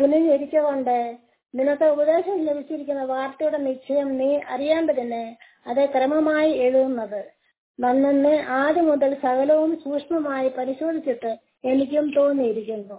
തുനിഞ്ഞിരിക്കൊണ്ട് നിനക്ക് ഉപദേശം ലഭിച്ചിരിക്കുന്ന വാർത്തയുടെ നിശ്ചയം നീ അറിയേണ്ടതിന് അത് ക്രമമായി എഴുതുന്നത് നന്നെന്ന് ആദ്യം മുതൽ സകലവും സൂക്ഷ്മമായി പരിശോധിച്ചിട്ട് എനിക്കും തോന്നിയിരിക്കുന്നു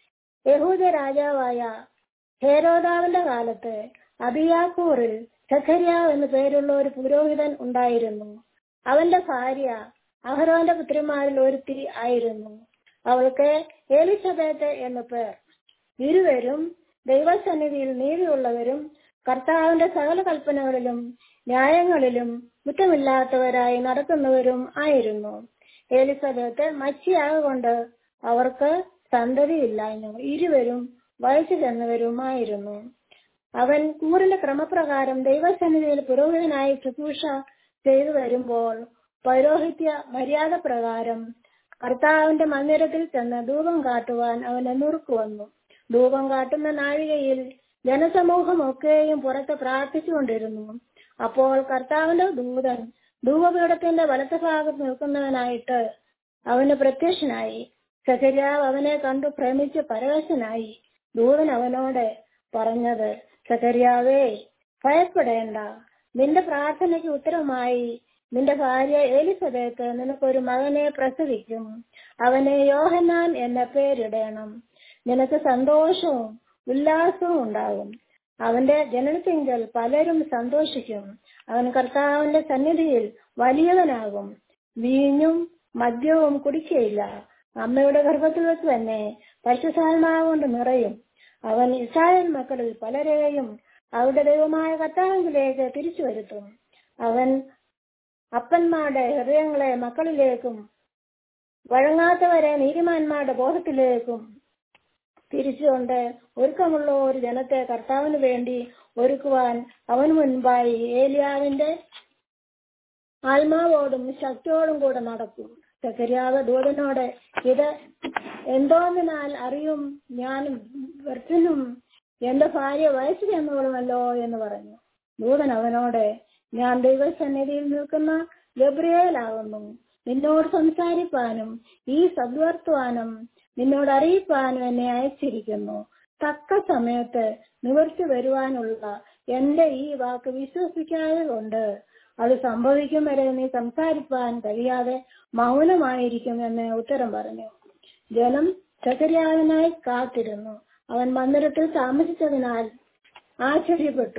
യഹൂദ രാജാവായ ഹേരോദാവിന്റെ കാലത്ത് അബിയാക്കൂറിൽ സഖര്യാവ് എന്നു പേരുള്ള ഒരു പുരോഹിതൻ ഉണ്ടായിരുന്നു അവന്റെ ഭാര്യ അഹരോന്റെ പുത്രിമാരിൽ ഒരുത്തി ആയിരുന്നു അവൾക്ക് എലിസബേത്ത് എന്നു പേർ ഇരുവരും ദൈവസന്നിധിയിൽ നീതിയുള്ളവരും കർത്താവിന്റെ സകല കൽപ്പനകളിലും ന്യായങ്ങളിലും കുറ്റമില്ലാത്തവരായി നടക്കുന്നവരും ആയിരുന്നു എലിസബത്ത് മച്ചിയാകൊണ്ട് അവർക്ക് സന്തതിയില്ലായിരുന്നു ഇരുവരും വയസ്സു ചെന്നവരുമായിരുന്നു അവൻ കൂറിന്റെ ക്രമപ്രകാരം ദൈവസന്നിധിയിൽ പുരോഹിതനായി ശുശ്രൂഷ ചെയ്തു വരുമ്പോൾ പൗരോഹിത്യ മര്യാദ പ്രകാരം കർത്താവിന്റെ മന്ദിരത്തിൽ ചെന്ന് ധൂപം കാട്ടുവാൻ അവനെ നുറുക്കു വന്നു ധൂപം കാട്ടുന്ന നാഴികയിൽ ജനസമൂഹമൊക്കെയും പുറത്ത് പ്രാർത്ഥിച്ചുകൊണ്ടിരുന്നു അപ്പോൾ കർത്താവിന്റെ ദൂതൻ ധൂപപീഠത്തിന്റെ വലത്ത് ഭാഗത്ത് നിൽക്കുന്നവനായിട്ട് അവന് പ്രത്യക്ഷനായി സഖര്യാവ് അവനെ കണ്ടു ഭ്രമിച്ച് പരവശനായി ദൂതൻ അവനോട് പറഞ്ഞത് സഖര്യാവേ ഭയപ്പെടേണ്ട നിന്റെ പ്രാർത്ഥനയ്ക്ക് ഉത്തരമായി നിന്റെ ഭാര്യ എലിസബത്ത് നിനക്കൊരു മകനെ പ്രസവിക്കും അവനെ യോഹന്നാൻ എന്ന പേരിടണം നിനക്ക് സന്തോഷവും ഉല്ലാസവും ഉണ്ടാകും അവന്റെ ജനനത്തിങ്കൽ പലരും സന്തോഷിക്കും അവൻ കർത്താവിന്റെ സന്നിധിയിൽ വലിയവനാകും വീഞ്ഞും മദ്യവും കുടിക്കയില്ല അമ്മയുടെ ഗർഭത്തിൽ വെച്ച് തന്നെ പശുസാൽമാവ് കൊണ്ട് നിറയും അവൻ ഇസ്രായേൽ മക്കളിൽ പലരെയും അവരുടെ ദൈവമായ കർത്താവിലേക്ക് തിരിച്ചു വരുത്തും അവൻ അപ്പന്മാരുടെ ഹൃദയങ്ങളെ മക്കളിലേക്കും വഴങ്ങാത്തവരെ നീതിമാന്മാരുടെ ബോധത്തിലേക്കും തിരിച്ചുകൊണ്ട് ഒരുക്കമുള്ള ഒരു ജനത്തെ കർത്താവിന് വേണ്ടി ഒരുക്കുവാൻ അവന് മുൻപായി ഏലിയാവിന്റെ ആത്മാവോടും ശക്തിയോടും കൂടെ നടക്കും സക്കരിയാവ് ദൂതനോട് ഇത് എന്തോന്നിനാൽ അറിയും ഞാനും വ്യർത്ഥനും എന്റെ ഭാര്യ വയസ്സ് ചെന്നവളുമല്ലോ എന്ന് പറഞ്ഞു ദൂതൻ അവനോട് ഞാൻ ദൈവസന്നിധിയിൽ നിൽക്കുന്ന ഗബ്രിയേലാകുന്നു നിന്നോട് സംസാരിപ്പാനും ഈ സദ്വർത്തമാനം നിന്നോട് അറിയിപ്പാനും എന്നെ അയച്ചിരിക്കുന്നു തക്ക സമയത്ത് നിവർത്തി വരുവാനുള്ള എന്റെ ഈ വാക്ക് വിശ്വസിക്കാതെ കൊണ്ട് അത് സംഭവിക്കും വരെ നീ സംസാരിപ്പാൻ കഴിയാതെ മൗനമായിരിക്കും എന്ന് ഉത്തരം പറഞ്ഞു ജനം ചക്കരിയാവിനായി കാത്തിരുന്നു അവൻ മന്ദിരത്തിൽ താമസിച്ചതിനാൽ ആശ്ചര്യപ്പെട്ടു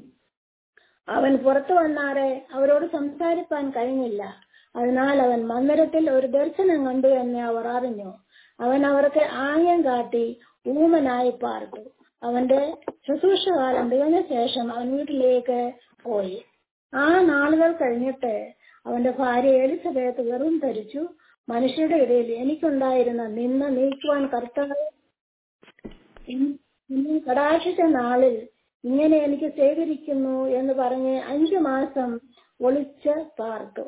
അവൻ പുറത്തു വന്നാറെ അവരോട് സംസാരിപ്പാൻ കഴിഞ്ഞില്ല അതിനാൽ അവൻ മന്ദിരത്തിൽ ഒരു ദർശനം കണ്ടു എന്ന് അവർ അറിഞ്ഞു അവൻ അവർക്ക് ആംഗ്യം കാട്ടി ഊമനായി പാർത്തു അവന്റെ ശുശ്രൂഷകാലം തികഞ്ഞ ശേഷം അവൻ വീട്ടിലേക്ക് പോയി ആ നാളുകൾ കഴിഞ്ഞിട്ട് അവന്റെ ഭാര്യ എലിസബത്ത് വെറും ധരിച്ചു മനുഷ്യരുടെ ഇടയിൽ എനിക്കുണ്ടായിരുന്ന നിന്ന് നീക്കുവാൻ കർത്താവ് ഇന്ന് കടാശിച്ച നാളിൽ ഇങ്ങനെ എനിക്ക് ശേഖരിക്കുന്നു എന്ന് പറഞ്ഞ് അഞ്ചു മാസം ഒളിച്ച് പാർത്തു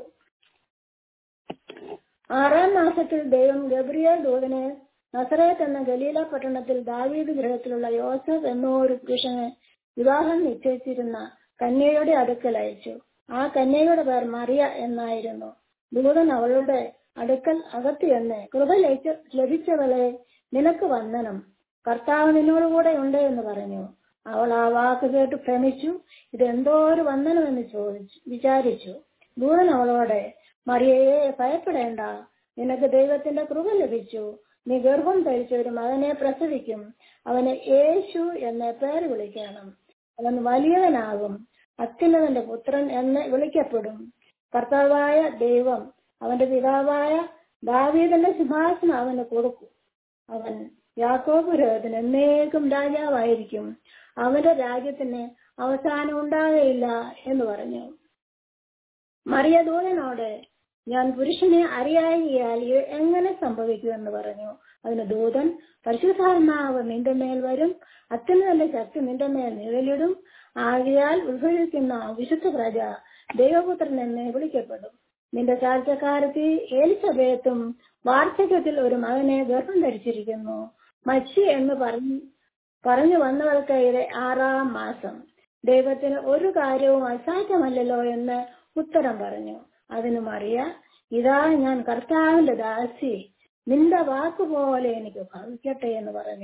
ആറാം മാസത്തിൽ ദൈവം ഗബ്രിയേൽ ദൂതനെ നസറേത്ത് എന്ന ഗലീല പട്ടണത്തിൽ ദാവീദ് ഗൃഹത്തിലുള്ള യോസഫ് എന്ന ഒരു പുരുഷന് വിവാഹം നിശ്ചയിച്ചിരുന്ന കന്യയുടെ അടുക്കൽ അയച്ചു ആ കന്യയുടെ പേർ മറിയ എന്നായിരുന്നു ദൂതൻ അവളുടെ അടുക്കൽ അകത്ത് എന്ന് കൃപ ലഭിച്ചവളെ നിനക്ക് വന്ദനം കർത്താവ് നിന്നോടുകൂടെ ഉണ്ട് എന്ന് പറഞ്ഞു അവൾ ആ വാക്ക് കേട്ട് ഭ്രമിച്ചു ഇതെന്തോ ഒരു വന്ദനം എന്ന് ചോദിച്ചു വിചാരിച്ചു ദൂതൻ അവളോട് മറിയയെ ഭയപ്പെടേണ്ട നിനക്ക് ദൈവത്തിന്റെ കൃപ ലഭിച്ചു നീ ഗർഭം ധരിച്ച ഒരു മകനെ പ്രസവിക്കും അവന് യേശു എന്ന പേര് വിളിക്കണം അവൻ വലിയവനാകും അത്യുന്നതന്റെ പുത്രൻ എന്ന് വിളിക്കപ്പെടും കർത്താവായ ദൈവം അവന്റെ പിതാവായ ദാവീദന്റെ സിംഹാസനം അവന് കൊടുക്കും അവൻ യാക്കോബ് ഗൃഹത്തിന് എന്നേക്കും രാജാവായിരിക്കും അവന്റെ രാജ്യത്തിന് അവസാനം ഉണ്ടാകയില്ല എന്ന് പറഞ്ഞു മറിയ ദൂതനോട് ഞാൻ പുരുഷനെ അറിയായികയാൽ ഇത് എങ്ങനെ സംഭവിക്കുമെന്ന് പറഞ്ഞു അതിന് ദൂതൻ പരിശുദ്ധാത്മാവ് നിന്റെ മേൽ വരും അത്യുന്നതന്റെ ശക്തി നിന്റെ മേൽ നിഴലിടും ആകയാൽ ഉത്ഭവിക്കുന്ന വിശുദ്ധ പ്രജ ദൈവപുത്രൻ എന്ന് വിളിക്കപ്പെടും നിന്റെ ചാർച്ചക്കാരത്തി ഏലിസബേത്തും വാർദ്ധക്യത്തിൽ ഒരു മകനെ ഗർഭം ധരിച്ചിരിക്കുന്നു മച്ചി എന്ന് പറഞ്ഞു പറഞ്ഞു വന്നവർക്ക് ഇത് ആറാം മാസം ദൈവത്തിന് ഒരു കാര്യവും അസാധ്യമല്ലല്ലോ എന്ന് ഉത്തരം പറഞ്ഞു അതിന് മറിയ ഇതാ ഞാൻ കർത്താവിന്റെ ദാസി നിന്റെ വാക്കുപോലെ എനിക്ക് ഭവിക്കട്ടെ എന്ന് പറഞ്ഞു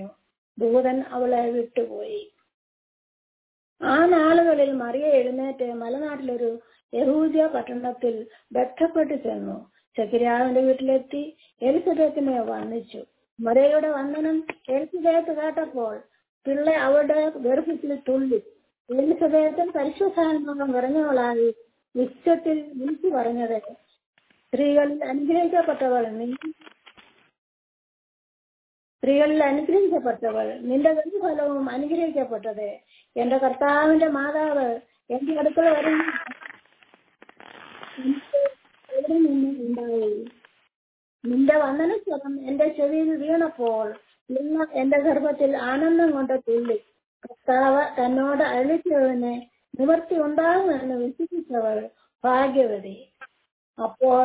ദൂതൻ അവളെ വിട്ടുപോയി ആ നാളുകളിൽ മറിയ എഴുന്നേറ്റ് മലനാട്ടിലൊരു യഹൂദ്യ പട്ടണത്തിൽ ബന്ധപ്പെട്ട് ചെന്നു ചക്കിരാവിന്റെ വീട്ടിലെത്തി എലിസബത്തിനെ വന്ദിച്ചു മറിയയുടെ വന്ദനം എലിസബത്ത് കേട്ടപ്പോൾ പിള്ള അവളുടെ ഗർഭത്തിൽ തുള്ളി എലിസബത്തും പരിശുദ്ധാത്മാവം നിറഞ്ഞവളായി ഉച്ചത്തിൽ വിളിച്ചു പറഞ്ഞത് സ്ത്രീകളിൽ അനുഗ്രഹിക്കപ്പെട്ടവൾ നീ സ്ത്രീകളിൽ അനുഗ്രഹിക്കപ്പെട്ടവൾ നിന്റെ ഗർഭഫലവും അനുഗ്രഹിക്കപ്പെട്ടത് എന്റെ കർത്താവിന്റെ മാതാവ് എന്റെ അടുക്കൽ വരുന്ന എവിടെ നിന്ന് ഉണ്ടായി നിന്റെ വന്ദനസ്വരം എന്റെ ചെവിയിൽ വീണപ്പോൾ നിങ്ങൾ എന്റെ ഗർഭത്തിൽ ആനന്ദം കൊണ്ട് തുള്ളി കർത്താവ് തന്നോട് അഴിച്ചതിന് നിവർത്തി ഉണ്ടാകുമെന്ന് വിശ്വസിച്ചവൾ ഭാഗ്യവതി അപ്പോൾ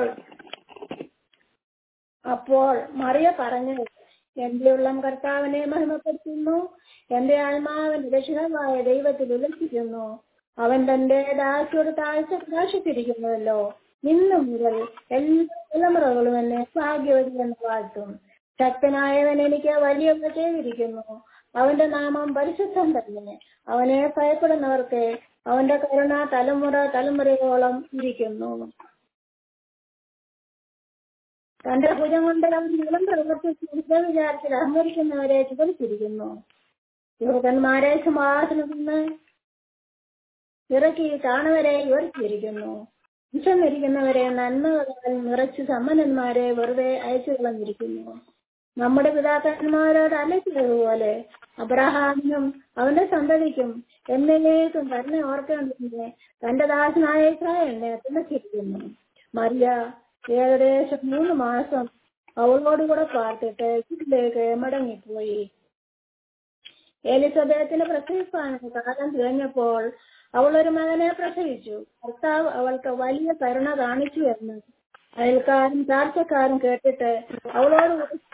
അപ്പോൾ മറിയ പറഞ്ഞു എന്റെ ഉള്ളം കർത്താവിനെ മഹിമപ്പെടുത്തുന്നു എന്റെ ആത്മാവിന്റെ രക്ഷിതമായ ദൈവത്തിൽ ഉല്ലസിക്കുന്നു അവൻ തന്റെ ദാസിയോട് താഴ്ച പ്രകാശിച്ചിരിക്കുന്നുവല്ലോ ഇന്നു മുതൽ എല്ലാ തലമുറകളും എന്നെ ഭാഗ്യവതി എന്ന് വാഴ്ത്തും ശക്തനായവൻ എനിക്ക് വലിയ ചെയ്തിരിക്കുന്നു അവന്റെ നാമം പരിശുദ്ധം തന്നെ അവനെ ഭയപ്പെടുന്നവർക്ക് അവന്റെ കരുണ തലമുറ തലമുറയോളം ഇരിക്കുന്നു തന്റെ ഭുജം കൊണ്ട് അവൻ നിലം പ്രവർത്തിച്ച് വിചാരത്തിൽ അഹങ്കരിക്കുന്നവരെ ചിതറിച്ചിരിക്കുന്നു യുവകന്മാരെ സിംഹാസനത്തിൽ നിന്ന് ഇറക്കി താണവരെ ഉയർത്തിയിരിക്കുന്നു വിഷമിരിക്കുന്നവരെ നന്മകളാൽ നിറച്ച് സമ്പന്നന്മാരെ വെറുതെ അയച്ചു കളഞ്ഞിരിക്കുന്നു നമ്മുടെ പിതാക്കന്മാരോട് അലച്ചതുപോലെ അബ്രഹാമിനും അവന്റെ സന്തതിക്കും എന്നേക്കും കരുണ ഓർക്കേണ്ടതിനെ തന്റെ ദാസനായ ഇസ്രായേലിനെ തുണച്ചിരിക്കുന്നു മറിയ ഏകദേശം മൂന്ന് മാസം അവളോടുകൂടെ പാർത്തിട്ട് വീട്ടിലേക്ക് മടങ്ങിപ്പോയി എലിസബത്തിന് പ്രസവിപ്പാൻ കാലം തികഞ്ഞപ്പോൾ അവൾ ഒരു മകനെ പ്രസവിച്ചു ഭർത്താവ് അവൾക്ക് വലിയ കരുണ കാണിച്ചു എന്ന് അയൽക്കാരും ചാർച്ചക്കാരും കേട്ടിട്ട് അവളോട്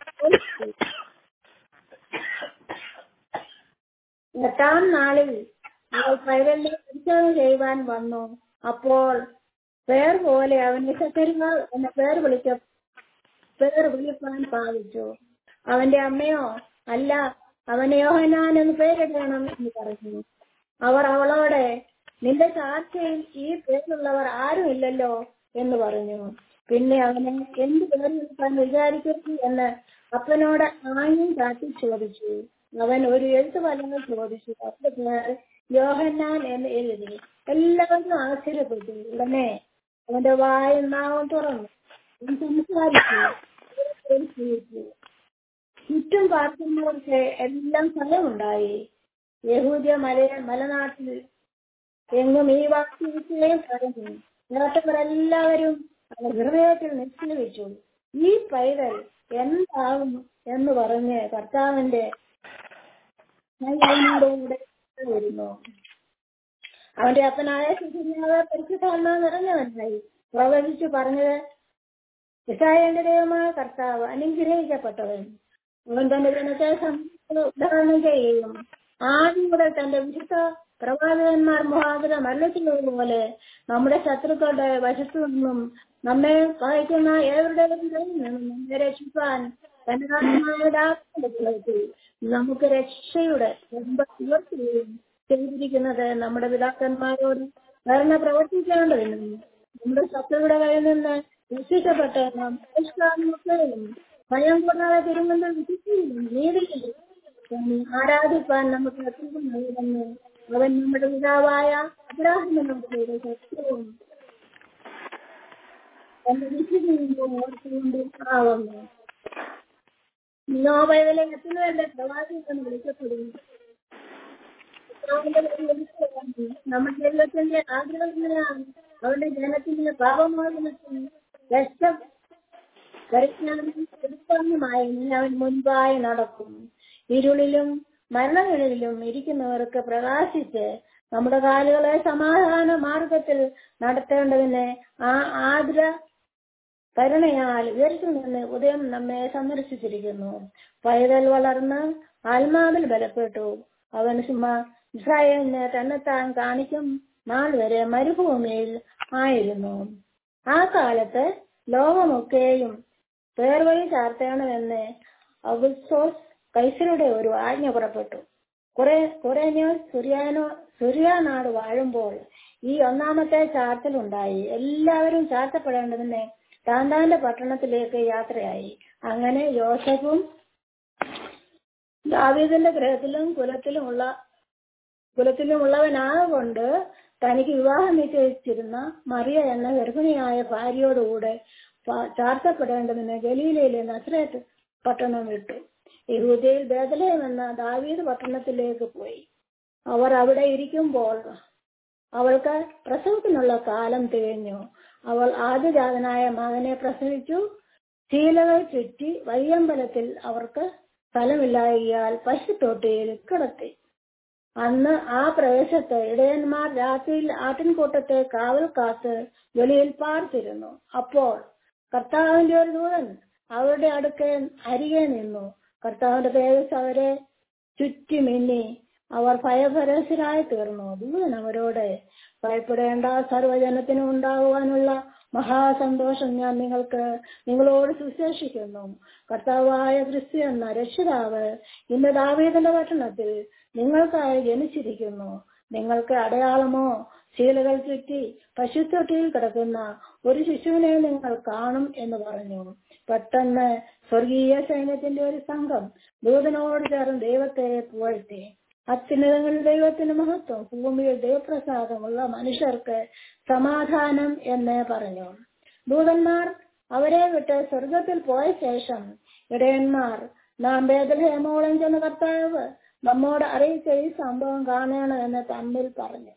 എട്ടാം നാളിൽ അവൾ പൈതലിനെ പരിശോധന ചെയ്യുവാൻ വന്നു അപ്പോൾ പേർ പോലെ അവനെ സക്കരിമാർ എന്ന പേർ വിളിക്ക പേർ വിളിപ്പാൻ ഭാവിച്ചു അവന്റെ അമ്മയോ അല്ല അവനെ യോഹനാൻ എന്ന് പേരിടണം എന്ന് പറഞ്ഞു അവർ അവളോടെ നിന്റെ ചാർച്ചയിൽ ഈ പേരുള്ളവർ ആരുമില്ലല്ലോ എന്ന് പറഞ്ഞു പിന്നെ അവനെ എന്ത് പേര് വിളിക്കാൻ വിചാരിക്കുന്നു എന്ന് അപ്പനോട് ആയും കാട്ടി ചോദിച്ചു അവൻ ഒരു എഴുത്ത് ഫലങ്ങൾ ചോദിച്ചു അപ്പൊ പേർ യോഹന്നാൻ എന്ന് എഴുതി എല്ലാവരും ആശ്ചര്യപ്പെട്ടു ഉടനെ അവന്റെ വായും നാവും തുറന്നു അവൻ സംസാരിച്ചു ചുറ്റും പാർക്കുന്നവർക്ക് എല്ലാം ഫലമുണ്ടായി യഹൂദ്യ മല മലനാട്ടിൽ എങ്ങും ഈ വാക്യം പറഞ്ഞു കേട്ടവരെല്ലാവരും അവർ ഹൃദയത്തിൽ നിശ്ചയിച്ചു ഈ പൈതൽ എന്താകും എന്ന് പറഞ്ഞ് കർത്താവിന്റെ കൂടെ വരുന്നു അവന്റെ അപ്പനായ ശിശുനാവ് പരിശുദ്ധാത്മാ നിറഞ്ഞവനായി പ്രവചിച്ചു പറഞ്ഞത് ഇസ്രായേലിന്റെ ദൈവമായ കർത്താവ് അനുഗ്രഹിക്കപ്പെട്ടവൻ അവൻ തന്റെ ജനത്തെ ഉദാഹരണം ചെയ്യുകയും ആദ്യം മുതൽ തന്റെ വിശുദ്ധ പ്രവാചകന്മാർ മുഖാന്തരം മരണത്തിലുള്ളതുപോലെ നമ്മുടെ ശത്രുക്കളുടെ വശത്തു നിന്നും നമ്മെ സഹായിക്കുന്ന ഏവരുടെയും കയ്യിൽ നിന്നും നമ്മെ രക്ഷിക്കാൻ തന്റെ നാട്ടിലേക്ക് നമുക്ക് രക്ഷയുടെ ഉയർത്തുകയും ചെയ്തിരിക്കുന്നത് നമ്മുടെ പിതാക്കന്മാരോട് ഭരണ പ്രവർത്തിക്കേണ്ടതിനും നമ്മുടെ ശത്രുവിടെ കയ്യിൽ നിന്ന് രക്ഷിക്കപ്പെട്ട നാം പരിഷ്കാരമൊക്കെയും ഭയം കൂടാതെ തിരുമുന്ന വിശുദ്ധിയിലും നീതിയിലും ആരാധിപ്പാൻ നമുക്ക് എത്രയും നൽകുന്നു അവൻ നമ്മുടെ പിതാവായ അബ്രാഹിമിനോട് ചെയ്ത സത്യവും തന്റെ വിശുദ്ധിയും ഓർത്തുകൊണ്ട് ആവുന്നു നോവയിലെ എത്തുന്നവരുടെ പ്രവാസി എന്ന് വിളിക്കപ്പെടുന്നു നമ്മുടെ ദൈവത്തിന്റെ ആഗ്രഹത്തിലാണ് അവരുടെ ജനത്തിന്റെ പാപമോചനത്തിന് രക്തം പരിജ്ഞാനമായി അവൻ മുൻപായി നടക്കും ഇരുളിലും മരണനിഴലിലും ഇരിക്കുന്നവർക്ക് പ്രകാശിച്ച് നമ്മുടെ കാലുകളെ സമാധാന മാർഗത്തിൽ നടത്തേണ്ടതിന് ആ ആദ്ര കരുണയാൽ ഉയർത്തി നിന്ന് ഉദയം നമ്മെ സന്ദർശിച്ചിരിക്കുന്നു പൈതൽ വളർന്ന് ആത്മാവിൽ ബലപ്പെട്ടു അവൻ സിംഹ ഇസ്രായേലിനെ തന്നെത്താൻ കാണിക്കും നാൾ വരെ മരുഭൂമിയിൽ ആയിരുന്നു ആ കാലത്ത് ലോകമൊക്കെയും പേർവഴി ചാർത്തണമെന്ന് അഗുസ്തോസ് കൈസരുടെ ഒരു ആജ്ഞ പുറപ്പെട്ടു കുറെ കുറേഞ്ഞോ സുറിയാനോ സുറിയ നാട് വാഴുമ്പോൾ ഈ ഒന്നാമത്തെ ചാർത്തലുണ്ടായി എല്ലാവരും ചാർത്തപ്പെടേണ്ടതിന് താൻ താന്റെ പട്ടണത്തിലേക്ക് യാത്രയായി അങ്ങനെ യോസഫും ദാവീദിന്റെ ഗ്രഹത്തിലും കുലത്തിലുമുള്ള കുലത്തിലുമുള്ളവനാകൊണ്ട് തനിക്ക് വിവാഹം നിശ്ചയിച്ചിരുന്ന മറിയ എന്ന ഗർഭിണിയായ ഭാര്യയോടുകൂടെ ചാർത്തപ്പെടേണ്ടതിന് ഗലീലയിലെ നസ്രേത്ത് പട്ടണം വിട്ടു യഹൂദയിൽ ബേദലയം എന്ന ദാവീദ് പട്ടണത്തിലേക്ക് പോയി അവർ അവിടെ ഇരിക്കുമ്പോൾ അവൾക്ക് പ്രസവത്തിനുള്ള കാലം തികഞ്ഞു അവൾ ആദ്യജാതനായ മകനെ പ്രസവിച്ചു ശീലകൾ ചുറ്റി വയ്യമ്പലത്തിൽ അവർക്ക് സ്ഥലമില്ലായാൽ പശുത്തൊട്ടിയിൽ കിടത്തി അന്ന് ആ പ്രദേശത്ത് ഇടയന്മാർ രാത്രിയിൽ ആട്ടിൻകൂട്ടത്തെ കാവൽ കാത്ത് വെളിയിൽ പാർത്തിരുന്നു അപ്പോൾ കർത്താവിന്റെ ഒരു ദൂതൻ അവരുടെ അടുക്കെ അരികെ നിന്നു കർത്താവിന്റെ തേജസ് അവരെ ചുറ്റി മിന്നി അവർ ഭയപരസരായി തീർന്നു ദൂതൻ അവരോട് ഭയപ്പെടേണ്ട സർവജനത്തിനും ഉണ്ടാകുവാനുള്ള മഹാസന്തോഷം ഞാൻ നിങ്ങൾക്ക് നിങ്ങളോട് സുശേഷിക്കുന്നു കർത്താവായ ക്രിസ്തു എന്ന രക്ഷിതാവ് ഇന്ന് ദാവീദിന്റെ പട്ടണത്തിൽ നിങ്ങൾക്കായി ജനിച്ചിരിക്കുന്നു നിങ്ങൾക്ക് അടയാളമോ ശീലകൾ ചുറ്റി പശുത്തൊട്ടിയിൽ കിടക്കുന്ന ഒരു ശിശുവിനെ നിങ്ങൾ കാണും എന്ന് പറഞ്ഞു പെട്ടെന്ന് സ്വർഗീയ സൈന്യത്തിന്റെ ഒരു സംഘം ദൂതനോട് ചേർന്ന് ദൈവത്തെ പുകഴ്ത്തി അത്യുന്നതങ്ങളിൽ ദൈവത്തിന് മഹത്വം ഭൂമിയിൽ ദൈവപ്രസാദമുള്ള മനുഷ്യർക്ക് സമാധാനം എന്ന് പറഞ്ഞു ദൂതന്മാർ അവരെ വിട്ട് സ്വർഗത്തിൽ പോയ ശേഷം ഇടയന്മാർ നാം ബേദലഹേമോളം ചെന്ന കർത്താവ് നമ്മോട് അറിയിച്ച ഈ സംഭവം കാണണമെന്ന് തമ്മിൽ പറഞ്ഞു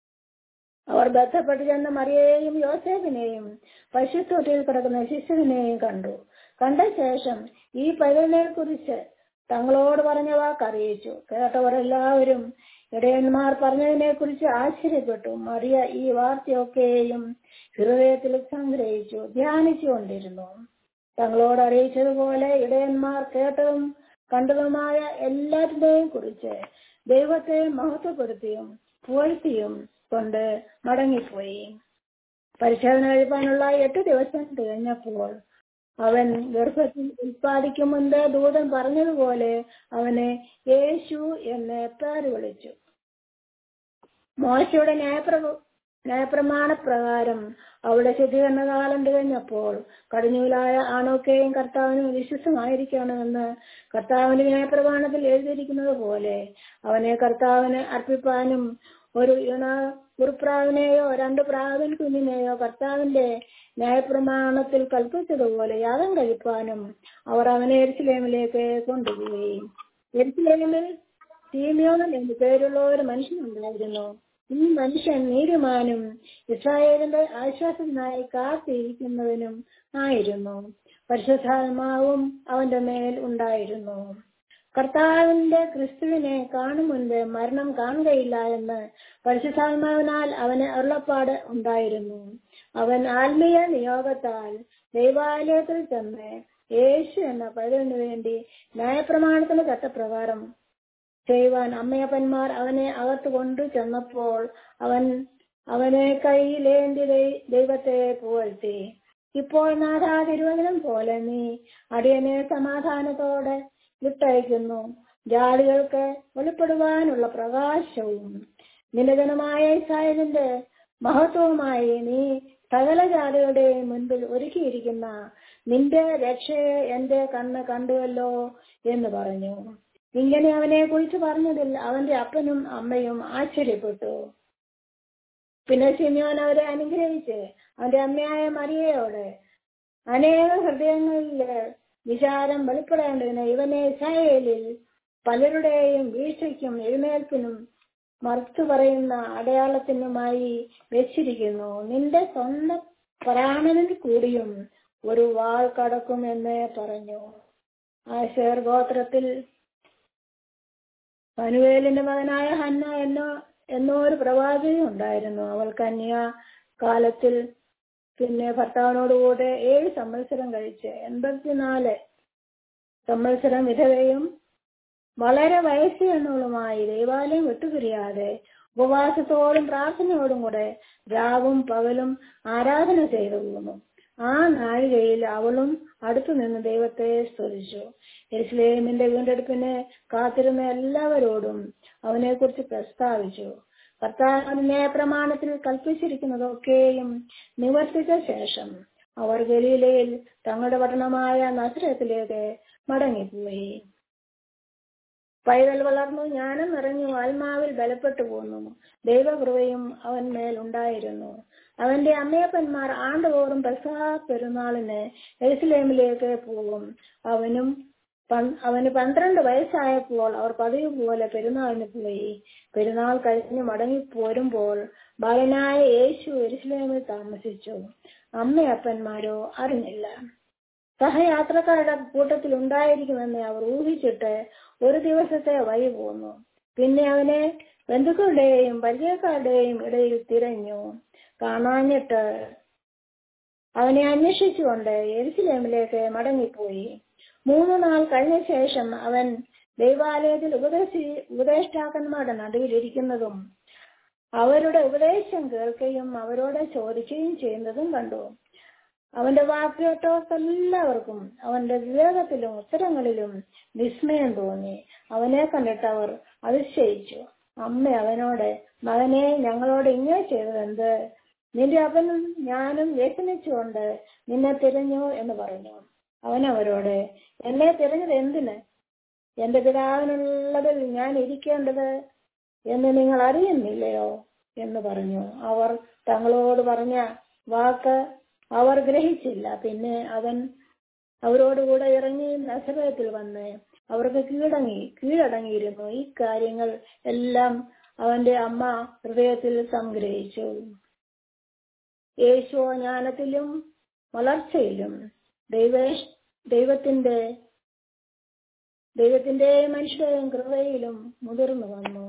അവർ ബന്ധപ്പെട്ട് ചെന്ന മറിയെയും യോസേഫിനെയും പശുത്തൊട്ടിയിൽ കിടക്കുന്ന ശിശുവിനെയും കണ്ടു കണ്ട ശേഷം ഈ പൈതലിനെ കുറിച്ച് തങ്ങളോട് പറഞ്ഞ വാക്ക് അറിയിച്ചു കേട്ടവരെല്ലാവരും ഇടയന്മാർ പറഞ്ഞതിനെ കുറിച്ച് ആശ്ചര്യപ്പെട്ടു മറിയ ഈ വാർത്തയൊക്കെയും ഹൃദയത്തിൽ സംഗ്രഹിച്ചു ധ്യാനിച്ചുകൊണ്ടിരുന്നു തങ്ങളോട് അറിയിച്ചതുപോലെ ഇടയന്മാർ കേട്ടതും കണ്ടതുമായ എല്ലാറ്റിനെയും കുറിച്ച് ദൈവത്തെ മഹത്വപ്പെടുത്തിയും പുകഴ്ത്തിയും കൊണ്ട് മടങ്ങിപ്പോയി പരിശോധന കഴിപ്പാനുള്ള എട്ട് ദിവസം തികഞ്ഞപ്പോൾ അവൻ ഗർഭത്തിൽ ഉൽപ്പാദിക്കും മുൻപ് ദൂതൻ പറഞ്ഞതുപോലെ അവനെ യേശു എന്ന് പേര് വിളിച്ചു മോശയുടെ ന്യായപ്ര ന്യായപ്രമാണ പ്രകാരം അവിടെ ശുദ്ധീകരണ കാലം തികഞ്ഞപ്പോൾ കടിഞ്ഞൂലായ ആണൊക്കെയും കർത്താവിന് വിശ്വസമായിരിക്കണമെന്ന് കർത്താവിന്റെ ന്യായപ്രമാണത്തിൽ എഴുതിയിരിക്കുന്നത് പോലെ അവനെ കർത്താവിന് അർപ്പിപ്പാനും ഒരു ഇണ കുറുപ്രാവിനെയോ രണ്ട് പ്രാവിൻ കുഞ്ഞിനെയോ കർത്താവിന്റെ ന്യായപ്രമാണത്തിൽ കൽപ്പിച്ചതുപോലെ യാഗം കഴിപ്പാനും അവർ അവനെ എരിശിലേമിലേക്ക് കൊണ്ടുപോയി എരിശിലേമിൽ സീമിയോൻ എന്ന് പേരുള്ള ഒരു മനുഷ്യനുണ്ടായിരുന്നു ഈ മനുഷ്യൻ നീതിമാനും ഇസ്രായേലിന്റെ ആശ്വാസത്തിനായി കാത്തിരിക്കുന്നവനും ആയിരുന്നു പരിശുദ്ധാത്മാവും അവന്റെ മേൽ ഉണ്ടായിരുന്നു കർത്താവിന്റെ ക്രിസ്തുവിനെ കാണും മുൻപ് മരണം കാണുകയില്ല എന്ന് പരിശുദ്ധാത്മാവിനാൽ അവന് അരുളപ്പാട് ഉണ്ടായിരുന്നു അവൻ ആത്മീയ നിയോഗത്താൽ ദൈവാലയത്തിൽ ചെന്ന് യേശു എന്ന പൈതലിനു വേണ്ടി ന്യായപ്രമാണത്തിന്റെ ചട്ടപ്രകാരം ചെയ്യുവാൻ അമ്മയപ്പന്മാർ അവനെ അകത്ത് കൊണ്ടു ചെന്നപ്പോൾ അവൻ അവനെ കയ്യിലേന്തി ദൈവത്തെ പുകഴ്ത്തി ഇപ്പോൾ നാഥാ തിരുവചനം പോലെ നീ അടിയനെ സമാധാനത്തോടെ വിട്ടയക്കുന്നു ജാതികൾക്ക് വെളിപ്പെടുവാനുള്ള പ്രകാശവും നിലജനമായ ഇസ്രായേലിന്റെ മഹത്വവുമായി നീ സകല ജാതികളുടെയും മുൻപിൽ ഒരുക്കിയിരിക്കുന്ന നിന്റെ രക്ഷയെ എന്റെ കണ്ണ് കണ്ടുവല്ലോ എന്ന് പറഞ്ഞു ഇങ്ങനെ അവനെ കുറിച്ച് പറഞ്ഞതിൽ അവന്റെ അപ്പനും അമ്മയും ആശ്ചര്യപ്പെട്ടു പിന്നെ സിമിയോൻ അവരെ അനുഗ്രഹിച്ച് അവന്റെ അമ്മയായ മറിയയോട് അനേക ഹൃദയങ്ങളില് വിചാരം വെളിപ്പെടേണ്ടതിന് ഇവനെ ഇസ്രായേലിൽ പലരുടെയും വീഴ്ചയ്ക്കും എഴുന്നേൽപ്പിനും മറുത്തു പറയുന്ന അടയാളത്തിനുമായി വെച്ചിരിക്കുന്നു നിന്റെ സ്വന്തം പ്രാണനിൽ കൂടിയും ഒരു വാൾ കടക്കും എന്ന് പറഞ്ഞു ആശേർ ഗോത്രത്തിൽ പനുവേലിന്റെ മകനായ ഹന്ന എന്നോ എന്നോ ഒരു പ്രവാചകി ഉണ്ടായിരുന്നു അവൾ കന്യ കാലത്തിൽ പിന്നെ ഭർത്താവിനോടുകൂടെ ഏഴ് സംവത്സരം കഴിച്ച് എൺപത്തിനാല് സംവത്സരം വിധവയും വളരെ വയസ്സെണ്ണുകളുമായി ദൈവാലയം വിട്ടുപിരിയാതെ ഉപവാസത്തോടും പ്രാർത്ഥനയോടും കൂടെ രാവും പകലും ആരാധന ചെയ്തു പോന്നു ആ നാഴികയിൽ അവളും അടുത്തു നിന്ന് ദൈവത്തെ സ്തുതിച്ചു എരുസലേമിന്റെ വീണ്ടെടുപ്പിന് കാത്തിരുന്ന എല്ലാവരോടും അവനെക്കുറിച്ച് പ്രസ്താവിച്ചു കർത്താവിന്റെ പ്രമാണത്തിൽ കൽപ്പിച്ചിരിക്കുന്നതൊക്കെയും നിവർത്തിച്ച ശേഷം അവർ ഗലീലയിൽ തങ്ങളുടെ പട്ടണമായ നസ്രത്തിലേക്ക് മടങ്ങിപ്പോയി പൈതൽ വളർന്നു ജ്ഞാനം നിറഞ്ഞു ആത്മാവിൽ ബലപ്പെട്ടു പോന്നു ദൈവകൃപയും അവൻ മേൽ ഉണ്ടായിരുന്നു അവന്റെ അമ്മയപ്പന്മാർ ആണ്ടുതോറും പെസഹ പെരുന്നാളിന് എരുസലേമിലേക്ക് പോകും അവനും അവന് പന്ത്രണ്ട് വയസ്സായപ്പോൾ അവർ പതിവ് പോലെ പെരുന്നാളിന് പോയി പെരുന്നാൾ കഴിഞ്ഞ് മടങ്ങി പോരുമ്പോൾ ബാലനായ യേശു എരുസലേമിൽ താമസിച്ചു അമ്മയപ്പന്മാരോ അറിഞ്ഞില്ല സഹയാത്രക്കാരുടെ കൂട്ടത്തിൽ ഉണ്ടായിരിക്കുമെന്ന് അവർ ഊഹിച്ചിട്ട് ഒരു ദിവസത്തെ വഴി പോന്നു പിന്നെ അവനെ ബന്ധുക്കളുടെയും പരിചയക്കാരുടെയും ഇടയിൽ തിരഞ്ഞു കാണാഞ്ഞിട്ട് അവനെ അന്വേഷിച്ചുകൊണ്ട് എരുസലേമിലേക്ക് മടങ്ങിപ്പോയി മൂന്ന് നാൾ കഴിഞ്ഞ ശേഷം അവൻ ദൈവാലയത്തിൽ ഉപദേശി ഉപദേഷ്ടാക്കന്മാരുടെ നടുവിലിരിക്കുന്നതും അവരുടെ ഉപദേശം കേൾക്കുകയും അവരോട് ചോദിക്കുകയും ചെയ്യുന്നതും കണ്ടു അവന്റെ വാക്ക് കേട്ടവർക്കെല്ലാവർക്കും അവന്റെ വിവേകത്തിലും ഉത്തരങ്ങളിലും വിസ്മയം തോന്നി അവനെ കണ്ടിട്ട് അവർ അതിശയിച്ചു അമ്മ അവനോട് മകനെ ഞങ്ങളോട് ഇങ്ങനെ ചെയ്തതെന്ത് നിന്റെ അപ്പനും ഞാനും വ്യസനിച്ചുകൊണ്ട് നിന്നെ തിരഞ്ഞു എന്ന് പറഞ്ഞു അവൻ അവരോട് എന്നെ തിരഞ്ഞത് എന്തിന് എന്റെ പിതാവിനുള്ളതിൽ ഞാൻ ഇരിക്കേണ്ടത് എന്ന് നിങ്ങൾ അറിയുന്നില്ലയോ എന്ന് പറഞ്ഞു അവർ തങ്ങളോട് പറഞ്ഞ വാക്ക് അവർ ഗ്രഹിച്ചില്ല പിന്നെ അവൻ അവരോടുകൂടെ ഇറങ്ങി നസറത്തിൽ വന്ന് അവർക്ക് കീഴടങ്ങി കീഴടങ്ങിയിരുന്നു ഈ കാര്യങ്ങൾ എല്ലാം അവന്റെ അമ്മ ഹൃദയത്തിൽ സംഗ്രഹിച്ചു യേശു ജ്ഞാനത്തിലും വളർച്ചയിലും ദൈവ ദൈവത്തിന്റെ ദൈവത്തിന്റെ മനുഷ്യരുടെയും കൃപയിലും മുതിർന്നു വന്നു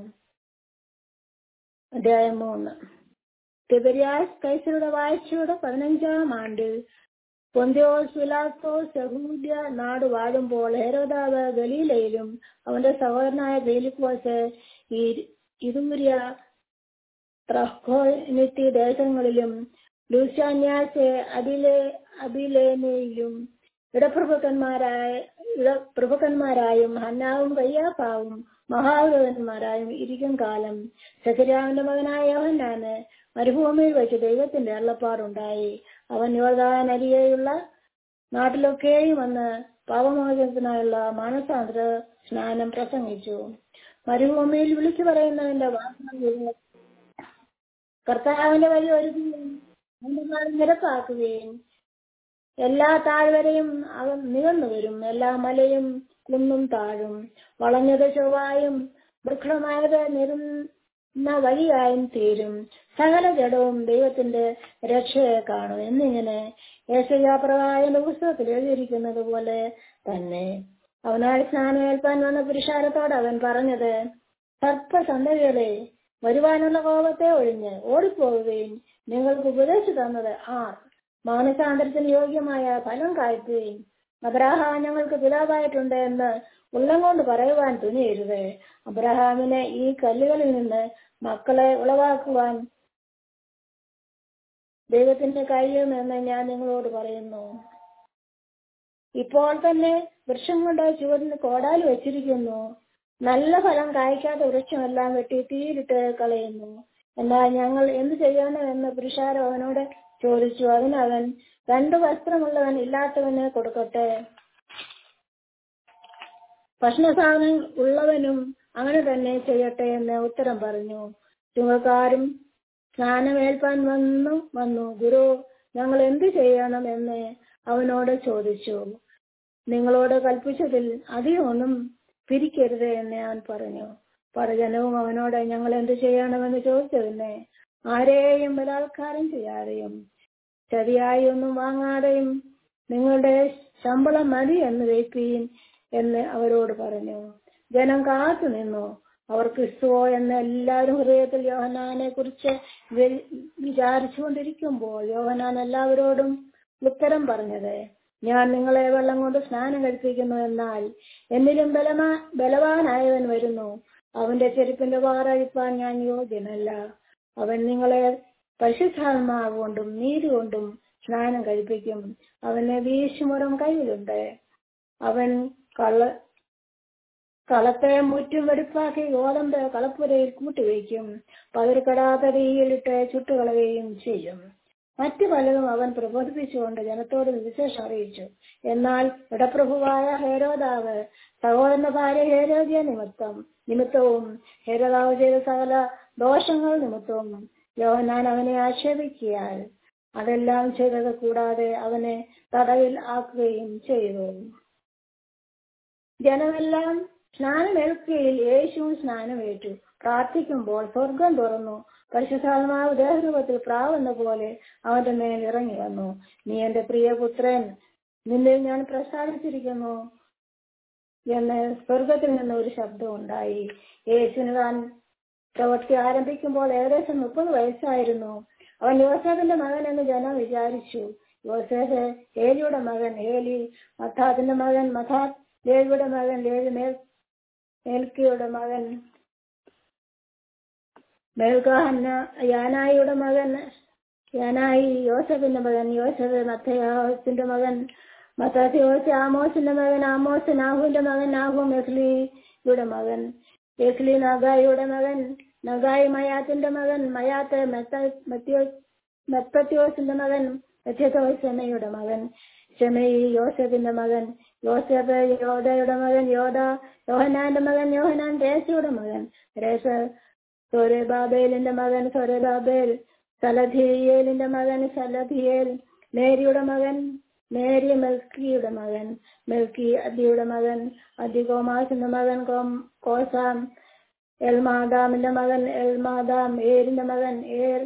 അധ്യായം മൂന്ന് തിബരിയാസ് കൈസരുടെ വാഴ്ചയുടെ പതിനഞ്ചാം ആണ്ടിൽ പൊന്തിയോസ് വിലാത്തോസ് യഹൂദ്യ നാട് വാഴുമ്പോൾ ഹെരോദാവ് ഗലീലയിലും അവന്റെ സഹോദരനായ ബേലിക്കോസ് ഈ ഇരുമുരിയ ത്രഹോനിറ്റി ദേശങ്ങളിലും ലൂസാന്യാസ് അബിലെ അബിലേനയിലും ഇടപ്രഭുക്കന്മാരായ ഇടപ്രഭുക്കന്മാരായും ഹന്നാവും കയ്യാപ്പാവും മഹാപുരോഹിതന്മാരായും ഇരിക്കും കാലം സഖരാവിന്റെ മകനായ യോഹന്നാന് മരുഭൂമിയിൽ വെച്ച് ദൈവത്തിന്റെ അള്ളപ്പാടുണ്ടായി അവൻ യോർദാനരികെയുള്ള നാട്ടിലൊക്കെയും വന്ന് പാപമോചനത്തിനായുള്ള മാനസാന്തര സ്നാനം പ്രസംഗിച്ചു മരുഭൂമിയിൽ വിളിച്ചു പറയുന്നതിന്റെ വാസന കർത്താവിന്റെ വഴി ഒരുക്കുകയും നിരപ്പാക്കുകയും എല്ലാ താഴ്വരയും അവൻ നികന്നു വരും എല്ലാ മലയും കുന്നും താഴും വളഞ്ഞത് ചൊവ്വായും വൃക്ഷമായത് നിരുന്ന വഴിയായും തീരും സകല ജഡവും ദൈവത്തിന്റെ രക്ഷയെ കാണും എന്നിങ്ങനെ യേശയാപ്രവായന്റെ പുസ്തകത്തിൽ എഴുതിയിരിക്കുന്നത് പോലെ തന്നെ അവനാൽ സ്നാനമേൽപ്പാൻ വന്ന പുരുഷാരത്തോട് അവൻ പറഞ്ഞത് സർപ്പസന്തതികളെ വരുവാനുള്ള കോപത്തെ ഒഴിഞ്ഞ് ഓടിപ്പോവുകയും നിങ്ങൾക്ക് ഉപദേശിച്ചു തന്നത് ആർ മാനസാന്തരത്തിന് യോഗ്യമായ ഫലം കായ്ക്കുകയും അബ്രാഹാം ഞങ്ങൾക്ക് പിതാവായിട്ടുണ്ട് എന്ന് ഉള്ളം കൊണ്ട് പറയുവാൻ തുനിയരുത് അബ്രഹാമിനെ ഈ കല്ലുകളിൽ നിന്ന് മക്കളെ ഉളവാക്കുവാൻ ദൈവത്തിന്റെ കഴിയുമെന്ന് ഞാൻ നിങ്ങളോട് പറയുന്നു ഇപ്പോൾ തന്നെ വൃക്ഷം കൊണ്ട് ചുവടിന് കോടാലി വെച്ചിരിക്കുന്നു നല്ല ഫലം കായ്ക്കാത്ത വൃക്ഷമെല്ലാം വെട്ടി തീയിലിട്ട് കളയുന്നു എന്നാൽ ഞങ്ങൾ എന്ത് ചെയ്യണമെന്ന് പുരുഷാരം അവനോട് ചോദിച്ചു അതിനവൻ രണ്ടു വസ്ത്രമുള്ളവൻ ഇല്ലാത്തവന് കൊടുക്കട്ടെ ഭക്ഷണസാധനം ഉള്ളവനും അങ്ങനെ തന്നെ ചെയ്യട്ടെ എന്ന് ഉത്തരം പറഞ്ഞു ചുമക്കാരും സ്നാനമേൽപ്പാൻ വന്നു വന്നു ഗുരു ഞങ്ങൾ എന്ത് ചെയ്യണം എന്ന് അവനോട് ചോദിച്ചു നിങ്ങളോട് കൽപ്പിച്ചതിൽ അധികമൊന്നും പിരിക്കരുത് എന്ന് ഞാൻ പറഞ്ഞു പടജനവും അവനോട് ഞങ്ങൾ എന്ത് ചെയ്യണമെന്ന് ചോദിച്ചതിന് ആരെയും ബലാത്കാരം ചെയ്യാതെയും ശരിയായി ഒന്നും വാങ്ങാതെയും നിങ്ങളുടെ ശമ്പളം മതി എന്ന് വെപ്പീൻ എന്ന് അവരോട് പറഞ്ഞു ജനം കാത്തു നിന്നു അവർ ക്രിസ്തുവോ എന്ന് എല്ലാവരും ഹൃദയത്തിൽ യോഹനാനെ കുറിച്ച് വിചാരിച്ചുകൊണ്ടിരിക്കുമ്പോൾ യോഹനാൻ എല്ലാവരോടും ഉത്തരം പറഞ്ഞത് ഞാൻ നിങ്ങളെ വെള്ളം കൊണ്ട് സ്നാനം കഴിപ്പിക്കുന്നു എന്നാൽ എന്നിലും ബലമാ ബലവാനായവൻ വരുന്നു അവന്റെ ചെരുപ്പിന്റെ വാറഴിപ്പാൻ ഞാൻ യോഗ്യനല്ല അവൻ നിങ്ങളെ പരിശുദ്ധാത്മാവ് കൊണ്ടും നീതി കൊണ്ടും സ്നാനം കഴിപ്പിക്കും അവന് വീശുമുറം കയ്യിലുണ്ട് അവൻ കള്ള കളത്തെ മുറ്റും വെടുപ്പാക്കി ഗോതമ്പ് കളപ്പുരയിൽ കൂട്ടിവയ്ക്കും പതിർക്കെടാത്ത തീയിലിട്ട് ചുട്ടുകളയുകയും ചെയ്യും മറ്റു പലതും അവൻ പ്രബോധിപ്പിച്ചുകൊണ്ട് ജനത്തോട് വിശേഷം അറിയിച്ചു എന്നാൽ ഇടപ്രഭുവായ ഹേരോദാവ് സഹോദരന്റെ ഭാര്യ ഹേരോദ്യ നിമിത്തം നിമിത്തവും ഹേരോദാവ് ചെയ്ത സകല ദോഷങ്ങൾ നിമിത്തവും യോഹനാൻ അവനെ ആക്ഷേപിക്കിയാൽ അതെല്ലാം ചെയ്തത് കൂടാതെ അവനെ തടവിൽ ആക്കുകയും ചെയ്തു ജനമെല്ലാം സ്നാനമേൽക്കുകയിൽ യേശുവും സ്നാനമേറ്റു പ്രാർത്ഥിക്കുമ്പോൾ സ്വർഗം തുറന്നു പരിശുദ്ധാത്മാവ് ദേഹരൂപത്തിൽ പ്രാവെന്ന പോലെ അവന്റെ മേൽ ഇറങ്ങി വന്നു നീ എന്റെ പ്രിയപുത്രൻ നിന്നിൽ ഞാൻ പ്രസാദിച്ചിരിക്കുന്നു എന്ന് സ്വർഗത്തിൽ നിന്ന് ഒരു ശബ്ദം ഉണ്ടായി യേശുവിന് താൻ പ്രവൃത്തി ആരംഭിക്കുമ്പോൾ ഏകദേശം മുപ്പത് വയസ്സായിരുന്നു അവൻ യോസേഫിന്റെ മകൻ എന്ന് ജനം വിചാരിച്ചു യോസേഫ് ഏലിയുടെ മകൻ ഏലി മഥാത്തിന്റെ മകൻ മഥാത്ത് ലേവിയുടെ മകൻ ലേവി മേൽ മേൽക്കിയുടെ മകൻ മേൽക്കാഹന്ന യാനായിയുടെ മകൻ യാനായി യോസഫിന്റെ മകൻ യോസഫ് മത്തയാസിന്റെ മകൻ മത്താസിയോസ് ആമോസിന്റെ മകൻ ആമോസ് നാഹുവിന്റെ മകൻ നാഹു മെസ്ലിയുടെ മകൻ എസ്ലി നഗായിയുടെ മകൻ നഗായി മയാത്തിന്റെ മകൻ മയാത്ത് മെത്തത്യോസിന്റെ മകൻ മെത്തത്തോസ് ഷെമയുടെ മകൻ ഷെമയി യോസഫിന്റെ മകൻ യോസഫ് യോദയുടെ മകൻ യോദ യോഹനാന്റെ മകൻ യോഹനാൻ രേസയുടെ മകൻ രേസ സൊരബാബേലിന്റെ മകൻ സൊരബാബേൽ സലധിയേലിന്റെ മകൻ സലധിയേൽ മേരിയുടെ മകൻ മേരി മെൽക്കിയുടെ മകൻ മെൽക്കി അദിയുടെ മകൻ അദി കോമാസിന്റെ മകൻ കോം കോസാം എൽമാദാമിന്റെ മകൻ എൽമാദാം ഏരിന്റെ മകൻ ഏർ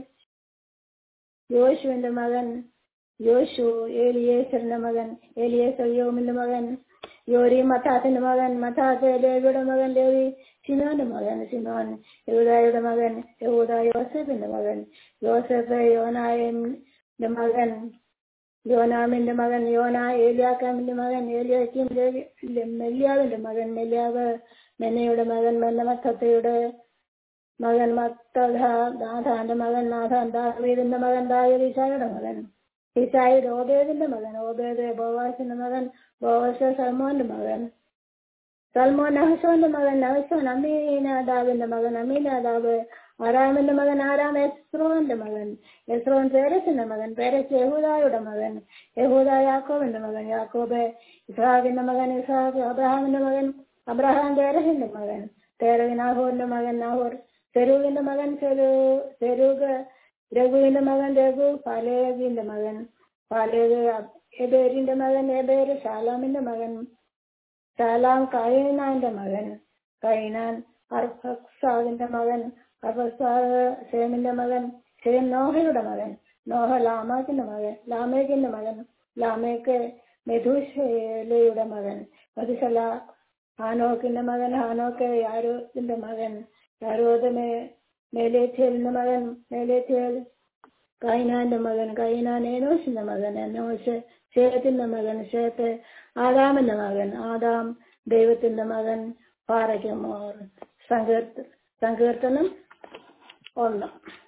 യോശുവിന്റെ മകൻ യോശു ഏലിയേസറിന്റെ മകൻ ഏലിയേസർ യോമിന്റെ മകൻ യോരി മത്താത്തിന്റെ മകൻ മത്താത്ത് ലേവിയുടെ മകൻ ലേവി സിനോന്റെ മകൻ സിനോൻ യഹൂദായുടെ മകൻ യഹൂദ യോസഫിന്റെ മകൻ യോസഫ് യോനായന്റെ മകൻ യോനാമിന്റെ മകൻ യോന ഏലിയാക്കാമിന്റെ മകൻ ഏലിയാക്കിം മെല്യാവിന്റെ മകൻ മെല്യാവ് മെനയുടെ മകൻ മെന്നമത്തയുടെ മകൻ മത്തധ നാഥാന്റെ മകൻ നാഥാൻ ദാവീദിന്റെ മകൻ ദാവീദ് ഈശായുടെ മകൻ ഈശായുടെ ഓബേദിന്റെ മകൻ ഓബേദ് ബോവാസിന്റെ മകൻ ബോവാസ് സൽമോന്റെ മകൻ സൽമോൻ നഹസോന്റെ മകൻ നഹസോൻ അമീനാദാബിന്റെ മകൻ അമീനാദാബ് ആറാമിന്റെ മകൻ ആറാം എസ്രോന്റെ മകൻ എസ്രോൻ പേരസിന്റെ മകൻ പേരസ് യഹൂദായുടെ മകൻ യഹൂദ യാക്കോബിന്റെ മകൻ യാക്കോബ് ഇസ്ഹാഖിന്റെ മകൻ ഇസ്ഹാഖ് അബ്രഹാമിന്റെ മകൻ അബ്രഹാം തേരഹിന്റെ മകൻ തേരഹ് നാഹോറിന്റെ മകൻ നാഹോർ സെരൂഗിന്റെ മകൻ സെരു സെരൂഗ് രഘുവിന്റെ മകൻ രഘു ഫാലേഗിന്റെ മകൻ ഫാലേഗ് എബേരിന്റെ മകൻ എബേര് ഷാലാമിന്റെ മകൻ ഷാലാം കൈനാന്റെ മകൻ കൈനാൻ അർഫക്സാദിന്റെ മകൻ അർഫക്സാദ് ഷേമിന്റെ മകൻ ഷേം നോഹയുടെ മകൻ നോഹ ലാമാക്കിന്റെ മകൻ ലാമേക്കിന്റെ മകൻ ലാമേക്ക് മെധുശേലയുടെ മകൻ മധുശല ഹാനോക്കിന്റെ മകൻ ഹാനോക്ക് യാരോത്തിന്റെ മകൻ യാരോദന് മേലേച്ചേലിന്റെ മകൻ മേലേച്ചേൽ കൈനാന്റെ മകൻ കൈനാൻ ഏനോസിന്റെ മകൻ എന്നോസ് ഷേത്തിന്റെ മകൻ ഷേത്ത് ആദാമിന്റെ മകൻ ആദാം ദൈവത്തിന്റെ മകൻ പാറയ്ക്കുമോർ സങ്കീർത്ത സങ്കീർത്തനം ഒന്ന്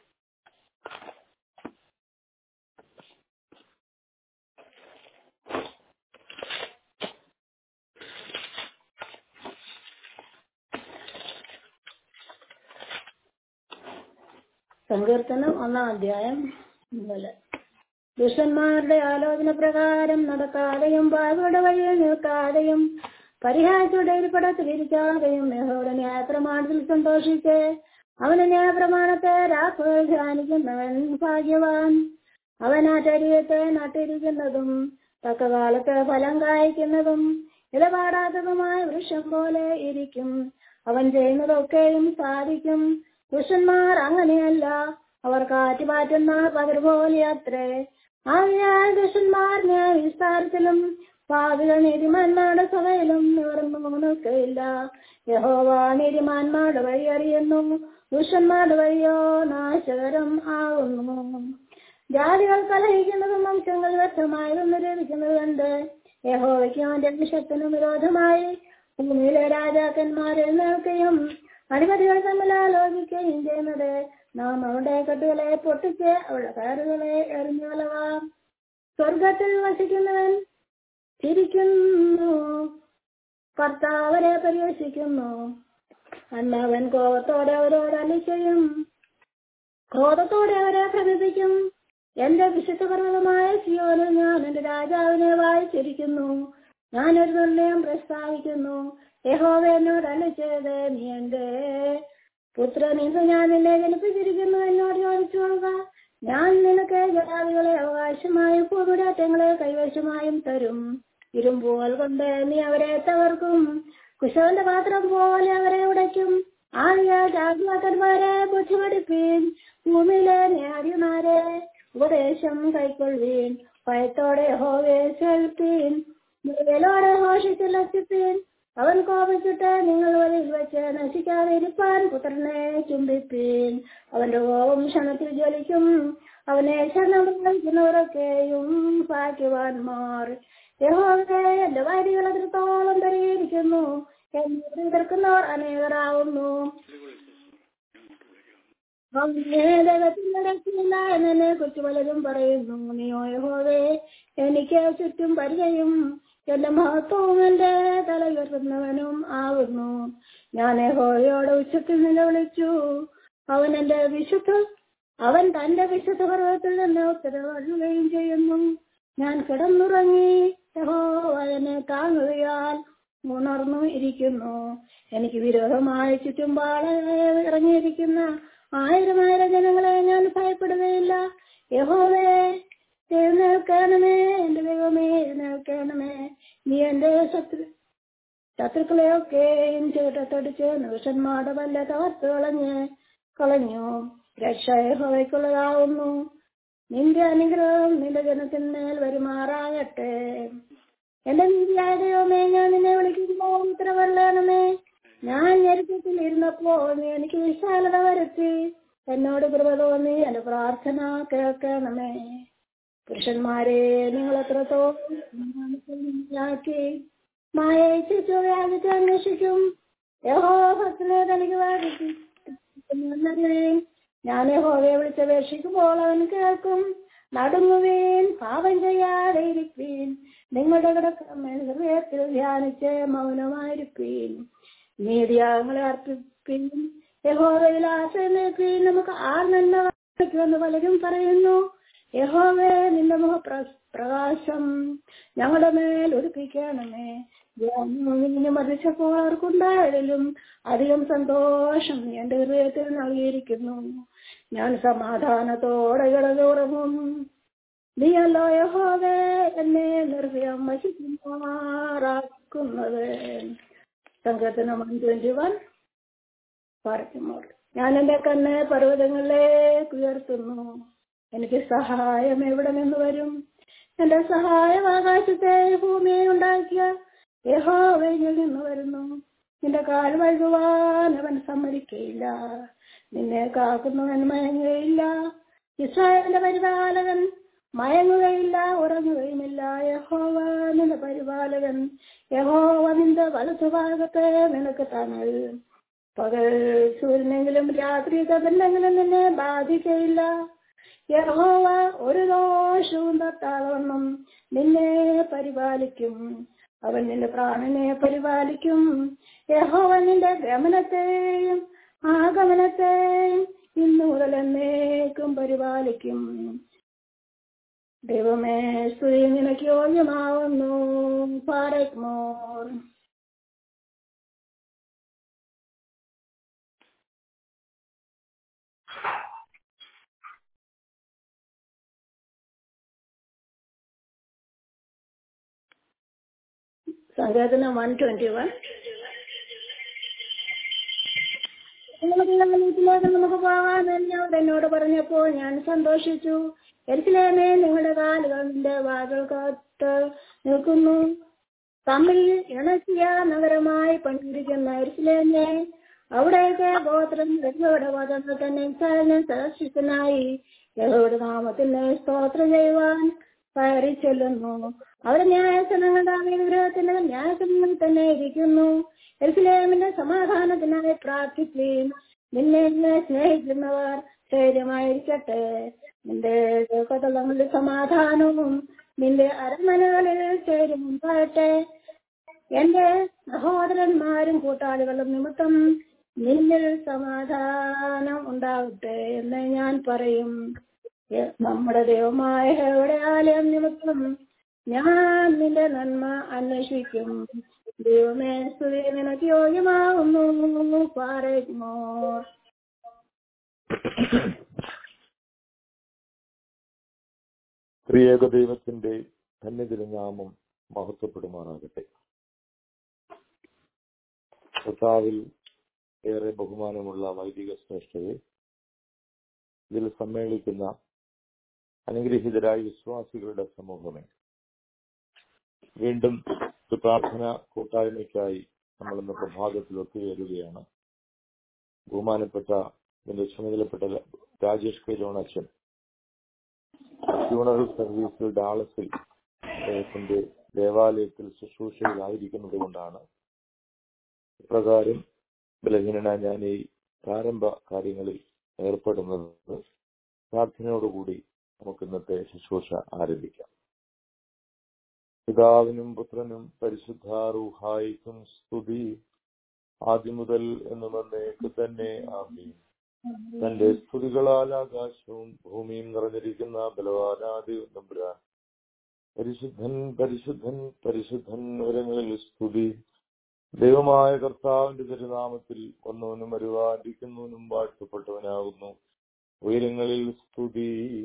സങ്കീർത്തനം ഒന്നാം അധ്യായം മുതൽ ദുഷ്ടന്മാരുടെ ആലോചന പ്രകാരം നടക്കാതെയും പാവയുടെ വഴിയിൽ നിൽക്കാതെയും പരിഹാരയുടെ ഇരിപ്പടത്തിലിരിക്കാതെയും യഹോയുടെ ന്യായപ്രമാണത്തിൽ സന്തോഷിച്ച് അവന് ന്യായപ്രമാണത്തെ രാത്രിയിൽ ധ്യാനിക്കുന്നവൻ ഭാഗ്യവാൻ അവൻ ആ ശരീരത്തെ നട്ടിരിക്കുന്നതും തക്കകാലത്ത് ഫലം കായ്ക്കുന്നതും ഇടപാടാത്തതുമായ വൃക്ഷം പോലെ ഇരിക്കും അവൻ ചെയ്യുന്നതൊക്കെയും സാധിക്കും ദുഷ്ടന്മാർ അങ്ങനെയല്ല അവർ കാറ്റ് മാറ്റുന്ന പകർ പോലെ അത്രേ ആകയാൽ ദുഷ്ടന്മാർ ഞാൻ വിസ്താരത്തിലും പാവികൾ നീതിമാന്മാരുടെ സഭയിലും നിവർന്നു നിൽക്കയില്ല യഹോവ നീതിമാന്മാരുടെ വഴി അറിയുന്നു ദുഷ്ടന്മാരുടെ വഴിയോ നാശകരം ആകുന്നു ജാതികൾ കലഹിക്കുന്നതും വംശങ്ങൾ വ്യക്തമായതും നിരൂപിക്കുന്നത് കണ്ട് യഹോവയ്ക്കും അവന്റെ അഭിഷക്തനും വിരോധമായി ഭൂമിയിലെ രാജാക്കന്മാരിൽ നിൽക്കുകയും അധിപതികൾ തമ്മിൽ ആലോചിക്കുകയും ചെയ്യുന്നത് നാം അവരുടെ കെട്ടുകളെ പൊട്ടിച്ച് അവരുടെ കയറുകളെ എറിഞ്ഞു കളവാം സ്വർഗത്തിൽ വസിക്കുന്നവൻ ചിരിക്കുന്നു കർത്താവരെ പരിഹസിക്കുന്നു അന്നവൻ കോപത്തോടെ അവരോട് അലിച്ചയും ക്രോധത്തോടെ അവരെ ഭ്രമിപ്പിക്കും എന്റെ വിശുദ്ധ പർവ്വതമായ സിയോന് ഞാൻ എന്റെ രാജാവിനെ വായിച്ചിരിക്കുന്നു ഞാനൊരു നിർണയം പ്രസ്താവിക്കുന്നു യഹോവ എന്നോട് അലിച്ചത് നീ എന്റെ പുത്രൻ ഇന്ന് ഞാൻ നിന്നെ ജനിപ്പിച്ചിരിക്കുന്നു എന്നോട് ചോദിച്ചു കൊള്ളുക ഞാൻ നിനക്ക് ജാതികളെ അവകാശമായും ഭൂമിരാറ്റങ്ങളെ കൈവശമായും തരും ഇരുമ്പോൽ കൊണ്ട് നീ അവരെ തകർക്കും കുശവന്റെ പാത്രം പോലെ അവരെ ഉടയ്ക്കും ആളിയാൽ രാജാക്കന്മാരെ ബുദ്ധിമുട്ടിപ്പീൻ ഭൂമിയിലെ ന്യാരിമാരെ ഉപദേശം കൈക്കൊള്ളുവീൻ ഭയത്തോടെ ഹോവേ കേൾപ്പീൻ മുതലോടെ ഘോഷിച്ചുല്ലസിപ്പീൻ അവൻ കോപിച്ചിട്ട് നിങ്ങൾ വഴിയിൽ വെച്ച് നശിക്കാതെ ഇരുപ്പാൻ പുത്രനെ ചുംബിപ്പീൻ അവന്റെ കോപം ക്ഷണത്തിൽ ജ്വലിക്കും അവനെ ക്ഷണം വഹിക്കുന്നവരൊക്കെയും ഭാഗ്യവാന്മാർ യഹോവേ എന്റെ വരികൾ എത്രത്തോളം പരിഹരിക്കുന്നു എന്നെ എതിർക്കുന്നവർ അനേകരാവുന്നു ദൈവത്തിനിടയ്ക്കില്ല എന്നെ കുറിച്ച് പലരും പറയുന്നു നീയോ യഹോവേ എനിക്ക് ചുറ്റും പരിചയം എന്റെ മഹത്വവും എന്റെ തല ഉയർത്തുന്നവനും ആകുന്നു ഞാൻ യഹോവയോട് ഉച്ചത്തിൽ നിലവിളിച്ചു അവൻ എന്റെ വിശുദ്ധ അവൻ തന്റെ വിശുദ്ധ പർവ്വതത്തിൽ നിന്ന് ഉത്തരവാടുകയും ചെയ്യുന്നു ഞാൻ കിടന്നുറങ്ങി യഹോവ എന്നെ താങ്ങുകയാൽ ഉണർന്നു ഇരിക്കുന്നു എനിക്ക് വിരോധമായി ചുറ്റുമ്പാളെ ഇറങ്ങിയിരിക്കുന്ന ആയിരം ആയിരം ജനങ്ങളെ ഞാൻ ഭയപ്പെടുകയില്ല യഹോവേ എഴുന്നേൽക്കണമേ എന്റെ ദൈവമേ എഴുന്നേൽക്കണമേ നീ എന്റെ ശത്രു ശത്രുക്കളെയൊക്കെയും ചേട്ടത്തടിച്ച് നിമിഷന്മാരുടെ വല്ല തകർത്ത് കളഞ്ഞ് കളഞ്ഞു രക്ഷ യഹോവയ്ക്കുള്ളതാവുന്നു നിന്റെ അനുഗ്രഹം നിന്റെ ജനത്തിന്മേൽ വരുമാറാകട്ടെ എന്റെ നീതിയായ ദൈവമേ ഞാൻ നിന്നെ വിളിക്കുമ്പോൾ ഉത്തരവല്ലണമേ ഞാൻ ഞെരുക്കത്തിൽ ഇരുന്നപ്പോൾ നീ എനിക്ക് വിശാലത വരുത്തി എന്നോട് കൃപ തോന്നി എന്റെ പ്രാർത്ഥന കേൾക്കണമേ പുരുഷന്മാരെ നിങ്ങൾ എത്രത്തോളാക്കി മായച്ചു വ്യാപിച്ച് അന്വേഷിക്കും യഹോഭത്തിനെ തനിക്ക് വാദിക്കും ഞാൻ യഹോവയെ വിളിച്ചപേക്ഷിക്കുമ്പോൾ അവൻ കേൾക്കും നടുങ്ങുവീൻ പാപം ചെയ്യാതെ ഇരിപ്പീൻ നിങ്ങളുടെ കിടക്കമ്മ ഹൃദയത്തിൽ ധ്യാനിച്ച് മൗനമായിരിപ്പീൻ നീതിയാഗങ്ങളെ അർപ്പിപ്പീൻ യഹോവയിൽ ആശ്രയിപ്പീൻ നമുക്ക് ആർ നന്മ കാണിക്കുമെന്ന് പലരും പറയുന്നു യഹോവേ നിന്റെ മുഖ പ്രകാശം ഞങ്ങളുടെ മേൽ ഒതുപ്പിക്കണമേ മതിച്ചപ്പോൾ അവർക്കുണ്ടായതിലും അധികം സന്തോഷം നീ എന്റെ ഹൃദയത്തിൽ നൽകിയിരിക്കുന്നു ഞാൻ സമാധാനത്തോടെ കിടന്നുറങ്ങും നീയല്ലോ യഹോവേ എന്നെ നിർഭയം വശിക്കുമാറാക്കുന്നത് സംഘത്തിന് വൺ ട്വന്റി വൺ പറയുമ്പോൾ ഞാൻ എന്റെ കണ്ണ് പർവ്വതങ്ങളിലേക്ക് ഉയർത്തുന്നു എനിക്ക് സഹായം എവിടെ നിന്ന് വരും എന്റെ സഹായം ആകാശത്തെ ഭൂമിയെ ഉണ്ടാക്കിയ യഹോവയിൽ നിന്ന് വരുന്നു നിന്റെ കാൽ വഴുകുവാൻ അവൻ സമ്മതിക്കയില്ല നിന്നെ കാക്കുന്നവൻ മയങ്ങുകയില്ല ഇസ്രായേലിന്റെ പരിപാലകൻ മയങ്ങുകയില്ല ഉറങ്ങുകയുമില്ല യഹോവ നിന്റെ പരിപാലകൻ യഹോവ നിന്റെ വലതുഭാഗത്തെ നിനക്ക് തണൽ പകൽ സൂര്യനെങ്കിലും രാത്രി കഥല്ലെങ്കിലും നിന്നെ ബാധിക്കയില്ല യഹോവ ഒരു ദോഷവും തട്ടാതവണ്ണം നിന്നെ പരിപാലിക്കും അവൻ നിന്റെ പ്രാണനെ പരിപാലിക്കും യഹോവ നിന്റെ ഗമനത്തെയും ആഗമനത്തെയും ഇന്നു മുതൽ എന്നേക്കും പരിപാലിക്കും ദൈവമേ സ്തുതി നിനക്ക് യോഗ്യമാവുന്നു പാരക്മോർ സങ്കീർത്തനം വൺ ട്വന്റി വൺ വീട്ടിലേക്ക് നമുക്ക് പോകാൻ എന്നോട് എന്നോട് പറഞ്ഞപ്പോൾ ഞാൻ സന്തോഷിച്ചു എരിശിലേമേ നിങ്ങളുടെ കാലുകൾ നിന്റെ വാതിൽ കാത്ത് നിൽക്കുന്നു തമ്മിൽ ഇണക്കിയ നഗരമായി പണിയിരിക്കുന്ന എരിശിലേമേ അവിടേക്ക് ഗോത്രം യഹോയുടെ വചന തന്നെ സദർശിച്ചനായി യഹോയുടെ നാമത്തിന് സ്തോത്രം ചെയ്യുവാൻ കയറി ചെല്ലുന്നു അവിടെ ന്യായസനങ്ങളുടെ വിഗ്രഹത്തിന്റെ ന്യായസനങ്ങൾ തന്നെ ഇരിക്കുന്നു എരുസലേമിന്റെ സമാധാനത്തിനായി പ്രാർത്ഥിക്കുകയും നിന്നെ സ്നേഹിക്കുന്നവർ ധൈര്യമായിരിക്കട്ടെ നിന്റെ കഥകളുടെ സമാധാനവും നിന്റെ അരമനകളിൽ ചേരും മുമ്പാകട്ടെ എന്റെ സഹോദരന്മാരും കൂട്ടാളികളും നിമിത്തം നിന്നിൽ സമാധാനം ഉണ്ടാകട്ടെ എന്ന് ഞാൻ പറയും എ- നമ്മുടെ ദൈവമായ ഹയുടെ ആലയം നിമിത്തം ഞാൻ നിന്റെ നന്മ അന്വേഷിക്കും ദൈവമേ സ്തുതി നിനക്ക് യോഗ്യമാകുന്നു പാറയ്ക്കുമോ ത്രിയേക ദൈവത്തിന്റെ ധന്യതിരുനാമം മഹത്വപ്പെടുമാറാകട്ടെ കർത്താവിൽ ഏറെ ബഹുമാനമുള്ള വൈദിക ശ്രേഷ്ഠയെ ഇതിൽ സമ്മേളിക്കുന്ന അനുഗ്രഹീതരായ വിശ്വാസികളുടെ സമൂഹമേ വീണ്ടും ഒരു പ്രാർത്ഥന കൂട്ടായ്മയ്ക്കായി നമ്മൾ ഇന്ന് പ്രഭാതത്തിൽ ഒത്തുചേരുകയാണ് ബഹുമാനപ്പെട്ട ഇതിന്റെ ചുമതലപ്പെട്ട രാജേഷ് കെ ജോണച്ചൻ ഫ്യൂണറൽ സർവീസിൽ ഡാളസിൽ അദ്ദേഹത്തിന്റെ ദേവാലയത്തിൽ ശുശ്രൂഷയിലായിരിക്കുന്നത് കൊണ്ടാണ് ഇപ്രകാരം ബലഹീനന ഞാൻ ഈ പ്രാരംഭ കാര്യങ്ങളിൽ ഏർപ്പെടുന്നത് പ്രാർത്ഥനയോടുകൂടി നമുക്ക് ഇന്നത്തെ ശുശ്രൂഷ ആരംഭിക്കാം പിതാവിനും പുത്രനും പരിശുദ്ധാറൂഹായിക്കും സ്തുതി ആദ്യം മുതൽ എന്നും എന്നേക്ക് തന്നെ ആമീൻ തന്റെ സ്തുതികളാൽ ആകാശവും ഭൂമിയും നിറഞ്ഞിരിക്കുന്ന ബലവാനാദി നമ്പുരാൻ പരിശുദ്ധൻ പരിശുദ്ധൻ പരിശുദ്ധൻ വിവരങ്ങളിൽ സ്തുതി ദൈവമായ കർത്താവിന്റെ തിരുനാമത്തിൽ ഒന്നവനും വരുവാതിരിക്കുന്നവനും വാഴ്ത്തപ്പെട്ടവനാകുന്നു ഉയരങ്ങളിൽ സ്തുതി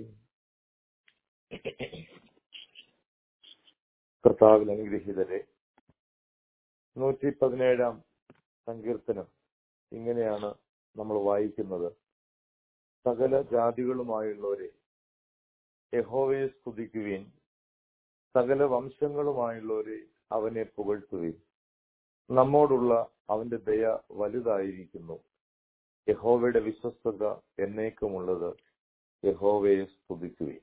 കർത്താവിൽ അനുഗ്രഹീതരെ നൂറ്റി പതിനേഴാം സങ്കീർത്തനം ഇങ്ങനെയാണ് നമ്മൾ വായിക്കുന്നത് സകല ജാതികളുമായുള്ളവരെ യഹോവയെ സ്തുതിക്കുവിൻ സകല വംശങ്ങളുമായുള്ളവരെ അവനെ പുകഴ്ത്തുവിൻ നമ്മോടുള്ള അവന്റെ ദയ വലുതായിരിക്കുന്നു യഹോവയുടെ വിശ്വസ്തത എന്നേക്കുമുള്ളത് യഹോവയെ സ്തുതിക്കുവിൻ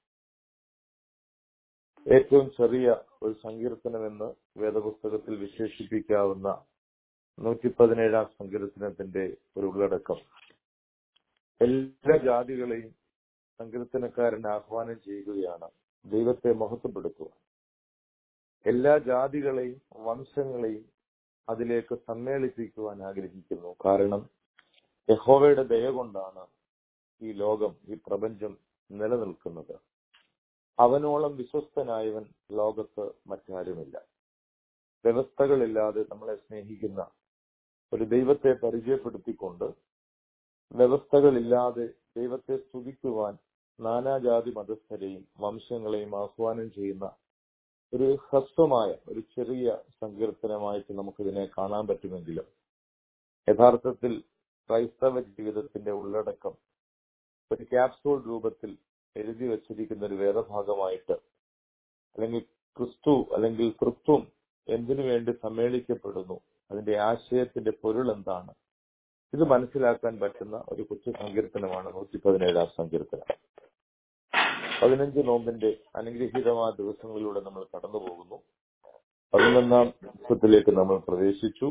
ഏറ്റവും ചെറിയ ഒരു സങ്കീർത്തനമെന്ന് വേദപുസ്തകത്തിൽ വിശേഷിപ്പിക്കാവുന്ന നൂറ്റി പതിനേഴാം സങ്കീർത്തനത്തിന്റെ ഒരു ഉള്ളടക്കം എല്ലാ ജാതികളെയും സങ്കീർത്തനക്കാരൻ ആഹ്വാനം ചെയ്യുകയാണ് ദൈവത്തെ മഹത്വപ്പെടുത്തുക എല്ലാ ജാതികളെയും വംശങ്ങളെയും അതിലേക്ക് സമ്മേളിപ്പിക്കുവാൻ ആഗ്രഹിക്കുന്നു കാരണം യഹോവയുടെ ദയ കൊണ്ടാണ് ഈ ലോകം ഈ പ്രപഞ്ചം നിലനിൽക്കുന്നത് അവനോളം വിശ്വസ്തനായവൻ ലോകത്ത് മറ്റാരുമില്ല വ്യവസ്ഥകളില്ലാതെ നമ്മളെ സ്നേഹിക്കുന്ന ഒരു ദൈവത്തെ പരിചയപ്പെടുത്തിക്കൊണ്ട് വ്യവസ്ഥകളില്ലാതെ ദൈവത്തെ സ്തുതിക്കുവാൻ നാനാജാതി മതസ്ഥരെയും വംശങ്ങളെയും ആഹ്വാനം ചെയ്യുന്ന ഒരു ഹ്രസ്വമായ ഒരു ചെറിയ സങ്കീർത്തനമായിട്ട് നമുക്കിതിനെ കാണാൻ പറ്റുമെങ്കിലും യഥാർത്ഥത്തിൽ ക്രൈസ്തവ ജീവിതത്തിന്റെ ഉള്ളടക്കം ഒരു ക്യാപ്സൂൾ രൂപത്തിൽ എഴുതി വച്ചിരിക്കുന്ന ഒരു വേദഭാഗമായിട്ട് അല്ലെങ്കിൽ ക്രിസ്തു അല്ലെങ്കിൽ ക്രിസ്തും എന്തിനു വേണ്ടി സമ്മേളിക്കപ്പെടുന്നു അതിന്റെ ആശയത്തിന്റെ പൊരുൾ എന്താണ് ഇത് മനസ്സിലാക്കാൻ പറ്റുന്ന ഒരു കൊച്ചു സങ്കീർത്തനമാണ് നൂറ്റി പതിനേഴാം സങ്കീർത്തനം പതിനഞ്ച് നോമ്പിന്റെ അനുഗ്രഹീതമായ ദിവസങ്ങളിലൂടെ നമ്മൾ കടന്നു പോകുന്നു പതിനൊന്നാം ദിവസത്തിലേക്ക് നമ്മൾ പ്രവേശിച്ചു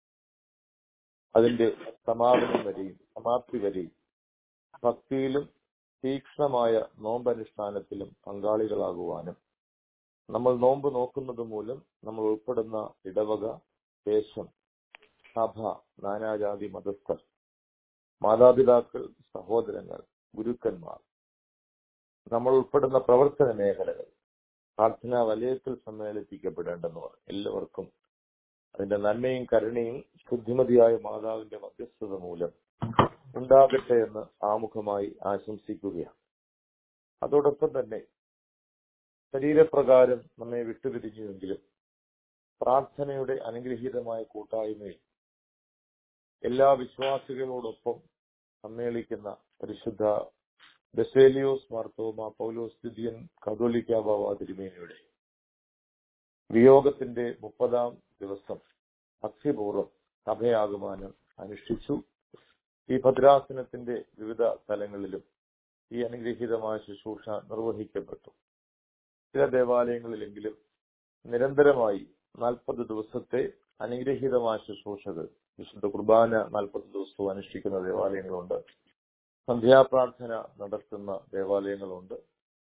അതിന്റെ സമാപനം വരെയും സമാപ്തി വരെയും ഭക്തിയിലും തീക്ഷ്ണമായ നോമ്പനുഷ്ഠാനത്തിലും പങ്കാളികളാകുവാനും നമ്മൾ നോമ്പ് നോക്കുന്നത് മൂലം നമ്മൾ ഉൾപ്പെടുന്ന ഇടവക ദേശം സഭ നാനാജാതി മതസ്ഥർ മാതാപിതാക്കൾ സഹോദരങ്ങൾ ഗുരുക്കന്മാർ നമ്മൾ ഉൾപ്പെടുന്ന പ്രവർത്തന മേഖലകൾ പ്രാർത്ഥനാ വലയത്തിൽ സമ്മേളിപ്പിക്കപ്പെടേണ്ടെന്ന് എല്ലാവർക്കും അതിന്റെ നന്മയും കരുണയും ബുദ്ധിമതിയായ മാതാവിന്റെ മധ്യസ്ഥത മൂലം ഉണ്ടാകട്ടെ എന്ന് ആമുഖമായി ആശംസിക്കുകയാണ് അതോടൊപ്പം തന്നെ ശരീരപ്രകാരം നമ്മെ വിട്ടുപിരിഞ്ഞുവെങ്കിലും പ്രാർത്ഥനയുടെ അനുഗ്രഹീതമായ കൂട്ടായ്മയിൽ എല്ലാ വിശ്വാസികളോടൊപ്പം സമ്മേളിക്കുന്ന പരിശുദ്ധ ബെസേലിയോസ് മാർത്തോമ പൗലോസ് ദിദിയൻ കതോലിക്ക ബാബ തിരുമേനിയുടെ വിയോഗത്തിന്റെ മുപ്പതാം ദിവസം ഭക്തിപൂർവ്വം സഭയാകുമാനം അനുഷ്ഠിച്ചു ഈ ഭദ്രാസനത്തിന്റെ വിവിധ തലങ്ങളിലും ഈ അനുഗ്രഹീതമായ ശുശ്രൂഷ നിർവഹിക്കപ്പെട്ടു ചില ദേവാലയങ്ങളിലെങ്കിലും നിരന്തരമായി നാൽപ്പത് ദിവസത്തെ അനുഗ്രഹീതമായ ശുശ്രൂഷകൾ വിശുദ്ധ കുർബാന നാൽപ്പത് ദിവസവും അനുഷ്ഠിക്കുന്ന ദേവാലയങ്ങളുണ്ട് സന്ധ്യാപ്രാർത്ഥന നടത്തുന്ന ദേവാലയങ്ങളുണ്ട്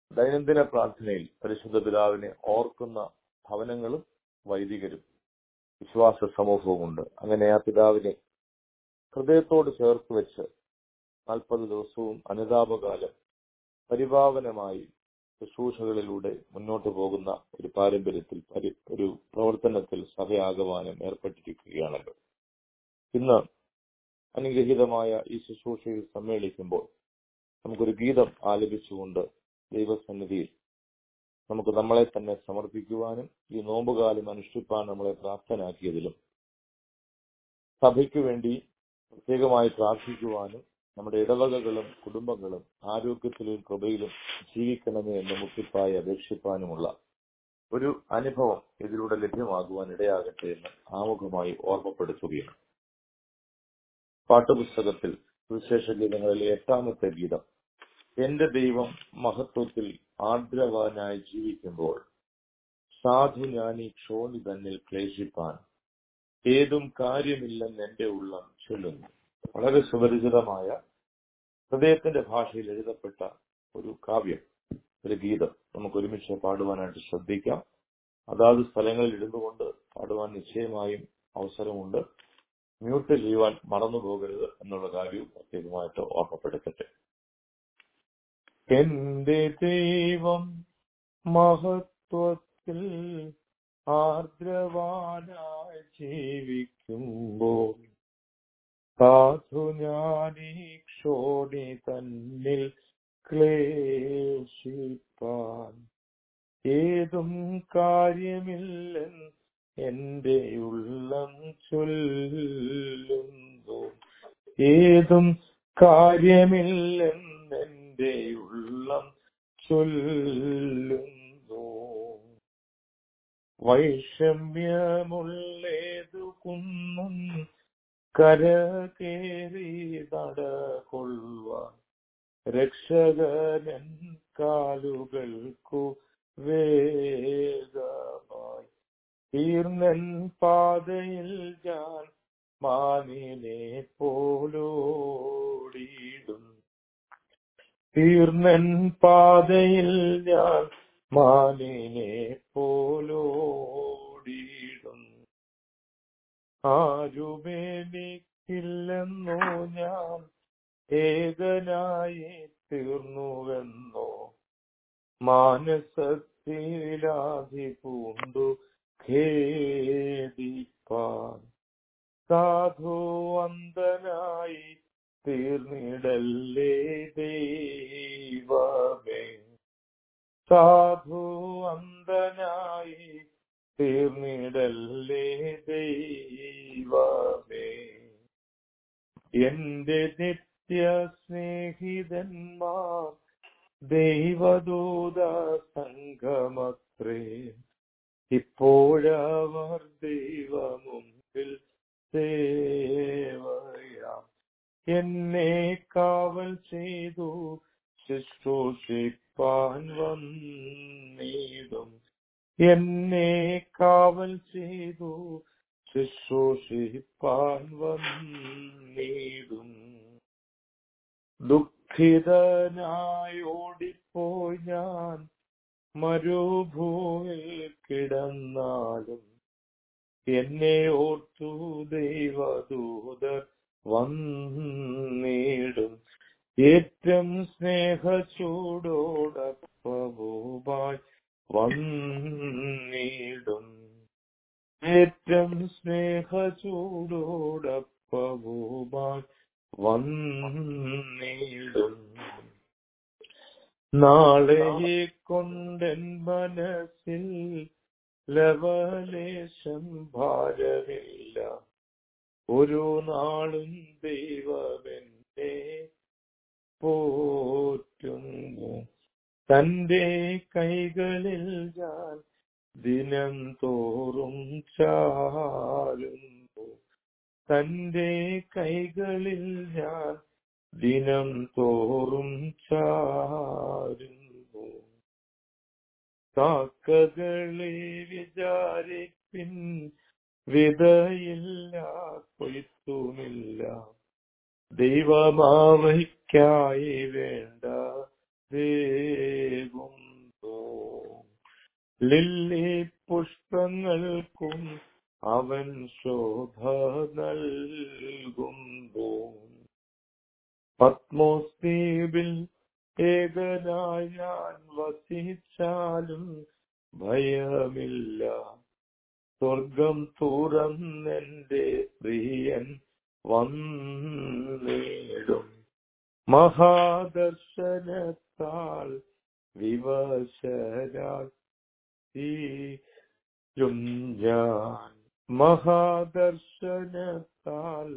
ദൈനംദിന പ്രാർത്ഥനയിൽ പരിശുദ്ധ പിതാവിനെ ഓർക്കുന്ന ഭവനങ്ങളും വൈദികരും വിശ്വാസ സമൂഹവുമുണ്ട് അങ്ങനെ ആ പിതാവിനെ ഹൃദയത്തോട് ചേർത്ത് വെച്ച് നാൽപ്പത് ദിവസവും അനുതാപകാലം പരിപാവനമായി ശുശ്രൂഷകളിലൂടെ മുന്നോട്ട് പോകുന്ന ഒരു പാരമ്പര്യത്തിൽ പരി- ഒരു പ്രവർത്തനത്തിൽ സഭയാകമാനം ഏർപ്പെട്ടിരിക്കുകയാണല്ലോ ഇന്ന് അനുഗ്രഹീതമായ ഈ ശുശ്രൂഷയിൽ സമ്മേളിക്കുമ്പോൾ നമുക്കൊരു ഗീതം ആലപിച്ചുകൊണ്ട് ദൈവസന്നിധിയിൽ നമുക്ക് നമ്മളെ തന്നെ സമർപ്പിക്കുവാനും ഈ നോമ്പുകാലം അനുഷ്ഠിപ്പാൻ നമ്മളെ പ്രാപ്തനാക്കിയതിലും സഭയ്ക്ക് വേണ്ടി പ്രത്യേകമായി പ്രാർത്ഥിക്കുവാനും നമ്മുടെ ഇടവകകളും കുടുംബങ്ങളും ആരോഗ്യത്തിലും കൃപയിലും ജീവിക്കണമേ എന്ന് മുട്ടിപ്പായി അപേക്ഷിപ്പാനുമുള്ള ഒരു അനുഭവം ഇതിലൂടെ ലഭ്യമാകുവാൻ ഇടയാകട്ടെ എന്ന് ആമുഖമായി ഓർമ്മപ്പെടുത്തുകയാണ് പാട്ടുപുസ്തകത്തിൽ സുവിശേഷ ഗീതങ്ങളിലെ എട്ടാമത്തെ ഗീതം എന്റെ ദൈവം മഹത്വത്തിൽ ആർദ്രവാനായി ജീവിക്കുമ്പോൾ സാധു ഞാൻ ഈ ക്ഷോണി തന്നിൽ ക്ലേശിപ്പാൻ ഏതും കാര്യമില്ലെന്ന് എന്റെ ഉള്ളം ചൊല്ലുന്നു വളരെ സുപരിചിതമായ ഹൃദയത്തിന്റെ ഭാഷയിൽ എഴുതപ്പെട്ട ഒരു കാവ്യം ഒരു ഗീതം നമുക്ക് ഒരുമിച്ച് പാടുവാനായിട്ട് ശ്രദ്ധിക്കാം അതാത് സ്ഥലങ്ങളിൽ ഇരുന്നുകൊണ്ട് പാടുവാൻ നിശ്ചയമായും അവസരമുണ്ട് മ്യൂട്ട് ചെയ്യുവാൻ മറന്നു പോകരുത് എന്നുള്ള കാര്യവും പ്രത്യേകമായിട്ട് ഓർമ്മപ്പെടുത്തട്ടെ എന്റെ ദൈവം മഹത്വത്തിൽ ആർദ്രവാനായി ജീവിക്കുമ്പോൾ സാധു ഞാനീ ക്ഷോണി തന്നിൽ ക്ലേശിപ്പാൻ ഏതും കാര്യമില്ലെന്ന് എന്റെ ഉള്ളം ചൊല്ലുന്നു ഏതും കാര്യമില്ലെന്ന് എന്റെ ഉള്ളം ചൊല്ലുന്നു വൈഷമ്യമുള്ളേതു കുന്നും കര കേറി നടകൊള്ളുവാൻ രക്ഷകനൻ കാലുകൾക്കു വേഗമായി തീർന്നൻ പാതയിൽ ഞാൻ മാനിനെ പോലോടിയിടും തീർന്നൻ പാതയിൽ ഞാൻ മാനിനെ പോലോടിയിടും ആരുമേനിക്കില്ലെന്നോ ഞാൻ ഏകനായി തീർന്നുവെന്നോ മാനസത്തിലാധി പൂണ്ടു ഖേദിപ്പാൻ സാധു അന്തനായി തീർന്നിടല്ലേ ദൈവമേ സാധു അന്തനായി തീർന്നിടല്ലേ ദൈവമേ എന്റെ നിത്യ സ്നേഹിതന്മാർ ദൈവദൂത സംഗമത്രേ ഇപ്പോഴവർ ദൈവമുമ്പിൽ സേവയാം എന്നെ കാവൽ ചെയ്തു ശുശ്രൂഷിപ്പാൻ വന്നിടും എന്നെ കാവൽ ചെയ്തു ശുശ്രൂഷിപ്പാൻ വന്നിടും ദുഃഖിതനായി ഓടിപ്പോയി ഞാൻ മരുഭൂമിൽ കിടന്നാലും എന്നെ ഓർത്തു ദൈവദൂതർ വന്നിടും ഏറ്റം സ്നേഹച്ചൂടോടപ്പവുമായി വന്നിടും ഏറ്റം സ്നേഹച്ചൂടോടപ്പവുമായി വന്നിടും നാളെ കൊണ്ടൻ മനസ്സിൽ ലവലേശം ഭാരമില്ല ഒരു നാളും ദൈവമെന്നെ പോറ്റുന്നു തന്റെ കൈകളിൽ ഞാൻ ദിനം തോറും ചാരുന്നു തന്റെ കൈകളിൽ ഞാൻ ദിനം തോറും ചാരുന്നു കാക്കകളെ വിചാരിപ്പിൻ വിതയില്ല കൊയ്ത്തുമില്ല ദൈവമാവയ്ക്കായി വേണ്ട ദേവും ലില്ലി പുഷ്പങ്ങൾക്കും അവൻ ശോഭ നൽകുന്നു പത്മോസ് ദ്വീപിൽ ഏകനായി ഞാൻ വസിച്ചാലും ഭയമില്ല സ്വർഗം തുറന്നെന്റെ പ്രിയൻ വന്നിടും മഹാദർശനത്താൽ വിവശരായും ഞാൻ മഹാദർശനത്താൽ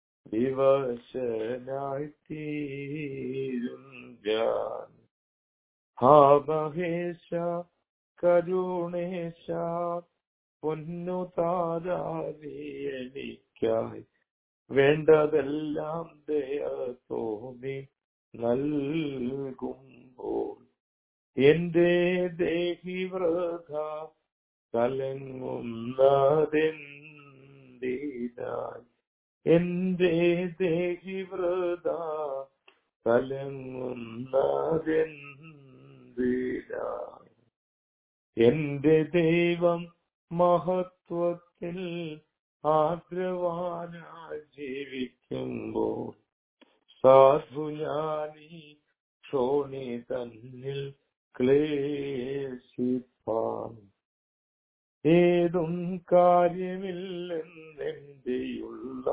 വിവശനായി തീരും ഞാൻ ഹാ മഹേശ കരുണേശ പൊന്നു താരാനി എനിക്കായി വേണ്ടതെല്ലാം ദയ തോന്നി നൽകുമ്പോൾ എന്റെ ദേഹി വൃഥ കലങ്ങുന്നതെന്തിനായി എന്റെ ദേഹി വൃഥ കലങ്ങുന്നതെന്തിനായി എന്റെ ദൈവം മഹത്വത്തിൽ ആഗ്രവാനായി ജീവിക്കുമ്പോൾ സാധു ഞാനീ ക്ഷോണി തന്നിൽ ക്ലേശിപ്പാൻ ഏതും കാര്യമില്ലെന്നെന്റെയുള്ള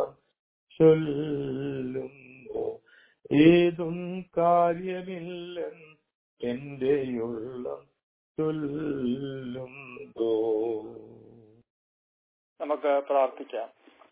ചൊല്ലുന്നു ഏതും കാര്യമില്ലെന്ന് എന്റെയുള്ള ചൊല്ലുന്നു നമുക്ക് പ്രാർത്ഥിക്കാം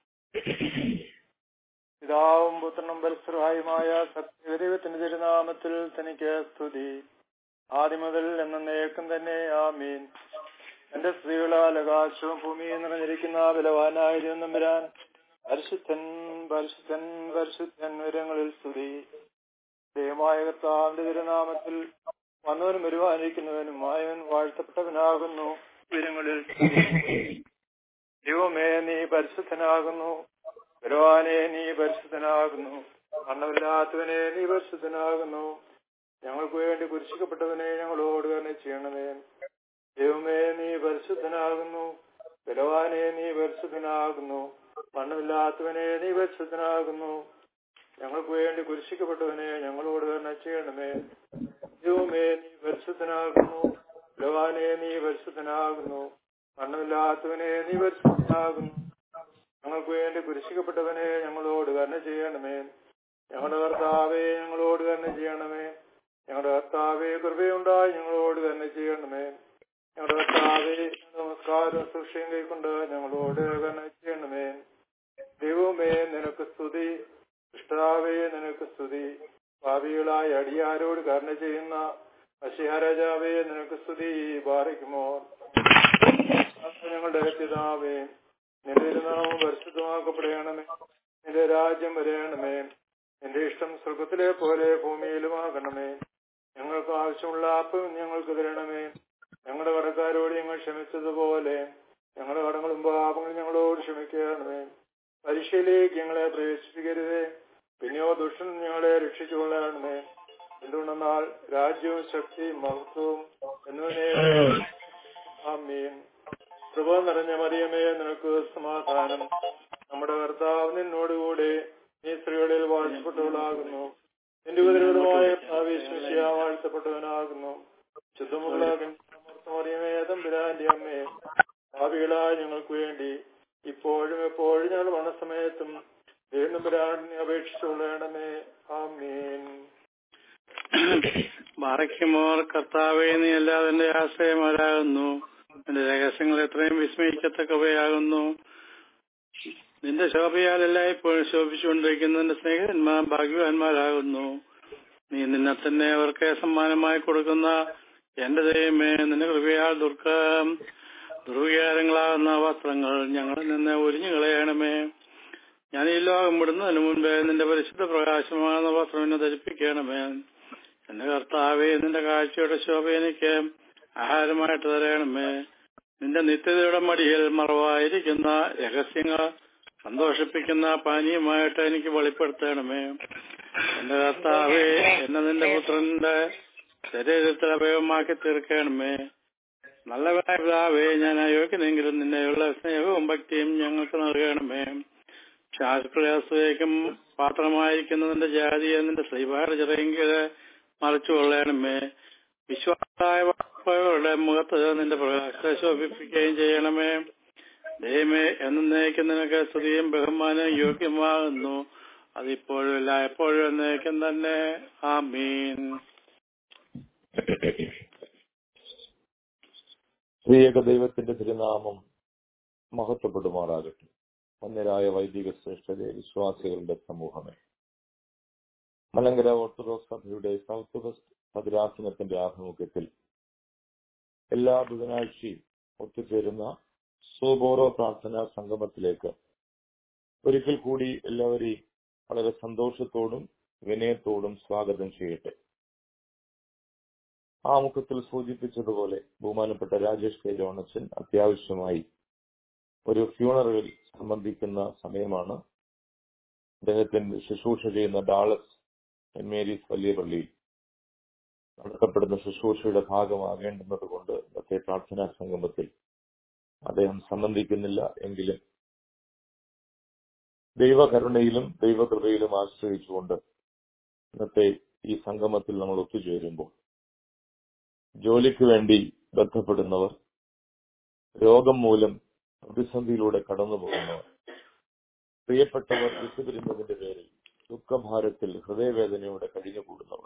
പിതാവും പുത്രനും പരസ്പരമായുമായ സത്യദൈവത്തിന്റെ തിരുനാമത്തിൽ തനിക്ക് സ്തുതി ആദ്യം മുതൽ എന്നേക്കും തന്നെ ആമീൻ എന്റെ സ്ത്രീകളാൽ ആകാശവും ഭൂമിയും നിറഞ്ഞിരിക്കുന്ന ബലവാനായ ദൈവം വരാൻ പരിശുദ്ധൻ പരിശുദ്ധൻ പരിശുദ്ധൻ വിവരങ്ങളിൽ സ്തുതി ദൈവമായ കർത്താവിന്റെ തിരുനാമത്തിൽ വന്നവനും വരുവാനിരിക്കുന്നവനുമായവൻ വാഴ്ത്തപ്പെട്ടവനാകുന്നു വിവരങ്ങളിൽ ദൈവമേ നീ പരിശുദ്ധനാകുന്നു ബലവാനെ നീ പരിശുദ്ധനാകുന്നു മരണമില്ലാത്തവനെ നീ പരിശുദ്ധനാകുന്നു ഞങ്ങൾക്ക് വേണ്ടി കുരിശിക്കപ്പെട്ടവനെ ഞങ്ങളോട് തന്നെ ചെയ്യണമേ ദൈവമേ നീ പരിശുദ്ധനാകുന്നു ബലവാനെ നീ പരിശുദ്ധനാകുന്നു മണ്ണമില്ലാത്തവനെ നീ പരിശുദ്ധനാകുന്നു ഞങ്ങൾക്ക് വേണ്ടി കുരിശിക്കപ്പെട്ടവനെ ഞങ്ങളോട് തന്നെ ചെയ്യണമേ ദൈവമേ നീ പരിശുദ്ധനാകുന്നു ബലവാനെ നീ പരിശുദ്ധനാകുന്നു മണ്ണമില്ലാത്തവനെ നീ പരിശുദ്ധനാകുന്നു ഞങ്ങൾക്ക് വേണ്ടി കുരിശിക്കപ്പെട്ടവനെ ഞങ്ങളോട് കരുണ ചെയ്യണമേ ഞങ്ങളുടെ കർത്താവെ ഞങ്ങളോട് കരുണ ചെയ്യണമേ ഞങ്ങളുടെ കർത്താവെ കൃപയുണ്ടായി ഞങ്ങളോട് കരുണ ചെയ്യണമേ ഞങ്ങളുടെ കർത്താവെ നമസ്കാരം സൂക്ഷ്യം കൈക്കൊണ്ട് ഞങ്ങളോട് കരുണ ചെയ്യണമേ ദൈവമേ നിനക്ക് സ്തുതി ഇഷ്ടാവേ നിനക്ക് സ്തുതി ഭാവികളായ അടിയാരോട് കരുണ ചെയ്യുന്ന അശിഹരാജാവേ നിനക്ക് സ്തുതി പാറിക്കുമോ ഞങ്ങളുടെ പിതാവേ നിന്റെ തിരുനാമം പരിശുദ്ധമാക്കപ്പെടണമേ നിന്റെ രാജ്യം വരയണമേ നിന്റെ ഇഷ്ടം സ്വർഗത്തിലെ പോലെ ഭൂമിയിലുമാകണമേ ഞങ്ങൾക്ക് ആവശ്യമുള്ള അപ്പം ഞങ്ങൾക്ക് തരണമേ ഞങ്ങളുടെ കടക്കാരോട് ഞങ്ങൾ ക്ഷമിച്ചതുപോലെ ഞങ്ങളുടെ കടങ്ങളും പാപങ്ങളും ഞങ്ങളോട് ക്ഷമിക്കണമേ പരീക്ഷയിലേക്ക് ഞങ്ങളെ പ്രവേശിപ്പിക്കരുതേ പിന്നെയോ ദുഷ്ടൻ ഞങ്ങളെ രക്ഷിച്ചുകൊള്ളണമേ എന്തുകൊണ്ടെന്നാൽ രാജ്യവും ശക്തിയും മഹത്വവും എന്നിവനെ ആമീൻ കൃപ നിറഞ്ഞ മറിയമേ നിനക്ക് സമാധാനം നമ്മുടെ കർത്താവ് നിന്നോടുകൂടെ നീ സ്ത്രീകളിൽ വാഴ്ചപ്പെട്ടവളാകുന്നു നിന്റെ ഉദരവിധമായ ആവേശിയ വാഴ്ത്തപ്പെട്ടവനാകുന്നു ശുദ്ധമുള്ളമറിയമേ തമ്പുരാന്റെ അമ്മേ ഭാവികളായ ഞങ്ങൾക്ക് വേണ്ടി ഇപ്പോഴും എപ്പോഴും ഞങ്ങൾ മണസമയത്തും ദേവനമ്പുരാനെ അപേക്ഷിച്ചുകൊള്ളണമേ ആമീൻ മറയ്ക്കുമോർ കർത്താവെ നീ അല്ലാതെ എന്റെ ആശ്രയമാരാകുന്നു എന്റെ രഹസ്യങ്ങൾ എത്രയും വിസ്മയിക്കത്തക്കവയാകുന്നു നിന്റെ ശോഭയാൽ എല്ലായ്പ്പോഴും ശോഭിച്ചുകൊണ്ടിരിക്കുന്ന നിന്റെ സ്നേഹിതന്മാർ ഭാഗ്യവാന്മാരാകുന്നു നീ നിന്നെ തന്നെ അവർക്ക് സമ്മാനമായി കൊടുക്കുന്ന എന്റെ ദൈവമേ നിന്റെ കൃപയാൽ ദുർക്ക ദുർവികാരങ്ങളാകുന്ന വസ്ത്രങ്ങൾ ഞങ്ങളിൽ നിന്ന് ഒരിഞ്ഞു കളയണമേ ഞാൻ ഈ ലോകം വിടുന്നതിന് മുൻപേ നിന്റെ പരിശുദ്ധ പ്രകാശമാകുന്ന വസ്ത്രം എന്നെ ധരിപ്പിക്കണമേ എന്റെ കർത്താവെ നിന്റെ കാഴ്ചയുടെ ശോഭ എനിക്ക് ആഹാരമായിട്ട് തരണമേ നിന്റെ നിത്യതയുടെ മടിയിൽ മറവായിരിക്കുന്ന രഹസ്യങ്ങൾ സന്തോഷിപ്പിക്കുന്ന പാനീയമായിട്ട് എനിക്ക് വെളിപ്പെടുത്തണമേ എന്റെ കർത്താവെ എന്നെ നിന്റെ പുത്രന്റെ ശരീരത്തിൽ അവയവമാക്കി തീർക്കണമേ നല്ലവനായ പിതാവേ ഞാൻ അയോഗ്യനെങ്കിലും നിന്നെയുള്ള സ്നേഹവും ഭക്തിയും ഞങ്ങൾക്ക് നൽകണമേ ശാസ്ത്രയാസ്വയ്ക്കും പാത്രമായിരിക്കുന്നതിന്റെ ജാതിയെ നിന്റെ ശ്രീഭാര ചിറയെങ്കിൽ മറച്ചു കൊള്ളണമേ വിശ്വാസായ വാക്കുകളുടെ മുഖത്ത് നിന്റെ പ്രകാശത്തെ ശോഭിപ്പിക്കുകയും ചെയ്യണമേ ദൈവമേ എന്നേക്കും നിനക്ക് സ്തുതിയും ബഹുമാനവും യോഗ്യമാകുന്നു അതിപ്പോഴും ഇല്ല എപ്പോഴും എന്നേക്കും തന്നെ ആമീൻ ശ്രീയേക ദൈവത്തിന്റെ തിരുനാമം മഹത്വപ്പെടുമാറാകട്ടെ ഒന്നരായ വൈദിക ശ്രേഷ്ഠരെ വിശ്വാസികളുടെ സമൂഹമേ മലങ്കര ഓർത്തഡോക്സ് സഭയുടെ സൗത്ത് വെസ്റ്റ് ഭദ്രാസനത്തിന്റെ ആഭിമുഖ്യത്തിൽ എല്ലാ ബുധനാഴ്ചയും ഒത്തുചേരുന്ന സോബോറോ പ്രാർത്ഥനാ സംഗമത്തിലേക്ക് ഒരിക്കൽ കൂടി എല്ലാവരെയും വളരെ സന്തോഷത്തോടും വിനയത്തോടും സ്വാഗതം ചെയ്യട്ടെ ആമുഖത്തിൽ സൂചിപ്പിച്ചതുപോലെ ബഹുമാനപ്പെട്ട രാജേഷ് കെ ജോണച്ചൻ അത്യാവശ്യമായി ഒരു ഫ്യൂണറലിൽ സംബന്ധിക്കുന്ന സമയമാണ് അദ്ദേഹത്തിന്റെ ശുശ്രൂഷ ചെയ്യുന്ന ഡാളസ് സെന്റ് മേരീസ് വലിയ പള്ളിയിൽ നടത്തപ്പെടുന്ന ശുശ്രൂഷയുടെ ഭാഗമാകേണ്ടുന്നത് കൊണ്ട് ഇന്നത്തെ പ്രാർത്ഥനാ സംഗമത്തിൽ അദ്ദേഹം സംബന്ധിക്കുന്നില്ല എങ്കിലും ദൈവകരുണയിലും ദൈവകൃപയിലും ആശ്രയിച്ചുകൊണ്ട് ഇന്നത്തെ ഈ സംഗമത്തിൽ നമ്മൾ ഒത്തുചേരുമ്പോൾ ജോലിക്ക് വേണ്ടി ബന്ധപ്പെടുന്നവർ രോഗം മൂലം പ്രതിസന്ധിയിലൂടെ കടന്നു പോകുന്നവർ പ്രിയപ്പെട്ടവർ വിട്ടുപിരിഞ്ഞതിന്റെ പേരിൽ ദുഃഖഭാരത്തിൽ ഹൃദയവേദനയോടെ കഴിഞ്ഞുകൂടുന്നവർ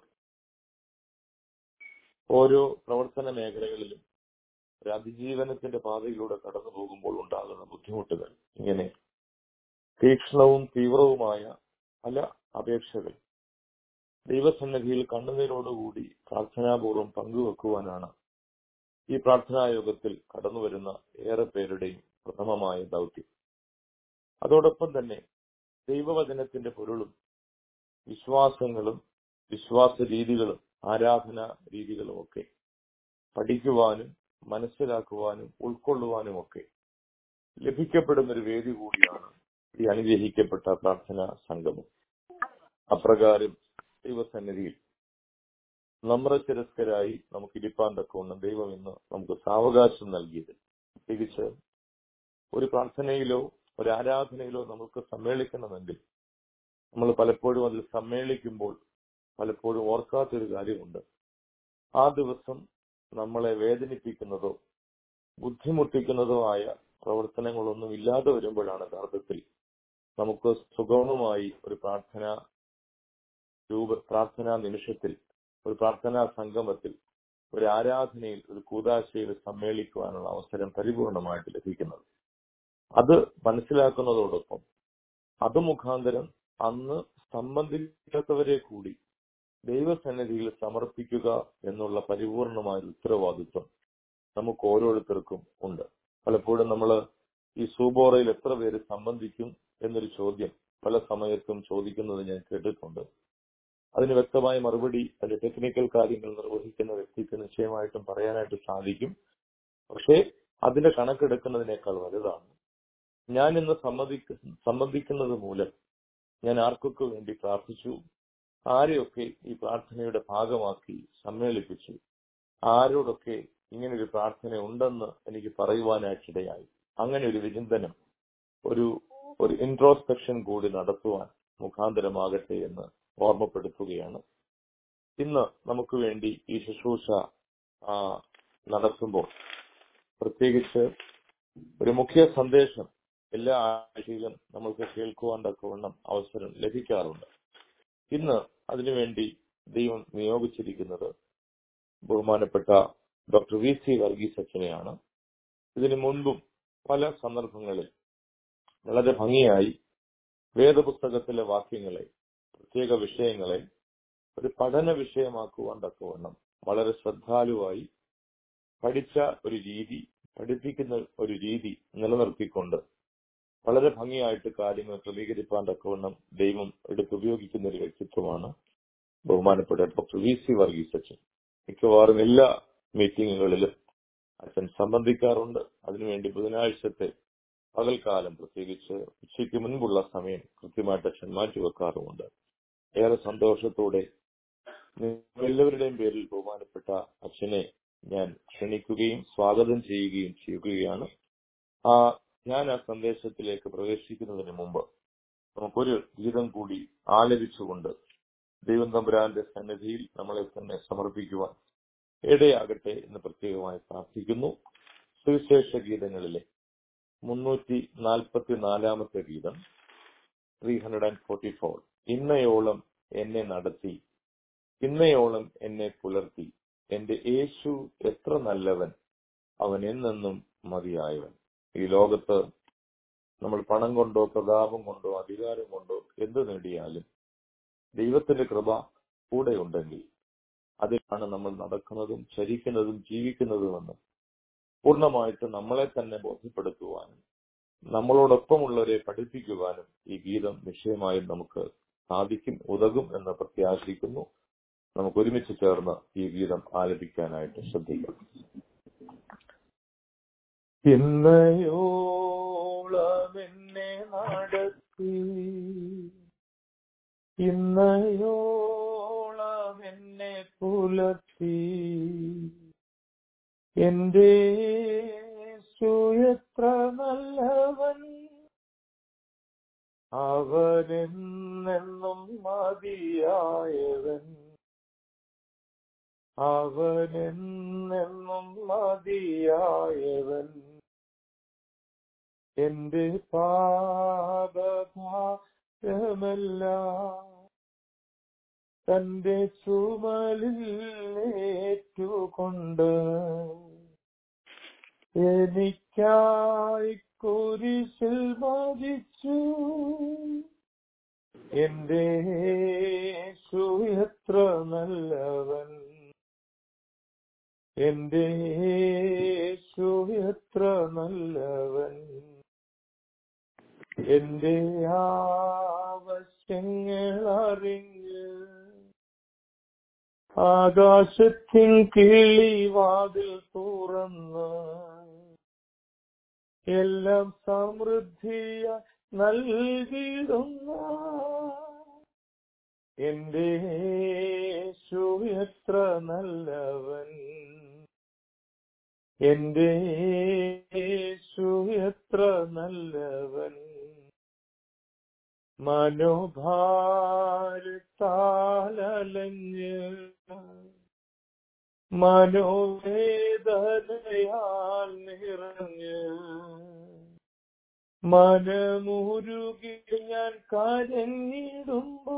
ഓരോ പ്രവർത്തന മേഖലകളിലും ഒരു അതിജീവനത്തിന്റെ പാതയിലൂടെ കടന്നു പോകുമ്പോൾ ഉണ്ടാകുന്ന ബുദ്ധിമുട്ടുകൾ ഇങ്ങനെ തീക്ഷ്ണവും തീവ്രവുമായ പല അപേക്ഷകൾ ദൈവസന്നിധിയിൽ കണ്ണുനീരോടുകൂടി പ്രാർത്ഥനാപൂർവ്വം പങ്കുവെക്കുവാനാണ് ഈ പ്രാർത്ഥനായോഗത്തിൽ കടന്നുവരുന്ന ഏറെ പേരുടെയും പ്രഥമമായ ദൗത്യം അതോടൊപ്പം തന്നെ ദൈവവചനത്തിന്റെ പൊരുളും വിശ്വാസങ്ങളും വിശ്വാസ രീതികളും ആരാധന രീതികളും ഒക്കെ പഠിക്കുവാനും മനസ്സിലാക്കുവാനും ഉൾക്കൊള്ളുവാനും ഒക്കെ ലഭിക്കപ്പെടുന്ന ഒരു വേദി കൂടിയാണ് ഈ അനുഗ്രഹിക്കപ്പെട്ട പ്രാർത്ഥനാ സംഗമം അപ്രകാരം ദൈവസന്നിധിയിൽ നമ്രചിരസ്കരായി നമുക്ക് ഇരിപ്പാൻ തക്കവണ്ണം ദൈവം ഇന്ന് നമുക്ക് സാവകാശം നൽകിയത് പ്രത്യേകിച്ച് ഒരു പ്രാർത്ഥനയിലോ ഒരു ആരാധനയിലോ നമുക്ക് സമ്മേളിക്കണമെങ്കിൽ നമ്മൾ പലപ്പോഴും അതിൽ സമ്മേളിക്കുമ്പോൾ പലപ്പോഴും ഓർക്കാത്തൊരു കാര്യമുണ്ട് ആ ദിവസം നമ്മളെ വേദനിപ്പിക്കുന്നതോ ബുദ്ധിമുട്ടിക്കുന്നതോ ആയ പ്രവർത്തനങ്ങളൊന്നും ഇല്ലാതെ വരുമ്പോഴാണ് യഥാർത്ഥത്തിൽ നമുക്ക് സുഗമമായി ഒരു പ്രാർത്ഥന രൂപ പ്രാർത്ഥനാ നിമിഷത്തിൽ ഒരു പ്രാർത്ഥനാ സംഗമത്തിൽ ഒരു ആരാധനയിൽ ഒരു കൂതാശയിൽ സമ്മേളിക്കുവാനുള്ള അവസരം പരിപൂർണമായിട്ട് ലഭിക്കുന്നത് അത് മനസ്സിലാക്കുന്നതോടൊപ്പം അത് മുഖാന്തരം അന്ന് സംബന്ധിക്കാത്തവരെ കൂടി ദൈവസന്നിധിയിൽ സമർപ്പിക്കുക എന്നുള്ള പരിപൂർണമായ ഉത്തരവാദിത്വം നമുക്ക് ഓരോരുത്തർക്കും ഉണ്ട് പലപ്പോഴും നമ്മൾ ഈ സൂബോറയിൽ എത്ര പേര് സംബന്ധിക്കും എന്നൊരു ചോദ്യം പല സമയത്തും ചോദിക്കുന്നത് ഞാൻ കേട്ടിട്ടുണ്ട് അതിന് വ്യക്തമായ മറുപടി അതിന്റെ ടെക്നിക്കൽ കാര്യങ്ങൾ നിർവഹിക്കുന്ന വ്യക്തിക്ക് നിശ്ചയമായിട്ടും പറയാനായിട്ട് സാധിക്കും പക്ഷേ അതിന്റെ കണക്കെടുക്കുന്നതിനേക്കാൾ വലുതാണ് ഞാൻ ഇന്ന് സമ്മതിക്ക സംബന്ധിക്കുന്നത് മൂലം ഞാൻ ആർക്കൊക്കെ വേണ്ടി പ്രാർത്ഥിച്ചു ആരെയൊക്കെ ഈ പ്രാർത്ഥനയുടെ ഭാഗമാക്കി സമ്മേളിപ്പിച്ചു ആരോടൊക്കെ ഇങ്ങനെ ഒരു പ്രാർത്ഥന ഉണ്ടെന്ന് എനിക്ക് പറയുവാനായിട്ടിടയായി അങ്ങനെ ഒരു വിചിന്തനം ഒരു ഒരു ഇൻട്രോസ്പെക്ഷൻ കൂടി നടത്തുവാൻ മുഖാന്തരമാകട്ടെ എന്ന് ഓർമ്മപ്പെടുത്തുകയാണ് ഇന്ന് നമുക്ക് വേണ്ടി ഈ ശുശ്രൂഷ നടത്തുമ്പോൾ പ്രത്യേകിച്ച് ഒരു മുഖ്യ സന്ദേശം എല്ലാ ആഴ്ചയിലും നമ്മൾക്ക് കേൾക്കുവാൻ തക്കവണ്ണം അവസരം ലഭിക്കാറുണ്ട് ഇന്ന് അതിനുവേണ്ടി ദൈവം നിയോഗിച്ചിരിക്കുന്നത് ബഹുമാനപ്പെട്ട ഡോക്ടർ വി സി വർഗീസ് അച്ഛനെയാണ് ഇതിനു മുൻപും പല സന്ദർഭങ്ങളിൽ വളരെ ഭംഗിയായി വേദപുസ്തകത്തിലെ വാക്യങ്ങളെ പ്രത്യേക വിഷയങ്ങളെ ഒരു പഠന വിഷയമാക്കുവാൻ തക്കവണ്ണം വളരെ ശ്രദ്ധാലുവായി പഠിച്ച ഒരു രീതി പഠിപ്പിക്കുന്ന ഒരു രീതി നിലനിർത്തിക്കൊണ്ട് വളരെ ഭംഗിയായിട്ട് കാര്യങ്ങൾ ക്രമീകരിപ്പാൻ തക്കവണ്ണം ദൈവം എടുത്തുപയോഗിക്കുന്ന ഒരു വ്യക്തിത്വമാണ് ബഹുമാനപ്പെട്ട ഡോക്ടർ വി സി വർഗീസ് അച്ഛൻ മിക്കവാറും എല്ലാ മീറ്റിങ്ങുകളിലും അച്ഛൻ സംബന്ധിക്കാറുണ്ട് അതിനുവേണ്ടി ബുധനാഴ്ചത്തെ പകൽക്കാലം പ്രത്യേകിച്ച് ഉച്ചയ്ക്ക് മുൻപുള്ള സമയം കൃത്യമായിട്ട് അച്ഛൻ മാറ്റിവെക്കാറുമുണ്ട് ഏറെ സന്തോഷത്തോടെ എല്ലാവരുടെയും പേരിൽ ബഹുമാനപ്പെട്ട അച്ഛനെ ഞാൻ ക്ഷണിക്കുകയും സ്വാഗതം ചെയ്യുകയും ചെയ്യുകയാണ് ആ ഞാൻ ആ സന്ദേശത്തിലേക്ക് പ്രവേശിക്കുന്നതിന് മുമ്പ് നമുക്കൊരു ഗീതം കൂടി ആലപിച്ചുകൊണ്ട് ദൈവം തമ്പുരാന്റെ സന്നിധിയിൽ നമ്മളെ തന്നെ സമർപ്പിക്കുവാൻ ഇടയാകട്ടെ എന്ന് പ്രത്യേകമായി പ്രാർത്ഥിക്കുന്നു സുവിശേഷ ഗീതങ്ങളിലെ മുന്നൂറ്റി നാൽപ്പത്തി നാലാമത്തെ ഗീതം three hundred and forty four ഇന്നയോളം എന്നെ നടത്തി ഇന്നയോളം എന്നെ പുലർത്തി എന്റെ യേശു എത്ര നല്ലവൻ അവൻ എന്നെന്നും മതിയായവൻ ഈ ലോകത്ത് നമ്മൾ പണം കൊണ്ടോ പ്രതാപം കൊണ്ടോ അധികാരം കൊണ്ടോ എന്ത് നേടിയാലും ദൈവത്തിന്റെ കൃപ കൂടെ ഉണ്ടെങ്കിൽ അതിലാണ് നമ്മൾ നടക്കുന്നതും ചരിക്കുന്നതും ജീവിക്കുന്നതുമെന്ന് പൂർണ്ണമായിട്ട് നമ്മളെ തന്നെ ബോധ്യപ്പെടുത്തുവാനും നമ്മളോടൊപ്പമുള്ളവരെ പഠിപ്പിക്കുവാനും ഈ ഗീതം നിശ്ചയമായും നമുക്ക് സാധിക്കും ഉതകും എന്ന് പ്രത്യാശിക്കുന്നു നമുക്ക് ഒരുമിച്ച് ചേർന്ന് ഈ ഗീതം ആലപിക്കാനായിട്ട് ശ്രദ്ധിക്കാം ഇന്നയോളം എന്നെ നടത്തി ഇന്നയോളം എന്നെ പുലർത്തി എന്റെ യേശു എത്ര നല്ലവൻ അവനെന്നെന്നും മതിയായവൻ അവനെന്നെന്നും മതിയായവൻ എന്റെ പാപഭാരമെല്ലാം തന്റെ ചുമലിൽ ഏറ്റുകൊണ്ട് എനിക്കായി കുരിശിൽ മരിച്ചു എന്റെ യേശു എത്ര നല്ലവൻ എന്റെ യേശു എത്ര നല്ലവൻ എന്റെ ആവശ്യങ്ങൾ അറിഞ്ഞ് ആകാശത്തിൻ കിളിവാതിൽ തുറന്ന് എല്ലാം സമൃദ്ധിയ നൽകിയിടുന്ന എന്റെ യേശു എത്ര നല്ലവൻ എന്റെ യേശു എത്ര നല്ലവൻ മനോഭാരത്താലഞ്ഞ് മനോവേദനയാൽ നിറഞ്ഞ് മനമുരുകി ഞാൻ കരഞ്ഞിടുമ്പോ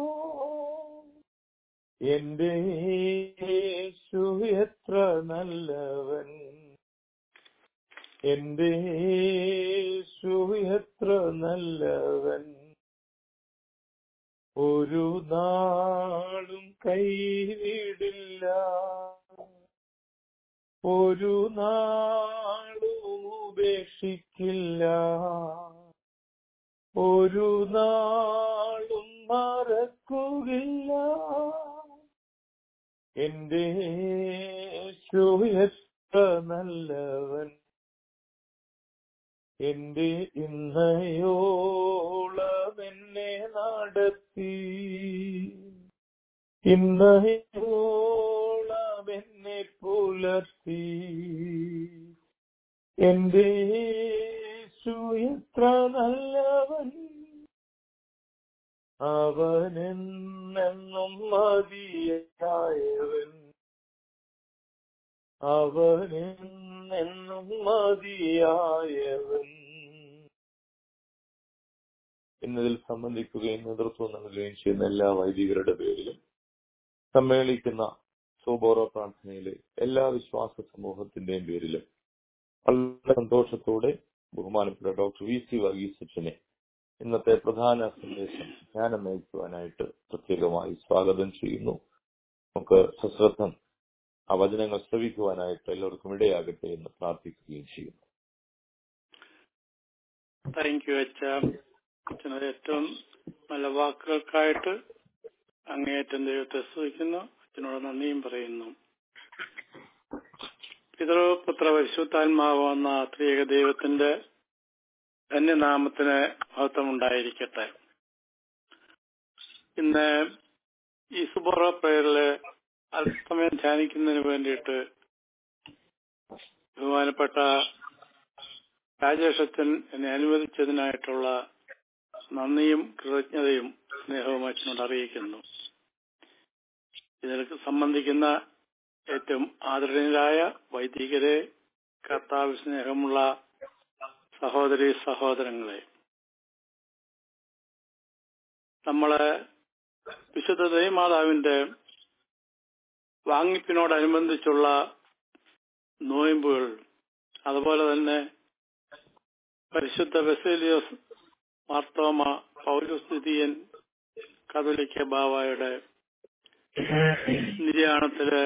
എന്റെ യേശു എത്ര നല്ലവൻ എന്റെ യേശു എത്ര നല്ലവൻ ഒരു നാളും കൈവിടില്ല ഒരു നാളും ഉപേക്ഷിക്കില്ല ഒരു നാളും മറക്കുകയില്ല എന്റെ യേശു എത്ര നല്ലവൻ എന്റെ ഇന്നയോളം എന്നെ നടത്തി ഇന്നയോളം എന്നെ പുലർത്തി എന്റെ യേശു എത്ര നല്ലവൻ അവനെന്നും മതിയായവൻ അവനെന്നും മതിയായവൻ എന്നതിൽ സംബന്ധിക്കുകയും നേതൃത്വം നൽകുകയും ചെയ്യുന്ന എല്ലാ വൈദികരുടെ പേരിലും സമ്മേളിക്കുന്ന സോബോറോ പ്രാർത്ഥനയിലെ എല്ലാ വിശ്വാസ സമൂഹത്തിന്റെയും പേരിലും വളരെ സന്തോഷത്തോടെ ബഹുമാനപ്പെട്ട ഡോക്ടർ വി സി വർഗീസച്ചനെ ഇന്നത്തെ പ്രധാന സന്ദേശം ധ്യാനം നയിക്കുവാനായിട്ട് പ്രത്യേകമായി സ്വാഗതം ചെയ്യുന്നു നമുക്ക് സശ്രദ്ധം ആ വചനങ്ങൾ ശ്രവിക്കുവാനായിട്ട് എല്ലാവർക്കും ഇടയാകട്ടെ എന്ന് പ്രാർത്ഥിക്കുകയും ചെയ്യുന്നു താങ്ക് യു അച്ഛ അച്ഛനത് ഏറ്റവും നല്ല വാക്കുകൾക്കായിട്ട് അങ്ങേയറ്റം ദൈവത്തെ സ്തുതിക്കുന്നു അച്ഛനോട് നന്ദിയും പറയുന്നു പിതൃ പുത്ര പരിശുദ്ധാത്മാവുന്ന ത്രിയേക ദൈവത്തിന്റെ ധന്യനാമത്തിന് മഹത്വമുണ്ടായിരിക്കട്ടെ ഇന്ന് ഈ സുബോറ പ്രയറില് അല്പസമയം ധ്യാനിക്കുന്നതിന് വേണ്ടിയിട്ട് ബഹുമാനപ്പെട്ട രാജേഷച്ചൻ എന്നെ അനുവദിച്ചതിനായിട്ടുള്ള നന്ദിയും കൃതജ്ഞതയും സ്നേഹവും അച്ഛനോട് അറിയിക്കുന്നു ഇതിൽ സംബന്ധിക്കുന്ന ഏറ്റവും ആദരണീയരായ വൈദികരെ കർത്താവ് സ്നേഹമുള്ള സഹോദരി സഹോദരങ്ങളെ നമ്മള് വിശുദ്ധ ദൈവമാതാവിന്റെ വാങ്ങിപ്പിനോടനുബന്ധിച്ചുള്ള നോയമ്പുകൾ അതുപോലെ തന്നെ പരിശുദ്ധ ബസേലിയോസ് മാർത്തോമ പൗരസ്ഥിതിയൻ കതോലിക്ക ബാവായുടെ നിര്യാണത്തില്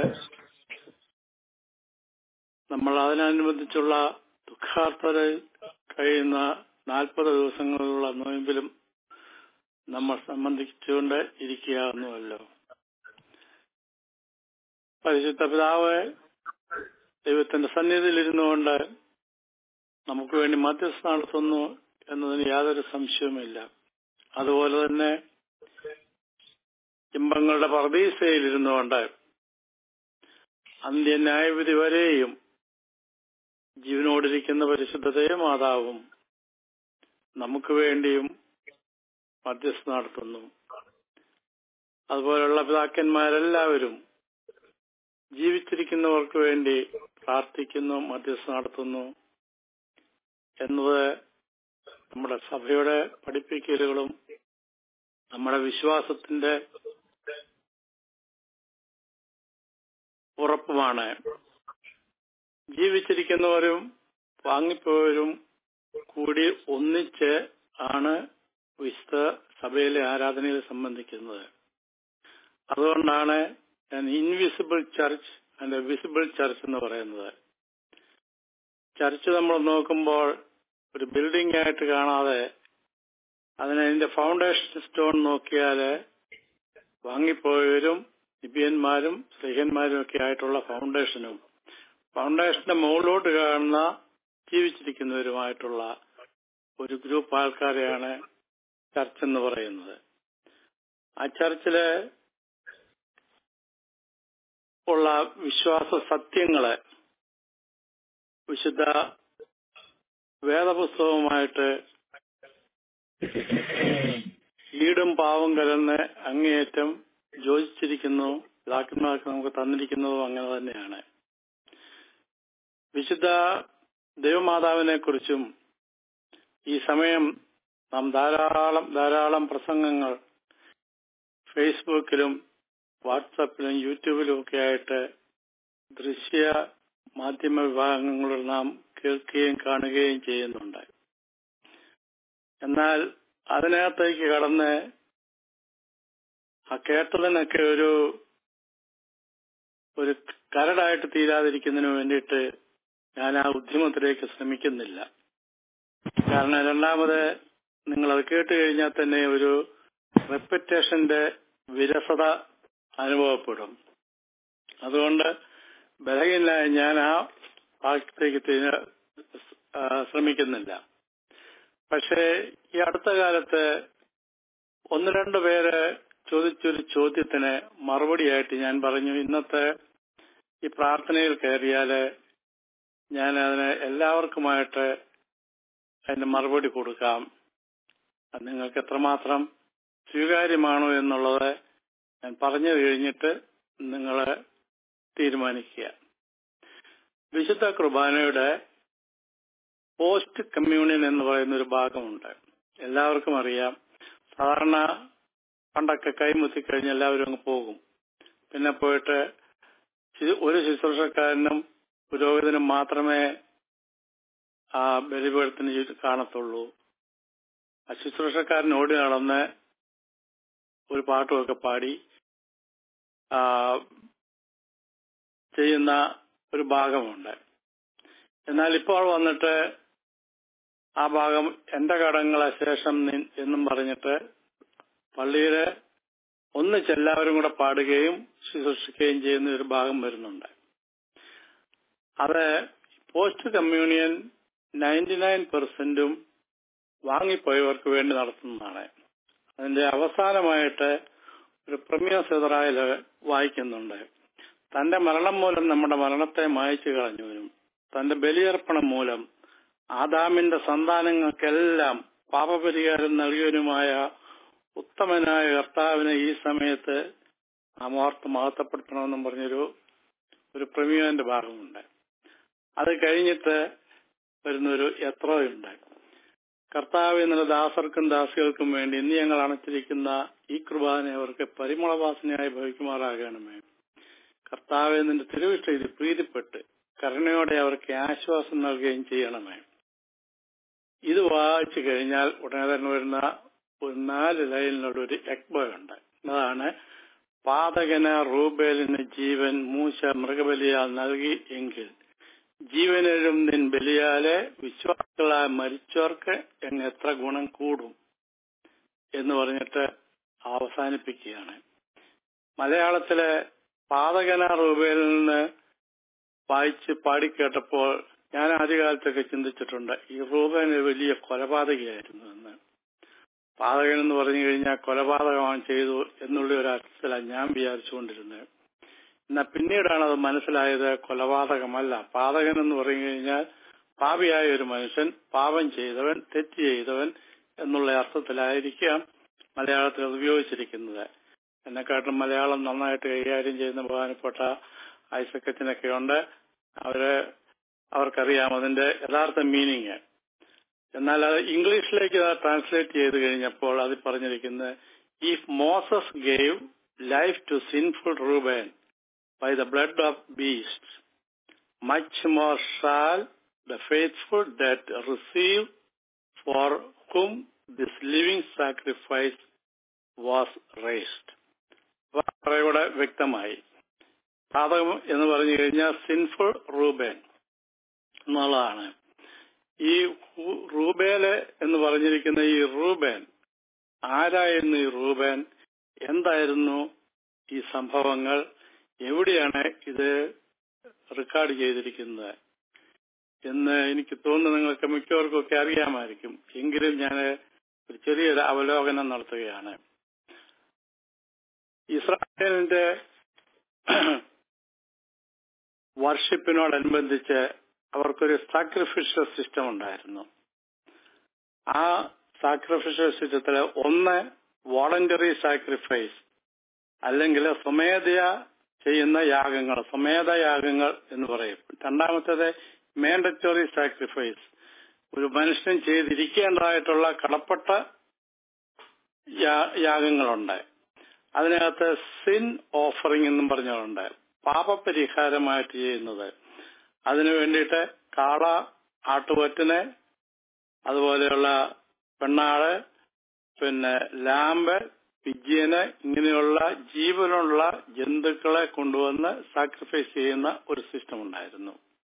നമ്മൾ അതിനനുബന്ധിച്ചുള്ള ദുഃഖാർത്ഥത കഴിയുന്ന നാൽപ്പത് ദിവസങ്ങളിലുള്ള നോയമ്പിലും നമ്മൾ സംബന്ധിച്ചുകൊണ്ട് ഇരിക്കുകയാകുന്നുവല്ലോ പരിശുദ്ധ പിതാവ് ദൈവത്തിന്റെ സന്നിധിയിലിരുന്നുകൊണ്ട് നമുക്ക് വേണ്ടി മധ്യസ്ഥ നടത്തുന്നു എന്നതിന് യാതൊരു സംശയവുമില്ല അതുപോലെ തന്നെ ഇമ്പങ്ങളുടെ പർദീസയിലിരുന്നുകൊണ്ട് അന്ത്യ ന്യായവിധി വരെയും ജീവനോടിരിക്കുന്ന പരിശുദ്ധതയെ മാതാവും നമുക്ക് വേണ്ടിയും മധ്യസ്ഥ നടത്തുന്നു അതുപോലുള്ള പിതാക്കന്മാരെല്ലാവരും ജീവിച്ചിരിക്കുന്നവർക്ക് വേണ്ടി പ്രാർത്ഥിക്കുന്നു മധ്യസ്ഥ നടത്തുന്നു എന്നത് നമ്മുടെ സഭയുടെ പഠിപ്പിക്കലുകളും നമ്മുടെ വിശ്വാസത്തിന്റെ ഉറപ്പുമാണ് ജീവിച്ചിരിക്കുന്നവരും വാങ്ങിപ്പോയവരും കൂടി ഒന്നിച്ച് ആണ് വിശുദ്ധ സഭയിലെ ആരാധനയിൽ സംബന്ധിക്കുന്നത് അതുകൊണ്ടാണ് ഞാൻ invisible church and visible church എന്ന് പറയുന്നത് ചർച്ച് നമ്മൾ നോക്കുമ്പോൾ ഒരു ബിൽഡിംഗ് ആയിട്ട് കാണാതെ അതിന് അതിന്റെ ഫൗണ്ടേഷൻ സ്റ്റോൺ നോക്കിയാല് വാങ്ങിപ്പോയവരും നിബിയന്മാരും സ്ത്രീഹന്മാരും ഒക്കെ ആയിട്ടുള്ള ഫൗണ്ടേഷനും ഫൗണ്ടേഷന്റെ മുകളിലോട്ട് കാണുന്ന ജീവിച്ചിരിക്കുന്നവരുമായിട്ടുള്ള ഒരു ഗ്രൂപ്പ് ആൾക്കാരെയാണ് ചർച്ച് എന്ന് പറയുന്നത് ആ ചർച്ചില് ഉള്ള വിശ്വാസ സത്യങ്ങളെ വിശുദ്ധ വേദപുസ്തകവുമായിട്ട് ഈടും പാവം കലർന്ന് അങ്ങേയറ്റം യോജിച്ചിരിക്കുന്നു പിതാക്കന്മാർക്ക് നമുക്ക് തന്നിരിക്കുന്നതും അങ്ങനെ തന്നെയാണ് വിശുദ്ധ ദൈവമാതാവിനെ കുറിച്ചും ഈ സമയം നാം ധാരാളം ധാരാളം പ്രസംഗങ്ങൾ ഫേസ്ബുക്കിലും വാട്സാപ്പിലും യൂട്യൂബിലും ഒക്കെ ആയിട്ട് ദൃശ്യ മാധ്യമ വിഭാഗങ്ങളിൽ നാം കേൾക്കുകയും കാണുകയും ചെയ്യുന്നുണ്ട് എന്നാൽ അതിനകത്തേക്ക് കടന്ന് ആ കേട്ടതിനൊക്കെ ഒരു ഒരു കരടായിട്ട് തീരാതിരിക്കുന്നതിന് വേണ്ടിയിട്ട് ഞാൻ ആ ഉദ്യമത്തിലേക്ക് ശ്രമിക്കുന്നില്ല കാരണം രണ്ടാമത് നിങ്ങൾ അത് കേട്ട് കഴിഞ്ഞാൽ തന്നെ ഒരു റെപ്പറ്റേഷന്റെ വിരസത അനുഭവപ്പെടും അതുകൊണ്ട് ബലഹീനായ ഞാൻ ആ ഭാഗത്തേക്ക് തിരിഞ്ഞ് ശ്രമിക്കുന്നില്ല പക്ഷേ ഈ അടുത്ത കാലത്ത് ഒന്ന് രണ്ട് പേര് ചോദിച്ചൊരു ചോദ്യത്തിന് മറുപടിയായിട്ട് ഞാൻ പറഞ്ഞു ഇന്നത്തെ ഈ പ്രാർത്ഥനയിൽ കയറിയാല് ഞാൻ അതിന് എല്ലാവർക്കുമായിട്ട് അതിന്റെ മറുപടി കൊടുക്കാം അത് നിങ്ങൾക്ക് എത്രമാത്രം സ്വീകാര്യമാണോ എന്നുള്ളത് ഞാൻ പറഞ്ഞു കഴിഞ്ഞിട്ട് നിങ്ങൾ തീരുമാനിക്കുക വിശുദ്ധ കുർബാനയുടെ പോസ്റ്റ് കമ്മ്യൂണിയൻ എന്ന് പറയുന്ന ഒരു ഭാഗമുണ്ട് എല്ലാവർക്കും അറിയാം സാധാരണ പണ്ടൊക്കെ കൈമുത്തിക്കഴിഞ്ഞ് എല്ലാവരും അങ്ങ് പോകും പിന്നെ പോയിട്ട് ഒരു ശുശ്രൂഷക്കാരനും പുരോഹിതനും മാത്രമേ ആ ബലിപീഠത്തിന് ചുറ്റും കാണത്തുള്ളൂ ആ ശുശ്രൂഷക്കാരൻ ഓടി നടന്ന് ഒരു പാട്ടുമൊക്കെ പാടി ചെയ്യുന്ന ഒരു ഭാഗമുണ്ട് എന്നാൽ ഇപ്പോൾ വന്നിട്ട് ആ ഭാഗം എന്റെ കടങ്ങളെ ശേഷം എന്നും പറഞ്ഞിട്ട് പള്ളിയിലെ ഒന്നിച്ച് എല്ലാവരും കൂടെ പാടുകയും ശുശ്രൂഷിക്കുകയും ചെയ്യുന്ന ഒരു ഭാഗം വരുന്നുണ്ട് അത് പോസ്റ്റ് കമ്മ്യൂണിയൻ നയൻറ്റി നയൻ പെർസെന്റും വാങ്ങിപ്പോയവർക്ക് വേണ്ടി നടത്തുന്നതാണ് അതിന്റെ അവസാനമായിട്ട് ഒരു പ്രമിയർ സെതറായിൽ വായിക്കുന്നുണ്ട് തന്റെ മരണം മൂലം നമ്മുടെ മരണത്തെ മായച്ചു കളഞ്ഞവനും തന്റെ ബലിയർപ്പണം മൂലം ആദാമിന്റെ സന്താനങ്ങൾക്കെല്ലാം പാപപരിഹാരം നൽകിയവനുമായ ഉത്തമനായ കർത്താവിനെ ഈ സമയത്ത് നാമോർത്ത് മഹത്വപ്പെടുത്തണമെന്നും പറഞ്ഞൊരു ഒരു പ്രമേയന്റെ ഭാഗമുണ്ട് അത് കഴിഞ്ഞിട്ട് വരുന്നൊരു എത്രയുണ്ട് കർത്താവ് എന്നുള്ള ദാസർക്കും ദാസികൾക്കും വേണ്ടി ഇന്ന് ഞങ്ങൾ അണച്ചിരിക്കുന്ന ഈ കുർബാന അവർക്ക് പരിമളവാസനയായി ഭവിക്കുമാറാകണമേ കർത്താവ് നിന്റെ തിരുവിഷ്ടയിൽ പ്രീതിപ്പെട്ട് കരുണയോടെ അവർക്ക് ആശ്വാസം നൽകുകയും ചെയ്യണമേ ഇത് വായിച്ചു കഴിഞ്ഞാൽ ഉടനെ തന്നെ വരുന്ന ഒരു നാല് ലൈനിലുള്ള ഒരു എക്ബോയുണ്ട് അതാണ് പാതകന റൂബേലിന് ജീവൻ മൂശ മൃഗബലിയാൽ നൽകി എങ്കിൽ ജീവനെഴും നിൻ ബലിയാലെ വിശ്വാസികളായ മരിച്ചവർക്ക് എങ്ങ് എത്ര ഗുണം കൂടും എന്ന് പറഞ്ഞിട്ട് അവസാനിപ്പിക്കുകയാണ് മലയാളത്തിലെ പാതകന റൂബേലിൽ നിന്ന് വായിച്ച് പാടിക്കേട്ടപ്പോൾ ഞാൻ ആദ്യകാലത്തൊക്കെ ചിന്തിച്ചിട്ടുണ്ട് ഈ റൂബേൻ ഒരു വലിയ കൊലപാതകയായിരുന്നു എന്ന് പാതകൻ എന്ന് പറഞ്ഞു കഴിഞ്ഞാൽ കൊലപാതകമാണ് ചെയ്തു എന്നുള്ള ഒരു അർത്ഥത്തിലാണ് ഞാൻ വിചാരിച്ചുകൊണ്ടിരുന്നത് എന്നാൽ പിന്നീടാണ് അത് മനസ്സിലായത് കൊലപാതകമല്ല പാതകൻ എന്ന് പറഞ്ഞു കഴിഞ്ഞാൽ പാപിയായ ഒരു മനുഷ്യൻ പാപം ചെയ്തവൻ തെറ്റ് ചെയ്തവൻ എന്നുള്ള അർത്ഥത്തിലായിരിക്കാം മലയാളത്തിൽ അത് ഉപയോഗിച്ചിരിക്കുന്നത് എന്നെക്കാട്ടും മലയാളം നന്നായിട്ട് കൈകാര്യം ചെയ്യുന്ന ബഹുമാനപ്പെട്ട ഐസക്കത്തിനൊക്കെ ഉണ്ട് അവര് അവർക്കറിയാം അതിന്റെ യഥാർത്ഥ മീനിങ് എന്നാൽ അത് ഇംഗ്ലീഷിലേക്ക് ട്രാൻസ്ലേറ്റ് ചെയ്ത് കഴിഞ്ഞപ്പോൾ അതിൽ പറഞ്ഞിരിക്കുന്നത് if Moses gave life to sinful Reuben by the blood of beast much more shall the faithful that receive for whom this living sacrifice was raised കൂടെ വ്യക്തമായി പാതകം എന്ന് പറഞ്ഞു കഴിഞ്ഞാൽ സിൻഫുൾ റൂബേൻ എന്നുള്ളതാണ് ഈ റൂബേല് എന്ന് പറഞ്ഞിരിക്കുന്ന ഈ റൂബേൻ ആരായിരുന്നു ഈ റൂബേൻ എന്തായിരുന്നു ഈ സംഭവങ്ങൾ എവിടെയാണ് ഇത് റെക്കോർഡ് ചെയ്തിരിക്കുന്നത് എന്ന് എനിക്ക് തോന്നുന്നു നിങ്ങൾക്ക് മിക്കവർക്കും ഒക്കെ അറിയാമായിരിക്കും എങ്കിലും ഞാൻ ഒരു ചെറിയൊരു അവലോകനം നടത്തുകയാണ് ഇസ്രായേലിന്റെ വർഷിപ്പിനോടനുബന്ധിച്ച് അവർക്കൊരു സാക്രിഫിഷ്യൽ സിസ്റ്റം ഉണ്ടായിരുന്നു ആ സാക്രിഫിഷ്യൽ സിസ്റ്റത്തിൽ ഒന്ന് വോളണ്ടറി സാക്രിഫൈസ് അല്ലെങ്കിൽ സ്വമേധയ ചെയ്യുന്ന യാഗങ്ങൾ സ്വമേധ യാഗങ്ങൾ എന്ന് പറയും രണ്ടാമത്തേത് മാൻഡറ്ററി സാക്രിഫൈസ് ഒരു മനുഷ്യൻ ചെയ്തിരിക്കേണ്ടതായിട്ടുള്ള കടപ്പെട്ട യാഗങ്ങളുണ്ട് അതിനകത്ത് സിൻ ഓഫറിംഗ് എന്നും പറഞ്ഞുകൊണ്ട് പാപപരിഹാരമായിട്ട് ചെയ്യുന്നത് അതിനു വേണ്ടിയിട്ട് കാള ആട്ടുകൊറ്റന് അതുപോലെയുള്ള പെണ്ണാട് പിന്നെ ലാമ്പ് പിജിയന് ഇങ്ങനെയുള്ള ജീവനുള്ള ജന്തുക്കളെ കൊണ്ടുവന്ന് സാക്രിഫൈസ് ചെയ്യുന്ന ഒരു സിസ്റ്റം ഉണ്ടായിരുന്നു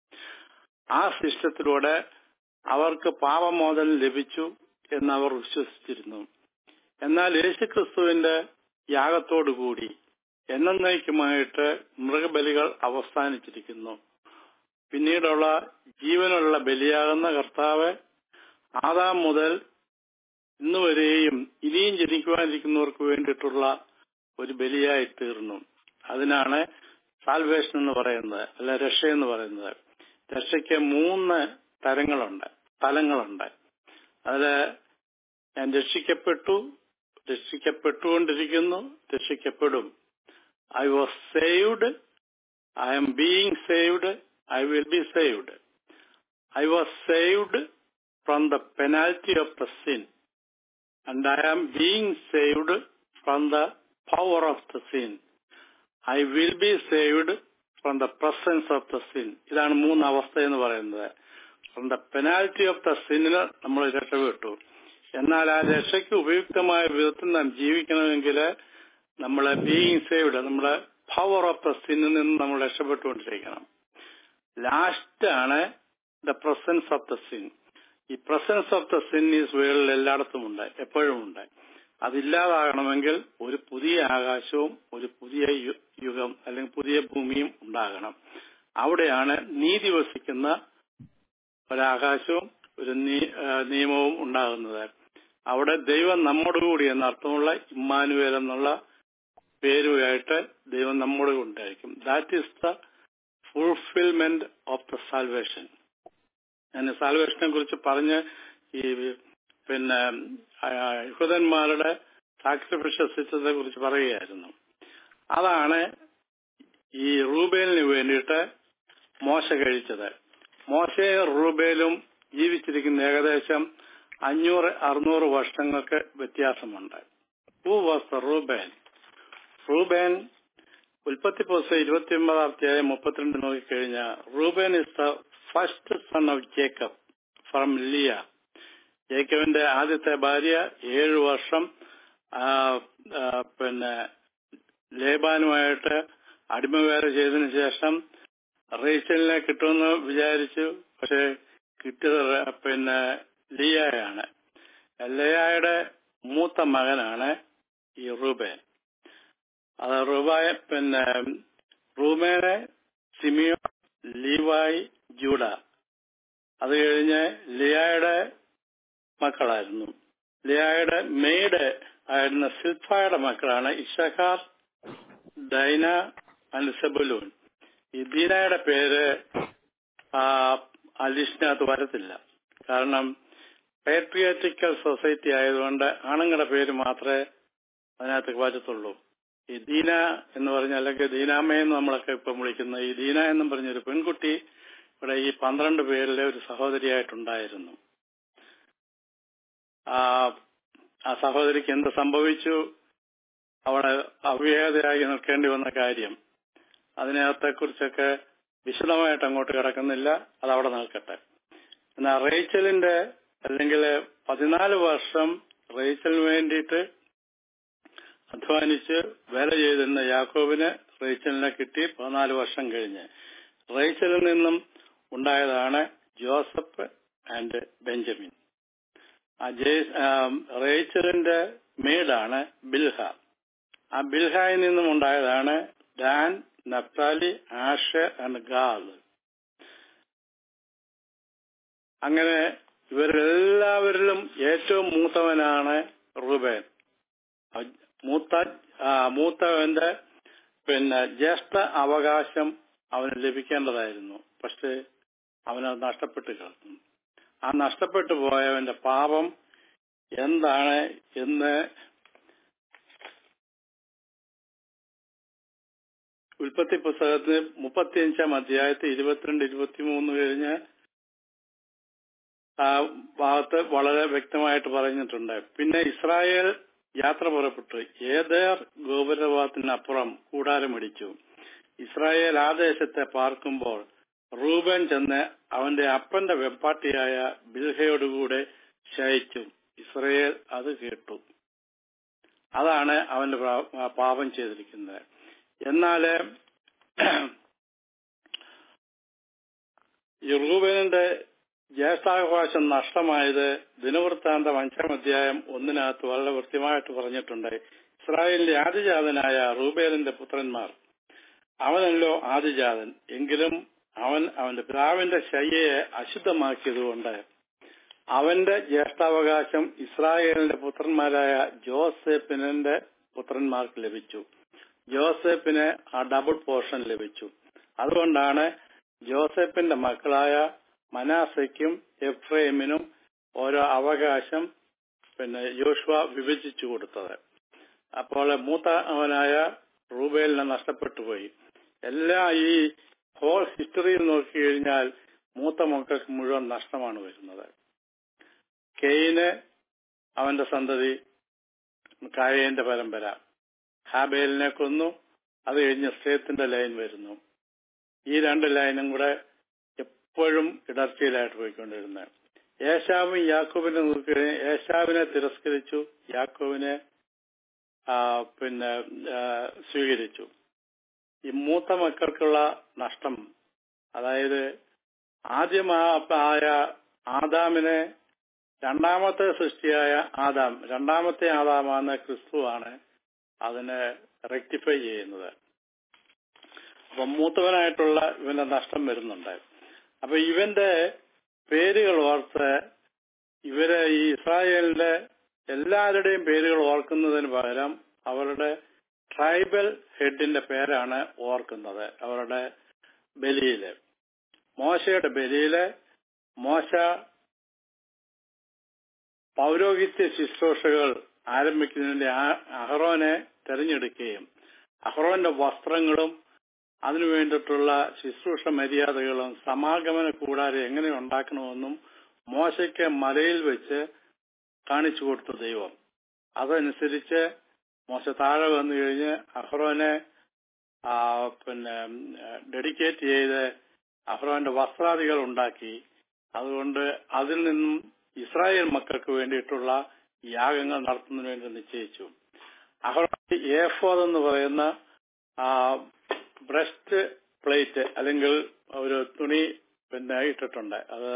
ആ സിസ്റ്റത്തിലൂടെ അവർക്ക് പാപമോചനം ലഭിച്ചു എന്ന് അവർ വിശ്വസിച്ചിരുന്നു എന്നാൽ യേശുക്രിസ്തുവിന്റെ യാഗത്തോടുകൂടി എന്നേക്കുമായിട്ട് മൃഗബലികൾ അവസാനിച്ചിരിക്കുന്നു പിന്നീടുള്ള ജീവനുള്ള ബലിയാകുന്ന കർത്താവ് ആദാം മുതൽ ഇന്ന് വരെയും ഇനിയും ജനിക്കുവാനിരിക്കുന്നവർക്ക് വേണ്ടിയിട്ടുള്ള ഒരു ബലിയായി തീർന്നു അതിനാണ് സാൽവേഷൻ എന്ന് പറയുന്നത് അല്ല രക്ഷ എന്ന് പറയുന്നത് രക്ഷയ്ക്ക് മൂന്ന് തരങ്ങളുണ്ട് തലങ്ങളുണ്ട് അതില് ഞാൻ രക്ഷിക്കപ്പെട്ടു രക്ഷിക്കപ്പെട്ടുകൊണ്ടിരിക്കുന്നു രക്ഷിക്കപ്പെടും I was saved I am being saved I will be saved I was saved from the penalty of the sin and I am being saved from the power of the sin I will be saved from the presence of the sin ഇതാണ് മൂന്ന് അവസ്ഥ എന്ന് പറയുന്നത് from the penalty of the സിന്നിന് നമ്മൾ രക്ഷപ്പെട്ടു എന്നാൽ ആ രക്ഷയ്ക്ക് ഉപയുക്തമായ വിധത്തിൽ നാം ജീവിക്കണമെങ്കിൽ നമ്മളെ ബീയിങ് സേവ്ഡ് നമ്മുടെ പവർ ഓഫ് ദ സിന്നിൽ നിന്ന് നമ്മൾ രക്ഷപ്പെട്ടുകൊണ്ടിരിക്കണം ലാസ്റ്റ് ആണ് the presence of the sin ഈ presence of the sin is വേൾഡിൽ എല്ലായിടത്തും ഉണ്ട് എപ്പോഴും ഉണ്ട് അതില്ലാതാകണമെങ്കിൽ ഒരു പുതിയ ആകാശവും ഒരു പുതിയ യുഗം അല്ലെങ്കിൽ പുതിയ ഭൂമിയും ഉണ്ടാകണം അവിടെയാണ് നീതി വസിക്കുന്ന ഒരാകാശവും ഒരു നിയമവും ഉണ്ടാകുന്നത് അവിടെ ദൈവം നമ്മോടുകൂടി എന്ന അർത്ഥമുള്ള ഇമ്മാനുവേൽ എന്നുള്ള പേരുമായിട്ട് ദൈവം നമ്മോട് ഉണ്ടായിരിക്കും that is the fulfilment of the salvation ഞാൻ സാൽവേഷനെ കുറിച്ച് പറഞ്ഞ് ഈ പിന്നെ ആ, യഹൂദന്മാരുടെ സാക്രിഫിഷ്യൽ സിസ്റ്റത്തെ കുറിച്ച് പറയുകയായിരുന്നു അതാണ് ഈ റൂബേലിന് വേണ്ടിയിട്ട് മോശ കഴിച്ചത് മോശയും റൂബേലും ജീവിച്ചിരിക്കുന്ന ഏകദേശം അഞ്ഞൂറ് അറുന്നൂറ് വർഷങ്ങൾക്ക് വ്യത്യാസമുണ്ട് who was the Reuben Reuben ഉൽപ്പത്തി പുസ്തകം ഇരുപത്തി ഒമ്പതാം അധ്യായം മുപ്പത്തിരണ്ട് നോക്കിക്കഴിഞ്ഞാൽ Reuben is the first son of Jacob from Leah ജേക്കബിന്റെ ആദ്യത്തെ ഭാര്യ ഏഴു വർഷം ആ, ആ, പിന്നെ ലേബാനുമായിട്ട് അടിമവേല ചെയ്തതിനു ശേഷം റേച്ചലിനെ കിട്ടുമെന്ന് വിചാരിച്ചു പക്ഷെ കിട്ടിയത് റ- പിന്നെ ലിയായാണ് ലിയായുടെ മൂത്ത മകനാണ് ഈ റൂബേൻ അത് റൂബായ പിന്നെ റൂബേനെ സിമിയോ ലീവായി ജൂഡ അത് കഴിഞ്ഞ് ലിയായുടെ മക്കളായിരുന്നു ലിയായുടെ മെയ്ഡ് ആയിരുന്ന സിൽഫായുടെ മക്കളാണ് ഇഷഹാർ ഡൈന ആൻഡ് സെബുലൂൻ ഈ ദീനയുടെ പേര് ആ ആ ലിസ്റ്റിനകത്ത് വരത്തില്ല കാരണം പേട്രിയാറ്റിക്കൽ സൊസൈറ്റി ആയതുകൊണ്ട് ആണുങ്ങളുടെ പേര് മാത്രമേ അതിനകത്ത് വരത്തുള്ളൂ ഈ ദീന എന്ന് പറഞ്ഞ അല്ലെങ്കിൽ ദീനാമ്മയെന്ന് നമ്മളൊക്കെ ഇപ്പം വിളിക്കുന്ന ഈ ദീന എന്നും പറഞ്ഞൊരു പെൺകുട്ടി ഇവിടെ ഈ പന്ത്രണ്ട് പേരിലെ ഒരു സഹോദരിയായിട്ടുണ്ടായിരുന്നു ആ ആ സഹോദരിക്ക് എന്ത് സംഭവിച്ചു അവിടെ അവിവേകതയായി നിൽക്കേണ്ടി വന്ന കാര്യം അതിനകത്തെ കുറിച്ചൊക്കെ വിശദമായിട്ട് അങ്ങോട്ട് കിടക്കുന്നില്ല അത് അവിടെ നിൽക്കട്ടെ എന്നാൽ റേച്ചലിന്റെ അല്ലെങ്കിൽ പതിനാല് വർഷം റേച്ചലിന് വേണ്ടിയിട്ട് അധ്വാനിച്ച് വേല ചെയ്തിരുന്ന യാക്കോബിന് റേച്ചലിനെ കിട്ടി പതിനാല് വർഷം കഴിഞ്ഞ് റേച്ചലിൽ നിന്നും ഉണ്ടായതാണ് ജോസഫ് ആൻഡ് ബെഞ്ചമിൻ ആ ജെ- ആ, റേച്ചലിന്റെ മേഡാണ് ബിൽഹ ആ ബിൽഹായിൽ നിന്നും ഉണ്ടായതാണ് Dan Naphtali Ash and Gad അങ്ങനെ ഇവരെല്ലാവരിലും ഏറ്റവും മൂത്തവനാണ് റൂബേൻ അ- മൂത്ത ആ, മൂത്തവന്റെ പിന്നെ ജ്യേഷ്ഠ അവകാശം അവന് ലഭിക്കേണ്ടതായിരുന്നു പക്ഷേ അവനത് നഷ്ടപ്പെട്ട് കിടക്കുന്നു ആ നഷ്ടപ്പെട്ടു പോയവന്റെ പാപം എന്താണ് എന്ന് ഉൽപ്പത്തി പുസ്തകത്തിന് മുപ്പത്തിയഞ്ചാം അധ്യായത്തിൽ ഇരുപത്തിരണ്ട് ഇരുപത്തിമൂന്ന് കഴിഞ്ഞ് ആ ഭാഗത്ത് വളരെ വ്യക്തമായിട്ട് പറഞ്ഞിട്ടുണ്ട് പിന്നെ ഇസ്രായേൽ യാത്ര പുറപ്പെട്ടു ഏതേർ ഗോപുരഭാഗത്തിനപ്പുറം കൂടാരമടിച്ചു ഇസ്രായേൽ ആ ദേശത്തെ പാർക്കുമ്പോൾ റൂബൻ ചെന്ന് അവന്റെ അപ്പന്റെ വെപ്പാട്ടിയായ ബിൽഹയോടുകൂടെ ശയിച്ചു ഇസ്രായേൽ അത് കേട്ടു അതാണ് അവന്റെ പാ- പാപം ചെയ്തിരിക്കുന്നത് എന്നാല് ഈ റൂബേനിന്റെ ജ്യേഷ്ഠാവകാശം നഷ്ടമായത് ദിനവൃത്താന്തം അഞ്ചാം അധ്യായം ഒന്നിനകത്ത് വളരെ കൃത്യമായിട്ട് പറഞ്ഞിട്ടുണ്ട് ഇസ്രായേലിന്റെ ആദിജാതനായ റൂബേലിന്റെ പുത്രന്മാർ അവനല്ലോ ആദിജാതൻ എങ്കിലും അവൻ അവന്റെ പിതാവിന്റെ ശയ്യയെ അശുദ്ധമാക്കിയതുകൊണ്ട് അവന്റെ ജ്യേഷ്ഠാവകാശം ഇസ്രായേലിന്റെ പുത്രന്മാരായ ജോസഫിന്റെ പുത്രന്മാർക്ക് ലഭിച്ചു ജോസഫിന് ആ ഡബിൾ പോർഷൻ ലഭിച്ചു അതുകൊണ്ടാണ് ജോസഫിന്റെ മക്കളായ മനാസയ്ക്കും എഫ്രൈമിനും ഓരോ അവകാശം പിന്നെ യോഷ്വ വിഭജിച്ചു കൊടുത്തത് അപ്പോൾ മൂത്ത അവനായ റൂബേലിനെ നഷ്ടപ്പെട്ടു പോയി എല്ലാ ഈ ഹോൾ ഹിസ്റ്ററിയിൽ നോക്കിക്കഴിഞ്ഞാൽ മൂത്ത മക്കൾക്ക് മുഴുവൻ നഷ്ടമാണ് വരുന്നത് കെയിന് അവന്റെ സന്തതി കായേന്റെ പരമ്പര ഹാബേലിനെ കൊന്നു അത് കഴിഞ്ഞ് സേത്തിന്റെ ലൈൻ വരുന്നു ഈ രണ്ട് ലൈനും കൂടെ എപ്പോഴും ഇടർച്ചയിലായിട്ട് പോയിക്കൊണ്ടിരുന്നത് ഏശാവും യാക്കോബിനെ നോക്കി ഏശാവിനെ തിരസ്കരിച്ചു യാക്കോബിനെ ആ, പിന്നെ ആ, സ്വീകരിച്ചു ഈ മൂത്ത മക്കൾക്കുള്ള നഷ്ടം അതായത് ആദ്യമായ ആദാമിനെ രണ്ടാമത്തെ സൃഷ്ടിയായ ആദാം രണ്ടാമത്തെ ആദാമാണ് ക്രിസ്തുവാണ് അതിനെ റെക്ടിഫൈ ചെയ്യുന്നത് അപ്പൊ മൂത്തവനായിട്ടുള്ള ഇവന്റെ നഷ്ടം വരുന്നുണ്ട് അപ്പൊ ഇവന്റെ പേരുകൾ ഓർത്ത് ഇവര് ഈ ഇസ്രായേലിന്റെ എല്ലാവരുടെയും പേരുകൾ ഓർക്കുന്നതിന് പകരം അവരുടെ ട്രൈബൽ ഹെഡിന്റെ പേരാണ് ഓർക്കുന്നത് അവരുടെ ബലിയില് മോശയുടെ ബലിയില് മോശ പൗരോഹിത്യ ശുശ്രൂഷകൾ ആരംഭിക്കുന്നതിന്റെ അഹ്റോനെ തെരഞ്ഞെടുക്കുകയും അഹ്റോന്റെ വസ്ത്രങ്ങളും അതിനു വേണ്ടിയിട്ടുള്ള ശുശ്രൂഷ മര്യാദകളും സമാഗമന കൂടാതെ എങ്ങനെ ഉണ്ടാക്കണമെന്നും മോശയ്ക്ക് മലയിൽ വെച്ച് കാണിച്ചു കൊടുത്ത ദൈവം അതനുസരിച്ച് മോശ താഴെ വന്നു കഴിഞ്ഞ് അഹ്റോനെ പിന്നെ ഡെഡിക്കേറ്റ് ചെയ്ത് അഹ്റോന്റെ വസ്ത്രാദികൾ ഉണ്ടാക്കി അതുകൊണ്ട് അതിൽ നിന്നും ഇസ്രായേൽ മക്കൾക്ക് വേണ്ടിയിട്ടുള്ള യാഗങ്ങൾ നടത്തുന്നതിന് വേണ്ടി നിശ്ചയിച്ചു അഹ്റോൻ ഏഫോദ് എന്ന് പറയുന്ന ബ്രസ്റ്റ് പ്ലേറ്റ് അല്ലെങ്കിൽ ഒരു തുണി പിന്നെ ഇട്ടിട്ടുണ്ട് അത്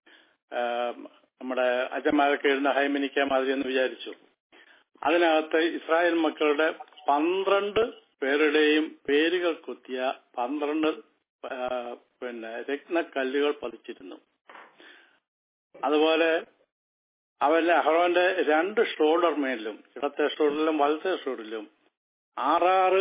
നമ്മുടെ അജന്മാരൊക്കെ എഴുതുന്ന ഹൈമിനിക്ക മാതിരി എന്ന് വിചാരിച്ചു അതിനകത്ത് ഇസ്രായേൽ മക്കളുടെ പന്ത്രണ്ട് പേരുടെയും പേരുകൾ കുത്തിയ പന്ത്രണ്ട് പിന്നെ രത്നക്കല്ലുകൾ പതിച്ചിരുന്നു അതുപോലെ അവന്റെ അഹ്റോന്റെ രണ്ട് ഷോൾഡർ മേലിലും ഇടത്തെ ഷോൾഡറിലും വലത്തെ ഷോൾഡറിലും ആറാറ്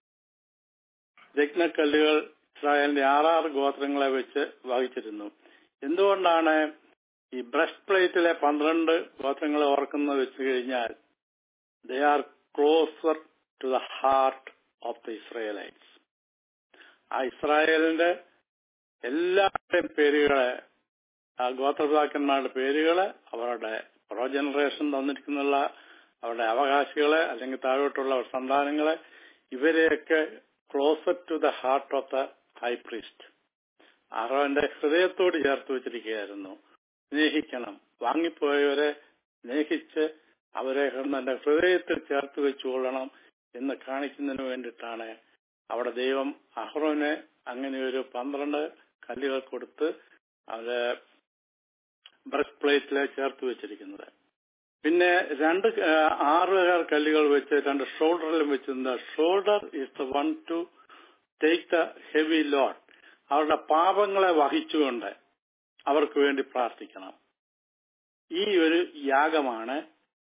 രത്നക്കല്ലുകൾ ഇസ്രായേലിന്റെ ആറാറ് ഗോത്രങ്ങളെ വെച്ച് വഹിച്ചിരുന്നു എന്തുകൊണ്ടാണ് ഈ ബ്രസ്റ്റ് പ്ലേറ്റിലെ പന്ത്രണ്ട് ഗോത്രങ്ങളെ ഓർക്കുന്നത് വെച്ച് കഴിഞ്ഞാൽ they are closer to the heart of the Israelites ആ ഇസ്രായേലിന്റെ എല്ലാവരുടെയും പേരുകളെ ആ ഗോത്രപിതാക്കന്മാരുടെ പേരുകള് അവരുടെ പ്രോ ജനറേഷൻ തന്നിരിക്കുന്നുള്ള അവരുടെ അവകാശികളെ അല്ലെങ്കിൽ താഴോട്ടുള്ള സന്താനങ്ങളെ ഇവരെയൊക്കെ closer to the heart of the high priest അഹ്റോന്റെ ഹൃദയത്തോട് ചേർത്ത് വെച്ചിരിക്കുകയായിരുന്നു സ്നേഹിക്കണം വാങ്ങിപ്പോയവരെ സ്നേഹിച്ച് അവരെ തന്റെ ഹൃദയത്തിൽ ചേർത്ത് വെച്ചുകൊള്ളണം എന്ന് കാണിക്കുന്നതിന് വേണ്ടിയിട്ടാണ് അവിടെ ദൈവം അഹ്റോനെ അങ്ങനെ ഒരു പന്ത്രണ്ട് കല്ലുകൾ കൊടുത്ത് അവരെ ബ്രസ്റ്റ് പ്ലേറ്റിൽ ചേർത്ത് വെച്ചിരിക്കുന്നത് പിന്നെ രണ്ട് ആറ് കല്ലുകൾ വെച്ച് രണ്ട് ഷോൾഡറിലും വെച്ചിരുന്ന shoulder is the one to take the heavy load അവരുടെ പാപങ്ങളെ വഹിച്ചുകൊണ്ട് അവർക്ക് വേണ്ടി പ്രാർത്ഥിക്കണം ഈ ഒരു യാഗമാണ്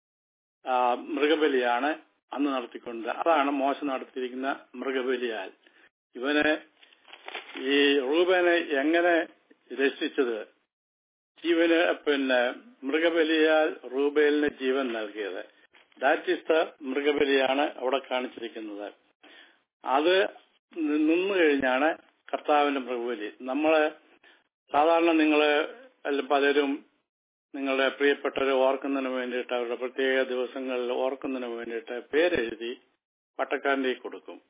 മൃഗബലിയാണ് അന്ന് നടത്തിക്കൊണ്ട് അതാണ് മോശം നടത്തിയിരിക്കുന്ന മൃഗബലിയാൽ ഇവനെ ഈ റൂബനെ എങ്ങനെ രക്ഷിച്ചത് ജീവന് പിന്നെ മൃഗബലിയാൽ റൂബേലിന് ജീവൻ നൽകിയത് ദാറ്റ് ഈസ് ദ മൃഗബലിയാണ് അവിടെ കാണിച്ചിരിക്കുന്നത് അത് നിന്നു കഴിഞ്ഞാണ് കർത്താവിന്റെ മൃഗബലി നമ്മള് സാധാരണ നിങ്ങള് പലരും നിങ്ങളുടെ പ്രിയപ്പെട്ടവരെ ഓർക്കുന്നതിന് വേണ്ടിയിട്ട് അവരുടെ പ്രത്യേക ദിവസങ്ങളിൽ ഓർക്കുന്നതിന് വേണ്ടിയിട്ട് പേരെഴുതി പട്ടക്കാരൻ്റെ കൊടുക്കും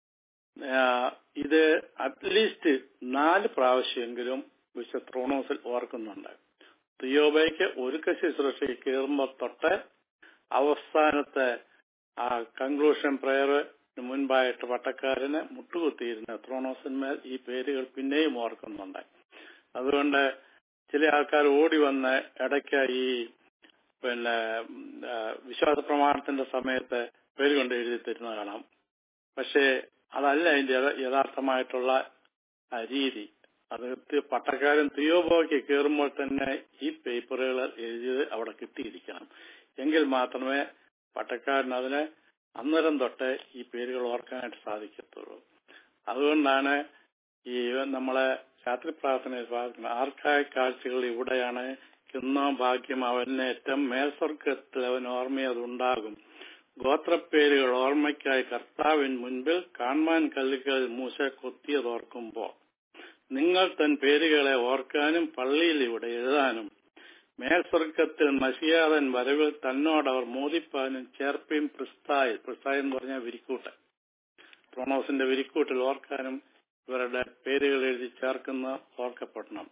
ഇത് അറ്റ്ലീസ്റ്റ് നാല് പ്രാവശ്യമെങ്കിലും വിശുദ്ധ ത്രോണോസിൽ ഓർക്കുന്നുണ്ട് തിയോബയ്ക്ക് ഒരുക്ക ശുശ്രൂഷയ്ക്ക് കയറുമ്പോൾ തൊട്ട് അവസാനത്തെ ആ കൺക്ലൂഷൻ പ്രയറിന് മുൻപായിട്ട് പട്ടക്കാരന് മുട്ടുകുത്തിയിരുന്ന ത്രോണോസിന്മേൽ ഈ പേരുകൾ പിന്നെയും ഓർക്കുന്നുണ്ട് അതുകൊണ്ട് ചില ആൾക്കാർ ഓടി വന്ന് ഇടയ്ക്ക് ഈ പിന്നെ വിശ്വാസ പ്രമാണത്തിന്റെ സമയത്ത് പേര് കൊണ്ട് എഴുതി തരുന്ന കാണാം പക്ഷേ അതല്ല അതിന്റെ യഥാർത്ഥമായിട്ടുള്ള രീതി അത് പട്ടക്കാരൻ തിയോബോയ്ക്ക് കയറുമ്പോൾ തന്നെ ഈ പേപ്പറുകൾ എഴുതിയത് അവിടെ കിട്ടിയിരിക്കണം എങ്കിൽ മാത്രമേ പട്ടക്കാരൻ അതിന് അന്നേരം തൊട്ട് ഈ പേരുകൾ ഓർക്കാനായിട്ട് സാധിക്കത്തുള്ളൂ അതുകൊണ്ടാണ് ഈ നമ്മളെ രാത്രി പ്രാർത്ഥനയിൽ പ്രാർത്ഥന ആർക്കായ കാഴ്ചകൾ ഇവിടെയാണ് കിന്നോ ഭാഗ്യം അവനേറ്റം മേൽസ്വർഗത്തിൽ അവൻ ഓർമ്മയതുണ്ടാകും ഗോത്രപ്പേരുകൾ ഓർമ്മയ്ക്കായി കർത്താവിൻ മുൻപിൽ കാൺമാൻ കല്ലുകൾ മൂശ കൊത്തിയതോർക്കുമ്പോൾ നിങ്ങൾ തൻ പേരുകളെ ഓർക്കാനും പള്ളിയിൽ ഇവിടെ എഴുതാനും മേൽസ്വർഗത്തിൽ മഷിയാതൻ വരവിൽ തന്നോടവർ മോദിപ്പാനും ചേർപ്പയും പ്രിസ്തായി പ്രിസ്തായി എന്ന് പറഞ്ഞാൽ വിരിക്കൂട്ട് പ്രോണോസിന്റെ വിരിക്കൂട്ടിൽ ഓർക്കാനും ഇവരുടെ പേരുകൾ എഴുതി ചേർക്കുന്ന ഓർക്കപ്പെടണം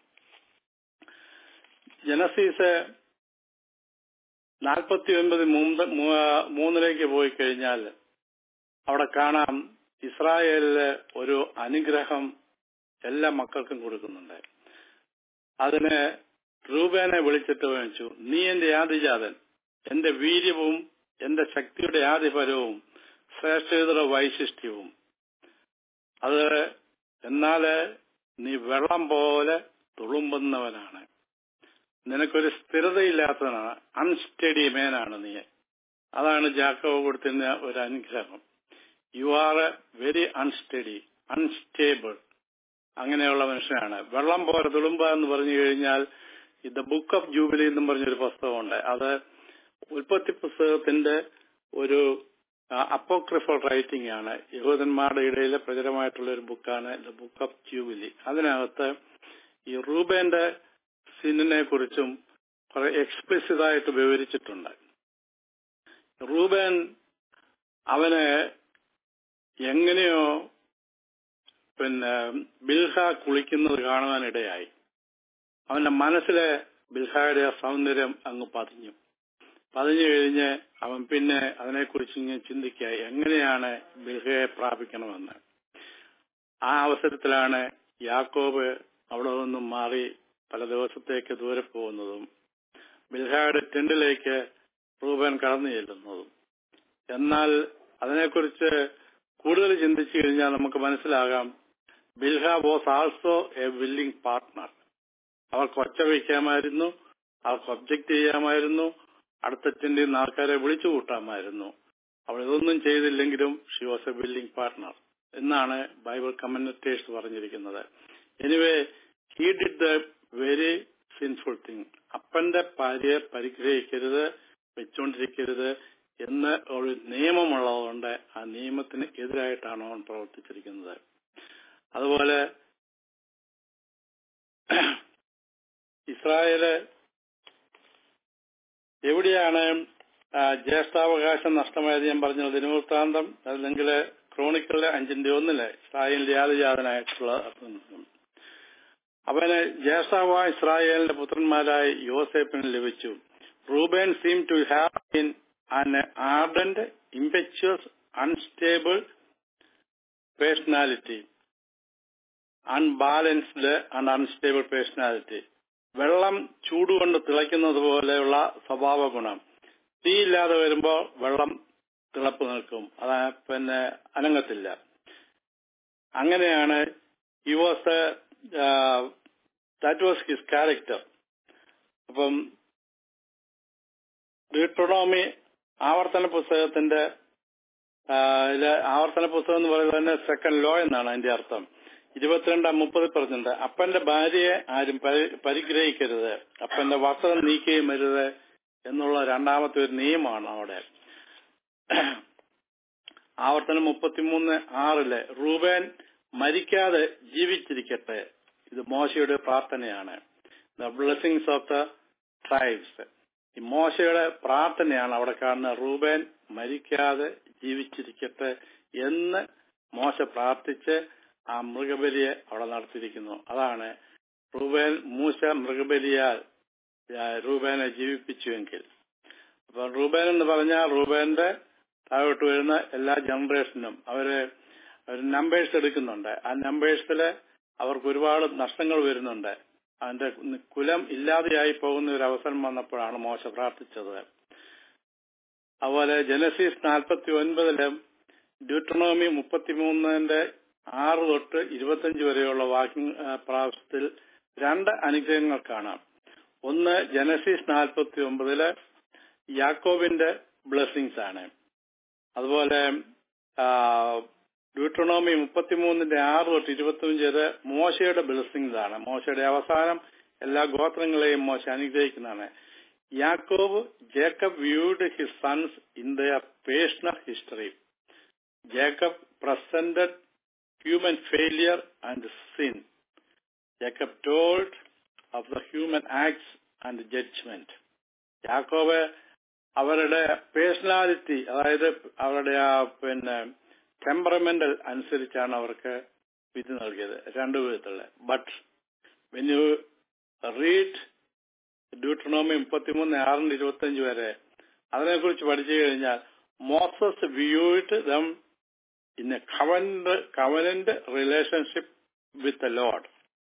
ജനസീസ് നാൽപ്പത്തി ഒൻപത് മൂന്നിലേക്ക് പോയി കഴിഞ്ഞാൽ അവിടെ കാണാം ഇസ്രായേലില് ഒരു അനുഗ്രഹം എല്ലാ മക്കൾക്കും കൊടുക്കുന്നുണ്ട് അതിന് രൂപേനെ വിളിച്ചിട്ട് വെച്ചു നീ എന്റെ ആദിജാതൻ എന്റെ വീര്യവും എന്റെ ശക്തിയുടെ ആദിപരവും ശ്രേഷ്ഠതയുടെ വൈശിഷ്ട്യവും അത് എന്നാല് നീ വെള്ളം പോലെ തുളുമ്പുന്നവനാണ് നിനക്കൊരു സ്ഥിരതയില്ലാത്തവനാണ് അൺസ്റ്റഡി മേനാണ് നീ അതാണ് ജാക്കോ കൊടുത്തിരുന്ന ഒരു അനുഗ്രഹം you are a very unsteady unstable അങ്ങനെയുള്ള മനുഷ്യനാണ് വെള്ളം പോലെ തുളുമ്പ എന്ന് പറഞ്ഞു കഴിഞ്ഞാൽ ദ ബുക്ക് ഓഫ് ജൂബിലി എന്നും പറഞ്ഞൊരു പുസ്തകമുണ്ട് അത് ഉൽപ്പത്തി പുസ്തകത്തിന്റെ ഒരു അപ്പോക്രിഫൽ റൈറ്റിംഗ് ആണ് യഹൂദന്മാരുടെ ഇടയിലെ പ്രചരമായിട്ടുള്ള ഒരു ബുക്കാണ് ദ ബുക്ക് ഓഫ് ജൂബിലി അതിനകത്ത് ഈ റൂബേന്റെ സിനിനെ കുറിച്ചും കുറെ എക്സ്പ്ലിസിറ്റ് ആയിട്ട് വിവരിച്ചിട്ടുണ്ട് റൂബേൻ അവന് എങ്ങനെയോ പിന്നെ ബിൽഹ കുളിക്കുന്നത് കാണുവാനിടയായി അവന്റെ മനസ്സിലെ ബിൽഹയുടെ സൗന്ദര്യം അങ്ങ് പതിഞ്ഞു പതിഞ്ഞു കഴിഞ്ഞ് അവൻ പിന്നെ അതിനെക്കുറിച്ച് ഇങ്ങനെ ചിന്തിക്കുക എങ്ങനെയാണ് ബിൽഹയെ പ്രാപിക്കണമെന്ന് ആ അവസരത്തിലാണ് യാക്കോബ് അവിടെ നിന്നും മാറി പല ദിവസത്തേക്ക് ദൂരെ പോകുന്നതും ബിൽഹയുടെ ടെന്റിലേക്ക് റൂബൻ കടന്നു ചെല്ലുന്നതും എന്നാൽ അതിനെക്കുറിച്ച് കൂടുതൽ ചിന്തിച്ചു കഴിഞ്ഞാൽ നമുക്ക് മനസ്സിലാകാം Bilhah was also a willing partner അവർക്ക് ഒച്ച വയ്ക്കാമായിരുന്നു അവർക്ക് ഒബ്ജക്ട് ചെയ്യാമായിരുന്നു അടുത്ത ടെന്റിൽ നിന്ന് ആൾക്കാരെ വിളിച്ചു കൂട്ടാമായിരുന്നു അവൾ ഇതൊന്നും ചെയ്തില്ലെങ്കിലും she was a willing partner എന്നാണ് ബൈബിൾ കമന്റേഴ്സ് പറഞ്ഞിരിക്കുന്നത് anyway he did the very sinful thing അപ്പന്റെ ഭാര്യയെ പരിഗ്രഹിക്കരുത് വെച്ചുകൊണ്ടിരിക്കരുത് എന്ന് ഒരു നിയമമുള്ളതുകൊണ്ട് ആ നിയമത്തിന് എതിരായിട്ടാണ് അവൻ പ്രവർത്തിച്ചിരിക്കുന്നത് അതുപോലെ ഇസ്രായേല് എവിടെയാണ് ജ്യേഷ്ഠാവകാശം നഷ്ടമായത് ഞാൻ പറഞ്ഞത് ദിനവൃത്താന്തം അല്ലെങ്കിൽ ക്രോണിക്കളിലെ അഞ്ചിന്റെ ഒന്നില് ഇസ്രായേലിന്റെ യാതജാതനായിട്ടുള്ള അവന് ജ്യേഷ്ഠാവായ ഇസ്രായേലിന്റെ പുത്രന്മാരായ യോസേപ്പിന് ലഭിച്ചു Reuben seem to have in an ardent, impetuous, unstable personality, unbalanced and unstable personality. വെള്ളം ചൂടുകൊണ്ട് തിളയ്ക്കുന്നത് പോലെയുള്ള സ്വഭാവ ഗുണം തീയില്ലാതെ വരുമ്പോൾ വെള്ളം തിളപ്പ് നിൽക്കും അത് പിന്നെ അനങ്ങത്തില്ല അങ്ങനെയാണ് he was that was his character അപ്പം ഡ്യൂട്രോണോമി ആവർത്തന പുസ്തകത്തിന്റെ ആവർത്തന പുസ്തകം എന്ന് പറയുന്നത് തന്നെ സെക്കൻഡ് ലോ എന്നാണ് അതിന്റെ അർത്ഥം ഇരുപത്തിരണ്ടാം മുപ്പത് പറഞ്ഞിട്ടുണ്ട് അപ്പന്റെ ഭാര്യയെ ആരും പരിഗ്രഹിക്കരുത് അപ്പന്റെ വസ്ത്രം നീക്കുകയും വരുത് എന്നുള്ള രണ്ടാമത്തെ ഒരു നിയമമാണ് അവിടെ ആവർത്തനം മുപ്പത്തിമൂന്ന് ആറില് റൂബേൻ മരിക്കാതെ ജീവിച്ചിരിക്കട്ടെ ഇത് മോശയുടെ പ്രാർത്ഥനയാണ് the blessings of the tribes ഈ മോശയുടെ പ്രാർത്ഥനയാണ് അവിടെ കാണുന്ന റൂബേൻ മരിക്കാതെ ജീവിച്ചിരിക്കട്ടെ എന്ന് മോശ പ്രാർത്ഥിച്ച് ആ മൃഗബലിയെ അവിടെ നടത്തിയിരിക്കുന്നു അതാണ് റൂബേൻ മൂശ മൃഗബലിയാൽ റൂബേനെ ജീവിപ്പിച്ചുവെങ്കിൽ അപ്പൊ റൂബേൻ എന്ന് പറഞ്ഞാൽ റൂബേന്റെ താഴോട്ട് വരുന്ന എല്ലാ ജനറേഷനും അവര് നമ്പേഴ്സ് എടുക്കുന്നുണ്ട് ആ നമ്പേഴ്സില് അവർക്ക് ഒരുപാട് നഷ്ടങ്ങൾ വരുന്നുണ്ട് അതിന്റെ കുലം ഇല്ലാതെയായി പോകുന്ന ഒരു അവസരം വന്നപ്പോഴാണ് മോശ പ്രാർത്ഥിച്ചത് അതുപോലെ ജനസീസ് നാൽപ്പത്തി ഒൻപതില് ഡ്യൂട്ടണോമി മുപ്പത്തിമൂന്നിന്റെ ആറ് തൊട്ട് ഇരുപത്തിയഞ്ച് വരെയുള്ള വാക്കിംഗ് പ്രാവശ്യത്തിൽ രണ്ട് അനുഗ്രഹങ്ങൾ കാണാം ഒന്ന് ജനസീസ് നാൽപ്പത്തി ഒമ്പതില് യാക്കോബിന്റെ ബ്ലെസ്സിങ്സ് ആണ് അതുപോലെ ഡ്യൂട്രോണോമി മുപ്പത്തിമൂന്നിന്റെ ആറ് തൊട്ട് ഇരുപത്തിയഞ്ച് വരെ മോശയുടെ ബ്ലെസ്സിങ്സ് ആണ് മോശയുടെ അവസാനം എല്ലാ ഗോത്രങ്ങളെയും മോശ അനുഗ്രഹിക്കുന്നതാണ് യാക്കോബ് Jacob viewed his sons in their personal history Jacob presented human failure and sin Jacob told of the human acts and judgment യാക്കോബ് അവരുടെ പേഴ്സണാലിറ്റി അതായത് അവരുടെ ആ പിന്നെ ടെമ്പറമെന്റൽ അനുസരിച്ചാണ് അവർക്ക് വിധി നൽകിയത് രണ്ടു വിധത്തിലുള്ള but when you read Deuteronomy മുപ്പത്തിമൂന്ന് ആറിന് ഇരുപത്തിയഞ്ച് വരെ അതിനെക്കുറിച്ച് പഠിച്ചു കഴിഞ്ഞാൽ Moses viewed them in a covenant covenant relationship with a Lord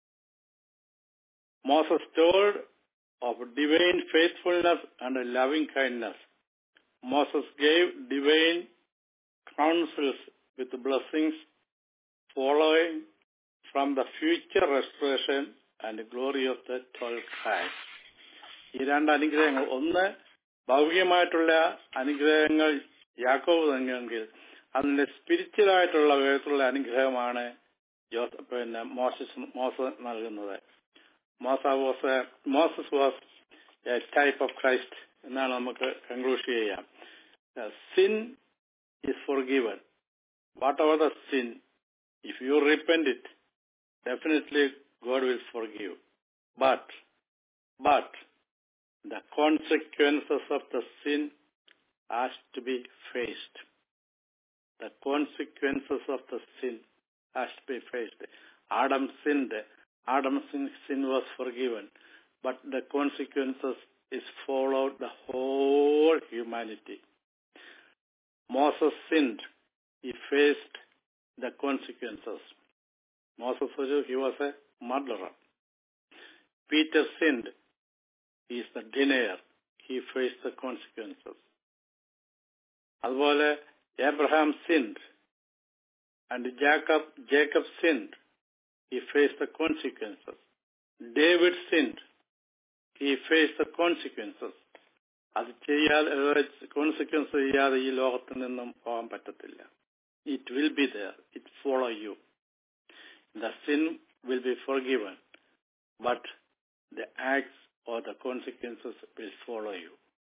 Moses told of divine faithfulness and loving kindness Moses gave divine counsels with blessings following from the future restoration and glory of the twelve tribes. ഈ രണ്ട് അനുഗ്രഹങ്ങൾ ഒന്ന് ഭൗതികമായിട്ടുള്ള അനുഗ്രഹങ്ങൾ യാക്കോബ് തന്നെയെങ്കിൽ അതിന്റെ സ്പിരിച്വലായിട്ടുള്ള വിധത്തിലുള്ള അനുഗ്രഹമാണ് Joseph പിന്നെ മോസസ് മോസ നൽകുന്നത് മോസ was Moses was a type of Christ എന്നാണ് നമുക്ക് കൺക്ലൂഷൻ ചെയ്യാം sin is forgiven. Whatever the sin, if you repent it, definitely God will forgive. But, but, the consequences of the sin has to be faced. The consequences of the sin has to be faced. Adam sinned. Adam's sin, sin was forgiven. But the consequences is followed the whole humanity. Moses sinned. He faced the consequences. Moses, he was a murderer. Peter sinned. He is the denier. He faced the consequences. അതുപോലെ Abraham sinned. And Jacob, Jacob sinned. He faced the consequences. David sinned. He faced the consequences. അത് ചെയ്യാതെ consequence ചെയ്യാതെ ഈ ലോകത്തിൽ നിന്നും പോകാൻ പറ്റത്തില്ല it will be there it follow you the sin will be forgiven but the acts or the consequences will follow you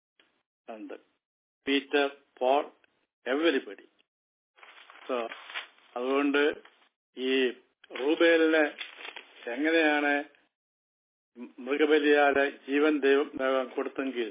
Peter for everybody so അതുകൊണ്ട് ഈ റൂബേലിനെ എങ്ങനെയാണ് മൃഗബലിയാലെ ജീവൻ ദൈവം കൊടുത്തെങ്കിൽ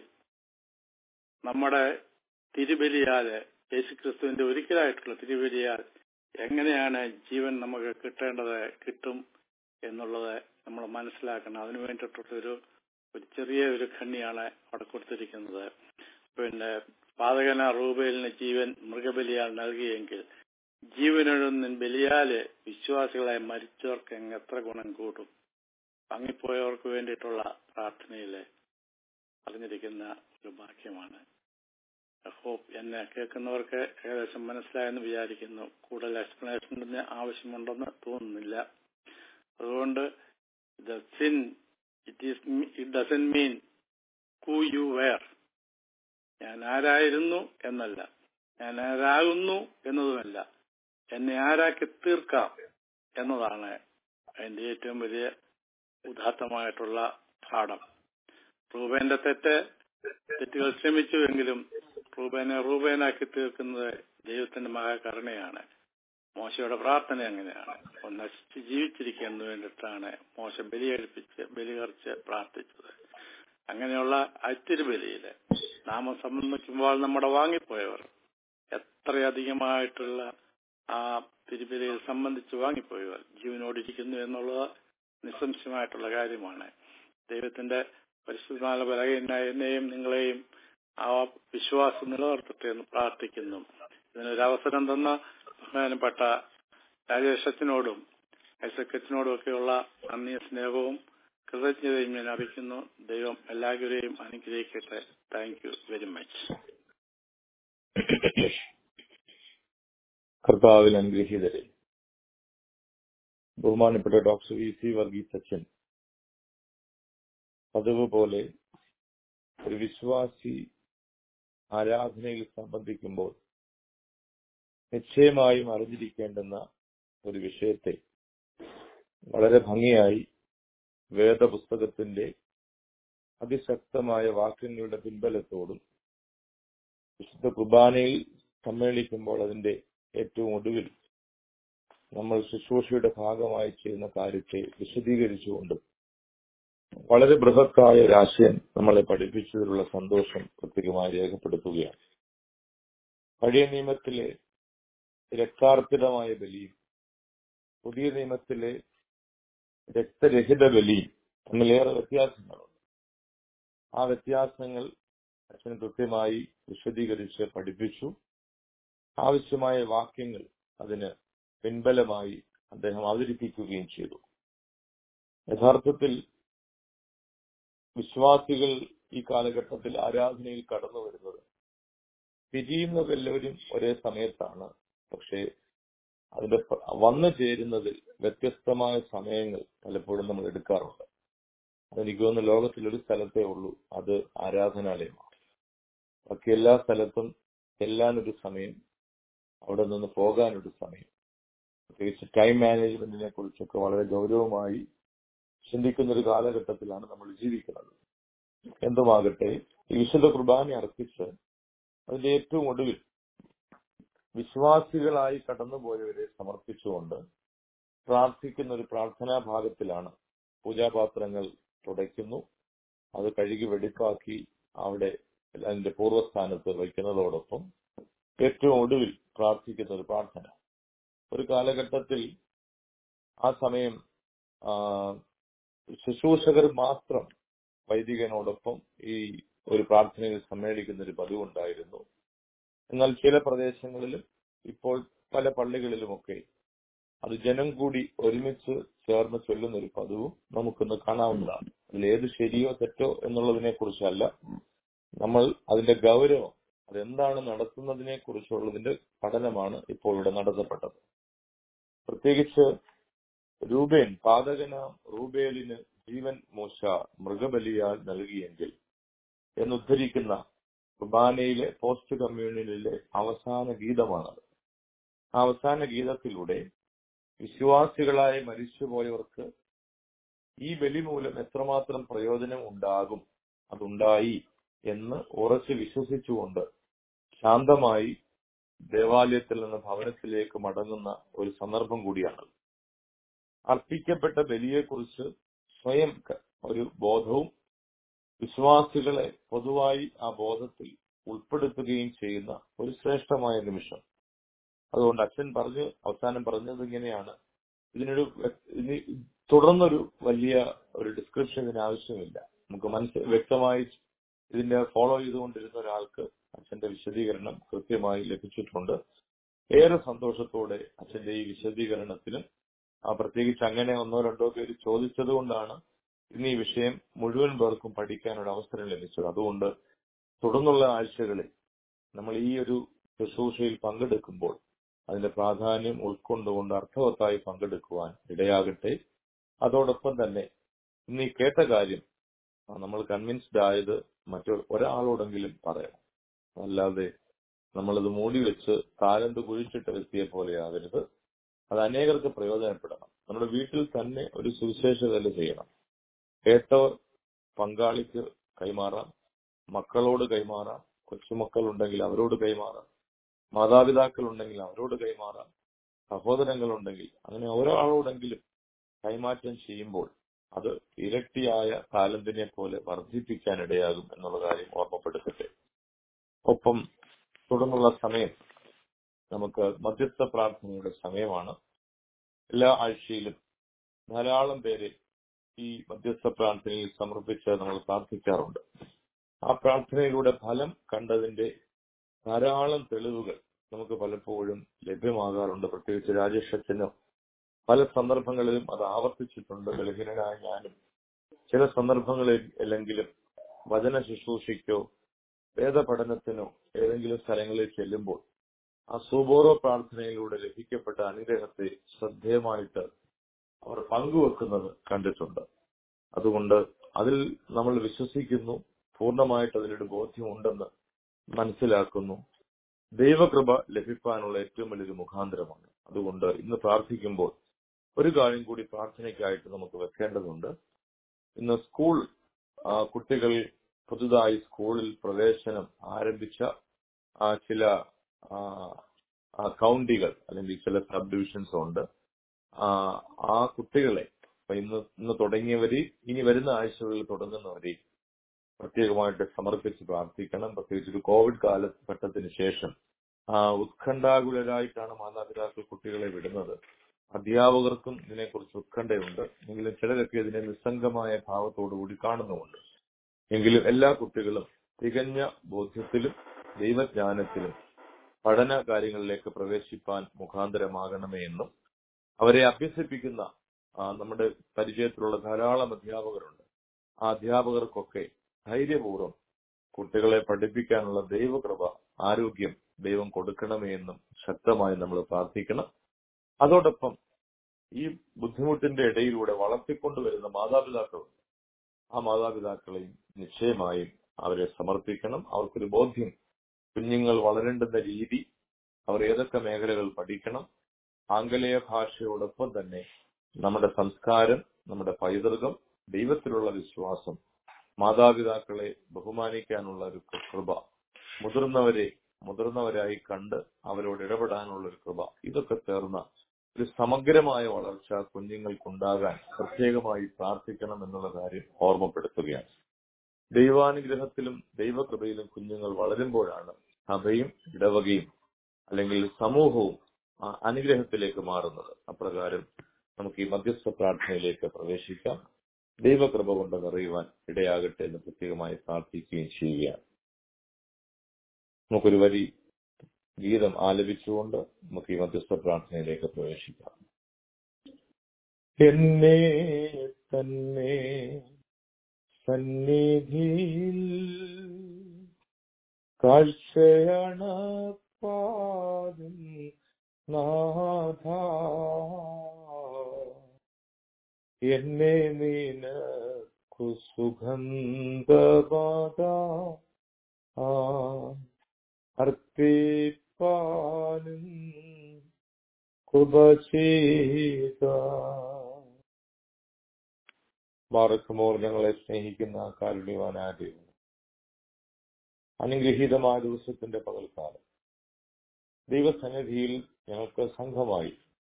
നമ്മുടെ തിരുബലിയാല് യേശുക്രിസ്തുവിന്റെ ഒരിക്കലായിട്ടുള്ള തിരുബലിയാൽ എങ്ങനെയാണ് ജീവൻ നമുക്ക് കിട്ടേണ്ടത് കിട്ടും എന്നുള്ളത് നമ്മൾ മനസ്സിലാക്കണം അതിനു വേണ്ടിയിട്ടുള്ളൊരു ഒരു ചെറിയ ഒരു ഖണ്ണിയാണ് അവിടെ കൊടുത്തിരിക്കുന്നത് പിന്നെ പാതകന റൂബേലിന് ജീവൻ മൃഗബലിയാൽ നൽകിയെങ്കിൽ ജീവനൊഴുന്നിൻ ബലിയാല് വിശ്വാസികളെ മരിച്ചവർക്ക് എത്ര ഗുണം കൂട്ടും പങ്ങിപ്പോയവർക്ക് വേണ്ടിയിട്ടുള്ള പ്രാർത്ഥനയില് അറിഞ്ഞിരിക്കുന്ന ഒരു വാക്യമാണ് ഹോപ്പ് എന്നെ കേൾക്കുന്നവർക്ക് ഏകദേശം മനസ്സിലായെന്ന് വിചാരിക്കുന്നു കൂടുതൽ എക്സ്പ്ലനേഷൻ്റെ ആവശ്യമുണ്ടെന്ന് തോന്നുന്നില്ല അതുകൊണ്ട് the sin it is it doesn't mean who you were ഞാൻ ആരായിരുന്നു എന്നല്ല ഞാൻ ആരാകുന്നു എന്നതുമല്ല എന്നെ ആരാക്കി തീർക്കാം എന്നതാണ് അതിന്റെ ഏറ്റവും വലിയ ഉദാത്തമായിട്ടുള്ള പാഠം റൂബേന്റെ തെറ്റ് തെറ്റുകൾ ശ്രമിച്ചുവെങ്കിലും റൂബേനെ റൂബേനാക്കി തീർക്കുന്നത് ദൈവത്തിന്റെ മഹാകരുണയാണ് മോശയുടെ പ്രാർത്ഥന അങ്ങനെയാണ് ഒന്ന് നശിച്ച് ജീവിച്ചിരിക്കുന്നതിന് വേണ്ടിയിട്ടാണ് മോശ ബലിയഴിപ്പിച്ച് ബലികറിച്ച് പ്രാർത്ഥിച്ചത് അങ്ങനെയുള്ള അത്തിരുബലിയില് നാമം സംബന്ധിക്കുമ്പോൾ നമ്മുടെ വാങ്ങിപ്പോയവർ എത്രയധികമായിട്ടുള്ള ആ തിരുബലിയിൽ സംബന്ധിച്ച് വാങ്ങിപ്പോയവർ ജീവനോടിരിക്കുന്നു എന്നുള്ളത് നിസ്സംശയമായിട്ടുള്ള കാര്യമാണ് ദൈവത്തിന്റെ പരിശുദ്ധമായ ബലഹീനായ എന്നെയും നിങ്ങളെയും ആ വിശ്വാസം നിലനിർത്തട്ടെ എന്ന് പ്രാർത്ഥിക്കുന്നു ഇതിനൊരു അവസരം തന്ന ബഹുമാനപ്പെട്ട രാജേഷ് അച്ഛനോടും ഐസക്കച്ചനോടും ഒക്കെയുള്ള നന്ദിയ സ്നേഹവും കൃതജ്ഞതയും ഞാൻ അറിയിക്കുന്നു ദൈവം എല്ലാവരെയും അനുഗ്രഹിക്കട്ടെ താങ്ക് യു വെരി മച്ച് കർത്താവിൽ അനുഗ്രഹീതരെ ബഹുമാനപ്പെട്ട ഡോക്ടർ വി സി വർഗീസ് അച്ഛൻ പതിവ് പോലെ ഒരു വിശ്വാസി ആരാധനയിൽ സംബന്ധിക്കുമ്പോൾ നിശ്ചയമായും അറിഞ്ഞിരിക്കേണ്ടുന്ന ഒരു വിഷയത്തെ വളരെ ഭംഗിയായി വേദപുസ്തകത്തിന്റെ അതിശക്തമായ വാക്യങ്ങളുടെ പിൻബലത്തോടും വിശുദ്ധ കുർബാനയിൽ സമ്മേളിക്കുമ്പോൾ അതിന്റെ ഏറ്റവും ഒടുവിൽ നമ്മൾ ശുശ്രൂഷയുടെ ഭാഗമായി ചെയ്യുന്ന കാര്യത്തെ വിശദീകരിച്ചുകൊണ്ടും വളരെ ബൃഹത്തായ ഒരു ആശയം നമ്മളെ പഠിപ്പിച്ചതിലുള്ള സന്തോഷം പ്രത്യേകമായി രേഖപ്പെടുത്തുകയാണ് പഴയ നിയമത്തിലെ രക്താർപ്പിതമായ ബലിയും പുതിയ നിയമത്തിലെ രക്തരഹിത ബലിയും തമ്മിലേറെ വ്യത്യാസങ്ങളുണ്ട് ആ വ്യത്യാസങ്ങൾ അച്ഛൻ കൃത്യമായി വിശദീകരിച്ച് പഠിപ്പിച്ചു ആവശ്യമായ വാക്യങ്ങൾ അതിന് പിൻബലമായി അദ്ദേഹം അവതരിപ്പിക്കുകയും ചെയ്തു യഥാർത്ഥത്തിൽ വിശ്വാസികൾ ഈ കാലഘട്ടത്തിൽ ആരാധനയിൽ കടന്നു വരുന്നത് പിരിയുന്നതെല്ലാവരും ഒരേ സമയത്താണ് പക്ഷേ അതിന്റെ വന്നു ചേരുന്നതിൽ വ്യത്യസ്തമായ സമയങ്ങൾ പലപ്പോഴും നമ്മൾ എടുക്കാറുണ്ട് അതെനിക്ക് തോന്നുന്നു ലോകത്തിൽ ഒരു സ്ഥലത്തേ ഉള്ളൂ അത് ആരാധനാലയമാണ് ബാക്കി എല്ലാ സ്ഥലത്തും ചെല്ലാനൊരു സമയം അവിടെ നിന്ന് പോകാനൊരു സമയം പ്രത്യേകിച്ച് ടൈം മാനേജ്മെന്റിനെ കുറിച്ചൊക്കെ വളരെ ഗൗരവമായി ചിന്തിക്കുന്ന ഒരു കാലഘട്ടത്തിലാണ് നമ്മൾ ജീവിക്കുന്നത് എന്തുമാകട്ടെ ഈ വിശുദ്ധ കുർബാന അർപ്പിച്ച് അതിന്റെ ഏറ്റവും ഒടുവിൽ വിശ്വാസികളായി കടന്നുപോയവരെ സമർപ്പിച്ചുകൊണ്ട് പ്രാർത്ഥിക്കുന്ന ഒരു പ്രാർത്ഥനാ ഭാഗത്തിലാണ് പൂജാപാത്രങ്ങൾ തുടയ്ക്കുന്നു അത് കഴുകി വെടിപ്പാക്കി അവിടെ അതിന്റെ പൂർവ്വസ്ഥാനത്ത് വയ്ക്കുന്നതോടൊപ്പം ഏറ്റവും ഒടുവിൽ പ്രാർത്ഥിക്കുന്ന ഒരു പ്രാർത്ഥന ഒരു കാലഘട്ടത്തിൽ ആ സമയം ആ, ശുശ്രൂഷകർ മാത്രം വൈദികനോടൊപ്പം ഈ ഒരു പ്രാർത്ഥനയിൽ സമ്മേളിക്കുന്ന ഒരു പതിവുണ്ടായിരുന്നു എന്നാൽ ചില പ്രദേശങ്ങളിലും ഇപ്പോൾ പല പള്ളികളിലുമൊക്കെ അത് ജനം കൂടി ഒരുമിച്ച് ചേർന്ന് ചൊല്ലുന്ന ഒരു പതിവും നമുക്കൊന്ന് കാണാവുന്നതാണ് അതിൽ ഏത് ശരിയോ തെറ്റോ എന്നുള്ളതിനെ കുറിച്ചല്ല നമ്മൾ അതിന്റെ ഗൗരവം അതെന്താണ് നടത്തുന്നതിനെ കുറിച്ചുള്ളതിന്റെ പഠനമാണ് ഇപ്പോൾ ഇവിടെ നടത്തപ്പെട്ടത് പ്രത്യേകിച്ച് രൂപേൻ പാതകനാം റൂബേലിന് ജീവൻ മൂശ മൃഗബലിയാൽ നൽകിയെങ്കിൽ എന്നുദ്ധരിക്കുന്ന കുർബാനയിലെ പോസ്റ്റ് കമ്മ്യൂണിയനിലെ അവസാന ഗീതമാണത് ആ അവസാന ഗീതത്തിലൂടെ വിശ്വാസികളായി മരിച്ചുപോയവർക്ക് ഈ ബലി മൂലം എത്രമാത്രം പ്രയോജനം ഉണ്ടാകും അതുണ്ടായി എന്ന് ഉറച്ച് വിശ്വസിച്ചുകൊണ്ട് ശാന്തമായി ദേവാലയത്തിൽ നിന്ന് ഭവനത്തിലേക്ക് മടങ്ങുന്ന ഒരു സന്ദർഭം കൂടിയാണ് അർപ്പിക്കപ്പെട്ട ബലിയെക്കുറിച്ച് സ്വയം ക- ഒരു ബോധവും വിശ്വാസികളെ പൊതുവായി ആ ബോധത്തിൽ ഉൾപ്പെടുത്തുകയും ചെയ്യുന്ന ഒരു ശ്രേഷ്ഠമായ നിമിഷം അതുകൊണ്ട് അച്ഛൻ പറഞ്ഞ് അവസാനം പറഞ്ഞത് ഇങ്ങനെയാണ് ഇതിനൊരു വ്യ- ഇനി തുടർന്നൊരു വലിയ ഒരു ഡിസ്ക്രിപ്ഷൻ ഇതിന് ആവശ്യമില്ല നമുക്ക് മനസ്സ് വ്യക്തമായി ഇതിന്റെ ഫോളോ ചെയ്തുകൊണ്ടിരുന്ന ഒരാൾക്ക് അച്ഛന്റെ വിശദീകരണം കൃത്യമായി ലഭിച്ചിട്ടുണ്ട് ഏറെ സന്തോഷത്തോടെ അച്ഛന്റെ ഈ വിശദീകരണത്തിന് ആ പ്രത്യേകിച്ച് അങ്ങനെ ഒന്നോ രണ്ടോ പേര് ചോദിച്ചത് കൊണ്ടാണ് ഇന്ന് ഈ വിഷയം മുഴുവൻ പേർക്കും പഠിക്കാൻ ഒരു അവസരം ലഭിച്ചത് അതുകൊണ്ട് തുടർന്നുള്ള ആഴ്ചകളിൽ നമ്മൾ ഈ ഒരു ശുശ്രൂഷയിൽ പങ്കെടുക്കുമ്പോൾ അതിന്റെ പ്രാധാന്യം ഉൾക്കൊണ്ടുകൊണ്ട് അർത്ഥവത്തായി പങ്കെടുക്കുവാൻ ഇടയാകട്ടെ അതോടൊപ്പം തന്നെ ഇന്ന് ഈ കേട്ട കാര്യം ആ, നമ്മൾ കൺവിൻസ്ഡ് ആയത് മറ്റൊരു ഒരാളോടെങ്കിലും പറയണം അല്ലാതെ നമ്മളിത് മൂടി വെച്ച് താലന്ത് കുഴിച്ചിട്ട വ്യക്തിയെ പോലെ ആകരുത് അത് അനേകർക്ക് പ്രയോജനപ്പെടണം നമ്മുടെ വീട്ടിൽ തന്നെ ഒരു സുവിശേഷതല ചെയ്യണം കേട്ടവർ പങ്കാളിക്ക് കൈമാറാം മക്കളോട് കൈമാറാം കൊച്ചുമക്കൾ ഉണ്ടെങ്കിൽ അവരോട് കൈമാറാം മാതാപിതാക്കൾ ഉണ്ടെങ്കിൽ അവരോട് കൈമാറാം സഹോദരങ്ങൾ ഉണ്ടെങ്കിൽ അങ്ങനെ ഒരാളോടെങ്കിലും കൈമാറ്റം ചെയ്യുമ്പോൾ അത് ഇരട്ടിയായ താലന്തിനെ പോലെ വർദ്ധിപ്പിക്കാൻ ഇടയാകും എന്നുള്ള കാര്യം ഓർമ്മപ്പെടുത്തട്ടെ ഒപ്പം തുടർന്നുള്ള സമയം നമുക്ക് മധ്യസ്ഥ പ്രാർത്ഥനയുടെ സമയമാണ് എല്ലാ ആഴ്ചയിലും ധാരാളം പേരെ ഈ മധ്യസ്ഥ പ്രാർത്ഥനയിൽ സമർപ്പിച്ച് നമ്മൾ പ്രാർത്ഥിക്കാറുണ്ട് ആ പ്രാർത്ഥനയിലൂടെ ഫലം കണ്ടതിന്റെ ധാരാളം തെളിവുകൾ നമുക്ക് പലപ്പോഴും ലഭ്യമാകാറുണ്ട് പ്രത്യേകിച്ച് രാജേഷ് അച്ഛന് പല സന്ദർഭങ്ങളിലും അത് ആവർത്തിച്ചിട്ടുണ്ട് ബലഹീനനായ ഞാനും ചില സന്ദർഭങ്ങളിൽ അല്ലെങ്കിലും വചന ശുശ്രൂഷയ്ക്കോ വേദപഠനത്തിനോ ഏതെങ്കിലും സ്ഥലങ്ങളിൽ ചെല്ലുമ്പോൾ ആ സുബോറോ പ്രാർത്ഥനയിലൂടെ ലഭിക്കപ്പെട്ട അനുഗ്രഹത്തെ ശ്രദ്ധേയമായിട്ട് അവർ പങ്കുവെക്കുന്നത് കണ്ടിട്ടുണ്ട് അതുകൊണ്ട് അതിൽ നമ്മൾ വിശ്വസിക്കുന്നു പൂർണ്ണമായിട്ട് അതിലൊരു ബോധ്യമുണ്ടെന്ന് മനസ്സിലാക്കുന്നു ദൈവകൃപ ലഭിക്കാനുള്ള ഏറ്റവും വലിയൊരു മുഖാന്തരമാണ് അതുകൊണ്ട് ഇന്ന് പ്രാർത്ഥിക്കുമ്പോൾ ഒരു കാര്യം കൂടി പ്രാർത്ഥനയ്ക്കായിട്ട് നമുക്ക് വെക്കേണ്ടതുണ്ട് ഇന്ന് സ്കൂൾ ആ, കുട്ടികൾ പുതുതായി സ്കൂളിൽ പ്രവേശനം ആരംഭിച്ച ആ, ചില ആ, ആ, കൗണ്ടികൾ അല്ലെങ്കിൽ ചില സബ് ഡിവിഷൻസ് ഉണ്ട് ആ, ആ കുട്ടികളെ ഇപ്പൊ ഇന്ന് ഇന്ന് തുടങ്ങിയവരെ ഇനി വരുന്ന ആഴ്ചകളിൽ തുടങ്ങുന്നവരെ പ്രത്യേകമായിട്ട് സമർപ്പിച്ച് പ്രാർത്ഥിക്കണം പ്രത്യേകിച്ച് ഒരു കോവിഡ് കാലഘട്ടത്തിന് ശേഷം ആ, ഉത്കണ്ഠാകുലരായിട്ടാണ് മാതാപിതാക്കൾ കുട്ടികളെ വിടുന്നത് അധ്യാപകർക്കും ഇതിനെക്കുറിച്ച് ഉത്കണ്ഠയുണ്ട് എങ്കിലും ചിലരൊക്കെ ഇതിനെ നിസ്സംഗമായ ഭാവത്തോടുകൂടി കാണുന്നുമുണ്ട് എങ്കിലും എല്ലാ കുട്ടികളും തികഞ്ഞ ബോധ്യത്തിലും ദൈവജ്ഞാനത്തിലും പഠന കാര്യങ്ങളിലേക്ക് പ്രവേശിപ്പാൻ മുഖാന്തരമാകണമേ എന്നും അവരെ അഭ്യസിപ്പിക്കുന്ന ആ, നമ്മുടെ പരിചയത്തിലുള്ള ധാരാളം അധ്യാപകരുണ്ട് ആ അധ്യാപകർക്കൊക്കെ ധൈര്യപൂർവ്വം കുട്ടികളെ പഠിപ്പിക്കാനുള്ള ദൈവകൃപ ആരോഗ്യം ദൈവം കൊടുക്കണമേ എന്നും ശക്തമായി നമ്മൾ പ്രാർത്ഥിക്കണം അതോടൊപ്പം ഈ ബുദ്ധിമുട്ടിന്റെ ഇടയിലൂടെ വളർത്തിക്കൊണ്ടുവരുന്ന മാതാപിതാക്കളുണ്ട് ആ മാതാപിതാക്കളെയും നിശ്ചയമായും അവരെ സമർപ്പിക്കണം അവർക്കൊരു ബോധ്യം കുഞ്ഞുങ്ങൾ വളരേണ്ടുന്ന രീതി അവർ ഏതൊക്കെ മേഖലകൾ പഠിക്കണം ആംഗലേയ ഭാഷയോടൊപ്പം തന്നെ നമ്മുടെ സംസ്കാരം നമ്മുടെ പൈതൃകം ദൈവത്തിലുള്ള വിശ്വാസം മാതാപിതാക്കളെ ബഹുമാനിക്കാനുള്ള ഒരു കൃപ മുതിർന്നവരെ മുതിർന്നവരായി കണ്ട് അവരോട് ഇടപെടാനുള്ള ഒരു കൃപ ഇതൊക്കെ ചേർന്ന ഒരു സമഗ്രമായ വളർച്ച കുഞ്ഞുങ്ങൾക്കുണ്ടാകാൻ പ്രത്യേകമായി പ്രാർത്ഥിക്കണം എന്നുള്ള കാര്യം ഓർമ്മപ്പെടുത്തുകയാണ് ദൈവാനുഗ്രഹത്തിലും ദൈവകൃപയിലും കുഞ്ഞുങ്ങൾ വളരുമ്പോഴാണ് സഭയും ഇടവകയും അല്ലെങ്കിൽ സമൂഹവും ആ അനുഗ്രഹത്തിലേക്ക് മാറുന്നത് അപ്രകാരം നമുക്ക് ഈ മധ്യസ്ഥ പ്രാർത്ഥനയിലേക്ക് പ്രവേശിക്കാം ദൈവകൃപ കൊണ്ട് നിറയുവാൻ ഇടയാകട്ടെ എന്ന് പ്രത്യേകമായി പ്രാർത്ഥിക്കുകയും ചെയ്യുകയാണ് നമുക്കൊരു വരി ഗീതം ആലപിച്ചുകൊണ്ട് നമുക്ക് ഈ മധ്യസ്ഥ പ്രാർത്ഥനയിലേക്ക് പ്രവേശിക്കാം എന്നെ തന്നെ സന്നിധിയിൽ കാഴ്ചയാണ് പാതും നാഥ എന്നെ നിനക്കു സുഗന്ധപാത ആ അർപ്പിപ്പാനും കുബശീക ബാറക്കുമോർ ഞങ്ങളെ സ്നേഹിക്കുന്ന കാരുണ്യവാനായ ദൈവം അനുഗ്രഹീതമായ ദിവസത്തിന്റെ പകൽക്കാലം ദൈവസന്നിധിയിൽ ഞങ്ങൾക്ക് സംഘമായി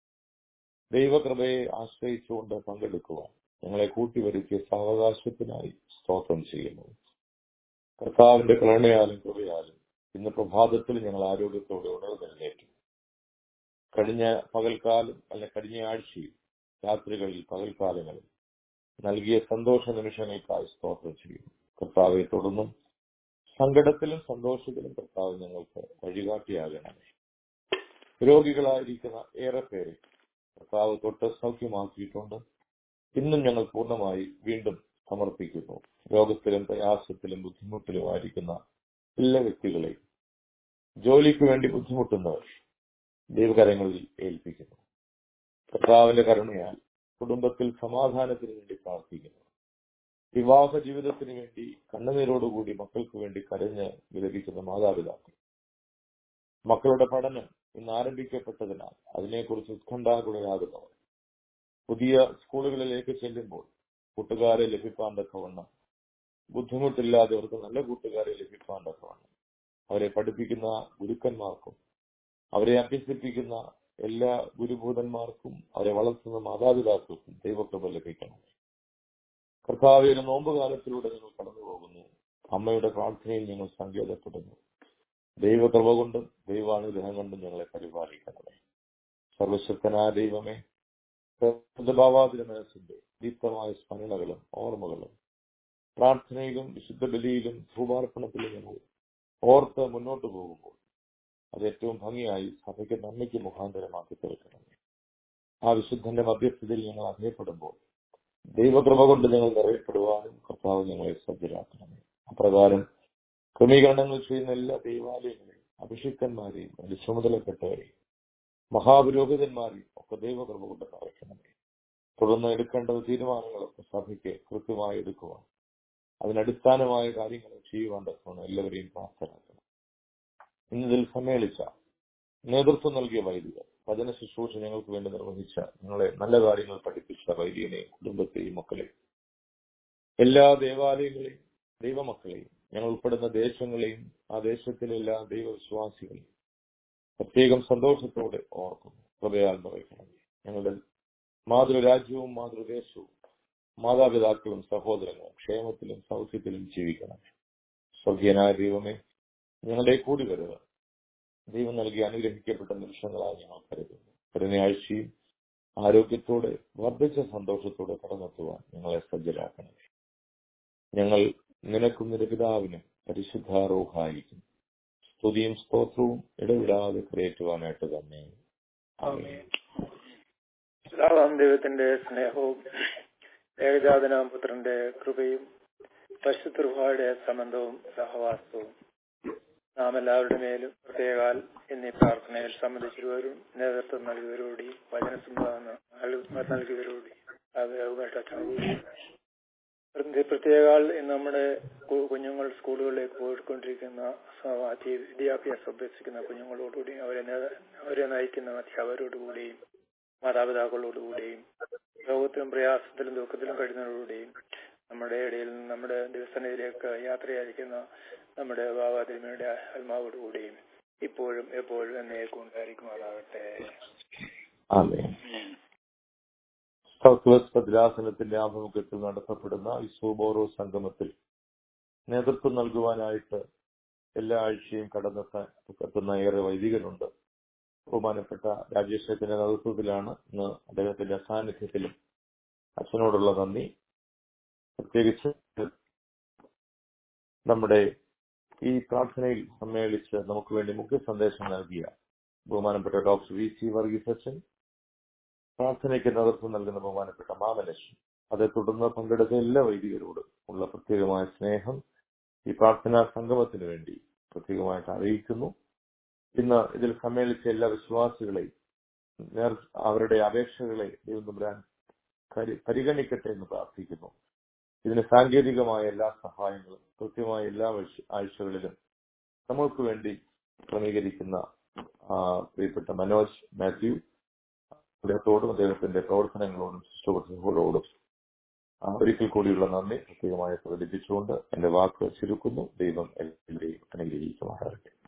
ദൈവകൃപയെ ആശ്രയിച്ചുകൊണ്ട് പങ്കെടുക്കുവാൻ ഞങ്ങളെ കൂട്ടിവരുത്തിയ സാവകാശത്തിനായി സ്തോത്രം ചെയ്യുന്നു കർത്താവിന്റെ കരുണയാലും കൃപയാലും ഇന്ന് പ്രഭാതത്തിൽ ഞങ്ങൾ ആരോഗ്യത്തോടെ ഉണർന്നെഴുന്നേറ്റു കഴിഞ്ഞ പകൽക്കാലം അല്ല കഴിഞ്ഞ ആഴ്ചയിൽ രാത്രികളിൽ പകൽക്കാലങ്ങളിൽ നൽകിയ സന്തോഷ നിമിഷങ്ങൾക്കായി സ്തോത്രം ചെയ്യുന്നു കർത്താവെ തുടർന്നും സങ്കടത്തിലും സന്തോഷത്തിലും കർത്താവ് ഞങ്ങൾക്ക് വഴികാട്ടിയാകണമേ രോഗികളായിരിക്കുന്ന ഏറെ പേരെ കർത്താവ് തൊട്ട് സൗഖ്യമാക്കിയിട്ടുണ്ട് ഇന്നും ഞങ്ങൾ പൂർണ്ണമായി വീണ്ടും സമർപ്പിക്കുന്നു രോഗത്തിലും പ്രയാസത്തിലും ബുദ്ധിമുട്ടിലുമായിരിക്കുന്ന എല്ലാ വ്യക്തികളെയും ജോലിക്ക് വേണ്ടി ബുദ്ധിമുട്ടുന്നവർ ദൈവകരങ്ങളിൽ ഏൽപ്പിക്കുന്നു കർത്താവിന്റെ കരുണയാൽ കുടുംബത്തിൽ സമാധാനത്തിന് വേണ്ടി പ്രാർത്ഥിക്കുന്നു വിവാഹ ജീവിതത്തിന് വേണ്ടി കണ്ണുനീരോടുകൂടി മക്കൾക്ക് വേണ്ടി കരഞ്ഞ് വിലപിക്കുന്ന മാതാപിതാക്കൾ മക്കളുടെ പഠനം ഇന്ന് ആരംഭിക്കപ്പെട്ടതിനാൽ അതിനെക്കുറിച്ച് ഉത്കണ്ഠാകുലരാകുന്നവർ പുതിയ സ്കൂളുകളിലേക്ക് ചെല്ലുമ്പോൾ കൂട്ടുകാരെ ലഭിക്കാൻ തക്കവണ്ണം ബുദ്ധിമുട്ടില്ലാതെ അവർക്ക് നല്ല കൂട്ടുകാരെ ലഭിക്കാൻ തക്കവണ്ണം അവരെ പഠിപ്പിക്കുന്ന ഗുരുക്കന്മാർക്കും അവരെ അഭ്യസിപ്പിക്കുന്ന എല്ലാ ഗുരുഭൂതന്മാർക്കും അവരെ വളർത്തുന്ന മാതാപിതാക്കൾക്കും ദൈവകൃപ ലഭിക്കണം കർത്താവിന്റെ നോമ്പ് കാലത്തിലൂടെ ഞങ്ങൾ കടന്നു പോകുന്നു അമ്മയുടെ പ്രാർത്ഥനയിൽ ഞങ്ങൾ സങ്കേതപ്പെടുന്നു ദൈവകൃപ കൊണ്ടും ദൈവാനുഗ്രഹം കൊണ്ടും ഞങ്ങളെ പരിപാലിക്കണമേ സർവശക്തനായ ദൈവമേ ഭാവാതിര മനസ്സിന്റെ ദീപ്തമായ സ്മരണകളും ഓർമ്മകളും പ്രാർത്ഥനയിലും വിശുദ്ധ ബലിയിലും ധൂപാർപ്പണത്തിലും ഞങ്ങൾ ഓർത്ത് മുന്നോട്ട് പോകുമ്പോൾ അത് ഏറ്റവും ഭംഗിയായി സഭയ്ക്ക് നന്മയ്ക്ക് മുഖാന്തരമാക്കി തീർക്കണമേ ആ വിശുദ്ധന്റെ മധ്യസ്ഥതയിൽ ഞങ്ങൾ അറിയപ്പെടുമ്പോൾ ദൈവകൃപ കൊണ്ട് ഞങ്ങൾ നിറയപ്പെടുവാനും കർത്താവ് ഞങ്ങളെ സജ്ജരാക്കണമേ അപ്രകാരം ക്രമീകരണങ്ങൾ ചെയ്യുന്ന എല്ലാ ദൈവാലയങ്ങളെയും അഭിഷിക്തന്മാരെയും അതിന്റെ ചുമതലപ്പെട്ടവരെയും മഹാപുരോഹിതന്മാരെയും ഒക്കെ ദൈവകൃപ കൊണ്ട് നിറയ്ക്കണമേ തുടർന്ന് എടുക്കേണ്ട തീരുമാനങ്ങളൊക്കെ സഭയ്ക്ക് കൃത്യമായി എടുക്കുവാൻ അതിനടിസ്ഥാനമായ കാര്യങ്ങൾ ചെയ്യുവാൻ തക്കവണ്ണം എല്ലാവരെയും പ്രാപ്തരാക്കണം ഇന്നതിൽ സമ്മേളിച്ച നേതൃത്വം നൽകിയ വൈദികർ വചന ശുശ്രൂഷ ഞങ്ങൾക്ക് വേണ്ടി നിർവഹിച്ച ഞങ്ങളെ നല്ല കാര്യങ്ങൾ പഠിപ്പിച്ച വൈദികനെയും കുടുംബത്തെയും മക്കളെയും എല്ലാ ദേവാലയങ്ങളെയും ദൈവമക്കളെയും ഞങ്ങൾ ഉൾപ്പെടുന്ന ദേശങ്ങളെയും ആ ദേശത്തിലെ എല്ലാ ദൈവവിശ്വാസികളെയും പ്രത്യേകം സന്തോഷത്തോടെ ഓർക്കുന്നു കൃപയാൽ നിറയ്ക്കണമേ ഞങ്ങളുടെ മാതൃരാജ്യവും മാതൃദേശവും മാതാപിതാക്കളും സഹോദരങ്ങളും ക്ഷേമത്തിലും സൗഖ്യത്തിലും ജീവിക്കണം സ്വർഗീയനായ ദൈവമേ ഞങ്ങളുടെ കൂടി വരിക ദൈവം നൽകി അനുഗ്രഹിക്കപ്പെട്ട നിമിഷങ്ങളായി ഞങ്ങൾ കരുതുന്നു കരുണയാഴ്ചയും ആരോഗ്യത്തോടെ വർദ്ധിച്ച സന്തോഷത്തോടെ കടന്നെത്തുവാൻ ഞങ്ങളെ സജ്ജരാക്കണമേ ഞങ്ങൾ നിനക്കും നിന്റെ പിതാവിനും പരിശുദ്ധാരോഹായിരിക്കും സ്തുതിയും സ്തോത്രവും ഇടവിടാതെ കരയേറ്റുവാനായിട്ട് തന്നെ ആമേൻ. പിതാവാം ദൈവത്തിന്റെ സ്നേഹവും ഏകജാതനാം പുത്രന്റെ കൃപയും പരിശുദ്ധയുടെ സംബന്ധവും സഹവാസവും നാം എല്ലാവരുടെ മേലും പ്രത്യേകാൽ എന്നീ പ്രാർത്ഥനയിൽ സംബന്ധിച്ചിരുവരും നേതൃത്വം നൽകിയവരോടെയും വചന സംഭാവന നൽകിയവരോടെയും അത് പ്രത്യേക- പ്രത്യേകാൽ ഇന്ന് നമ്മുടെ കു- കുഞ്ഞുങ്ങൾ സ്കൂളുകളിലേക്ക് പോയിക്കൊണ്ടിരിക്കുന്ന സ- അധ്യ- വിദ്യാഭ്യാസം അഭ്യസിക്കുന്ന കുഞ്ഞുങ്ങളോടുകൂടിയും അവരെ നേ- അവരെ നയിക്കുന്ന അധ്യാപകരോടുകൂടിയും മാതാപിതാക്കളോടുകൂടിയും ലോകത്തിലും പ്രയാസത്തിലും ദുഃഖത്തിലും കഴിയുന്നവരോടുകൂടിയും നമ്മുടെ ഇടയിൽ നിന്ന് നമ്മുടെ ദിവസനയിലേക്ക് യാത്രയായിരിക്കുന്ന നമ്മുടെ ബാബാതിരുമയുടെ ആത്മാവോടുകൂടിയും ഇപ്പോഴും എപ്പോഴും എന്നേക്കും ഉണ്ടായിരിക്കുമാറാകട്ടെ ആമേൻ സൗത്ത് വെസ്റ്റ് ഭദ്രാസനത്തിന്റെ ആഭിമുഖ്യത്തിൽ നടത്തപ്പെടുന്ന ഈ സൂബോറോ സംഗമത്തിൽ നേതൃത്വം നൽകുവാനായിട്ട് എല്ലാ ആഴ്ചയും കടന്നെത്താൻ എത്തുന്ന ഏറെ വൈദികരുണ്ട് ബഹുമാനപ്പെട്ട രാജേഷത്തിന്റെ നേതൃത്വത്തിലാണ് ഇന്ന് അദ്ദേഹത്തിന്റെ സാന്നിധ്യത്തിലും അച്ഛനോടുള്ള നന്ദി പ്രത്യേകിച്ച് നമ്മുടെ ഈ പ്രാർത്ഥനയിൽ സമ്മേളിച്ച് നമുക്ക് വേണ്ടി മുഖ്യ സന്ദേശം നൽകിയ ബഹുമാനപ്പെട്ട ഡോക്ടർ വി സി വർഗീസ് അച്ഛൻ പ്രാർത്ഥനയ്ക്ക് നേതൃത്വം നൽകുന്ന ബഹുമാനപ്പെട്ട മാമലക്ഷ്മി അതേ തുടർന്ന് പങ്കെടുത്ത എല്ലാ വൈദികരോടും ഉള്ള പ്രത്യേകമായ സ്നേഹം ഈ പ്രാർത്ഥനാ സംഗമത്തിന് വേണ്ടി പ്രത്യേകമായിട്ട് അറിയിക്കുന്നു ഇന്ന് ഇതിൽ സമ്മേളിച്ച എല്ലാ വിശ്വാസികളെയും നേർ- അവരുടെ അപേക്ഷകളെ ദൈവം തമ്പുരാൻ കരി- പരിഗണിക്കട്ടെ എന്ന് പ്രാർത്ഥിക്കുന്നു ഇതിന് സാങ്കേതികമായ എല്ലാ സഹായങ്ങളും കൃത്യമായ എല്ലാ ആഴ്ച- ആഴ്ചകളിലും നമ്മൾക്ക് വേണ്ടി ക്രമീകരിക്കുന്ന ആ, പ്രിയപ്പെട്ട മനോജ് മാത്യു അദ്ദേഹത്തോടും അദ്ദേഹത്തിന്റെ പ്രവർത്തനങ്ങളോടും ശുശ്രൂഷകളോടും ആ, ഒരിക്കൽ കൂടിയുള്ള നന്ദി പ്രത്യേകമായി പ്രകടിപ്പിച്ചുകൊണ്ട് എന്റെ വാക്ക് ചുരുക്കുന്നു ദൈവം എല്ലാവരെയും അനുഗ്രഹിക്കുമാറാകട്ടെ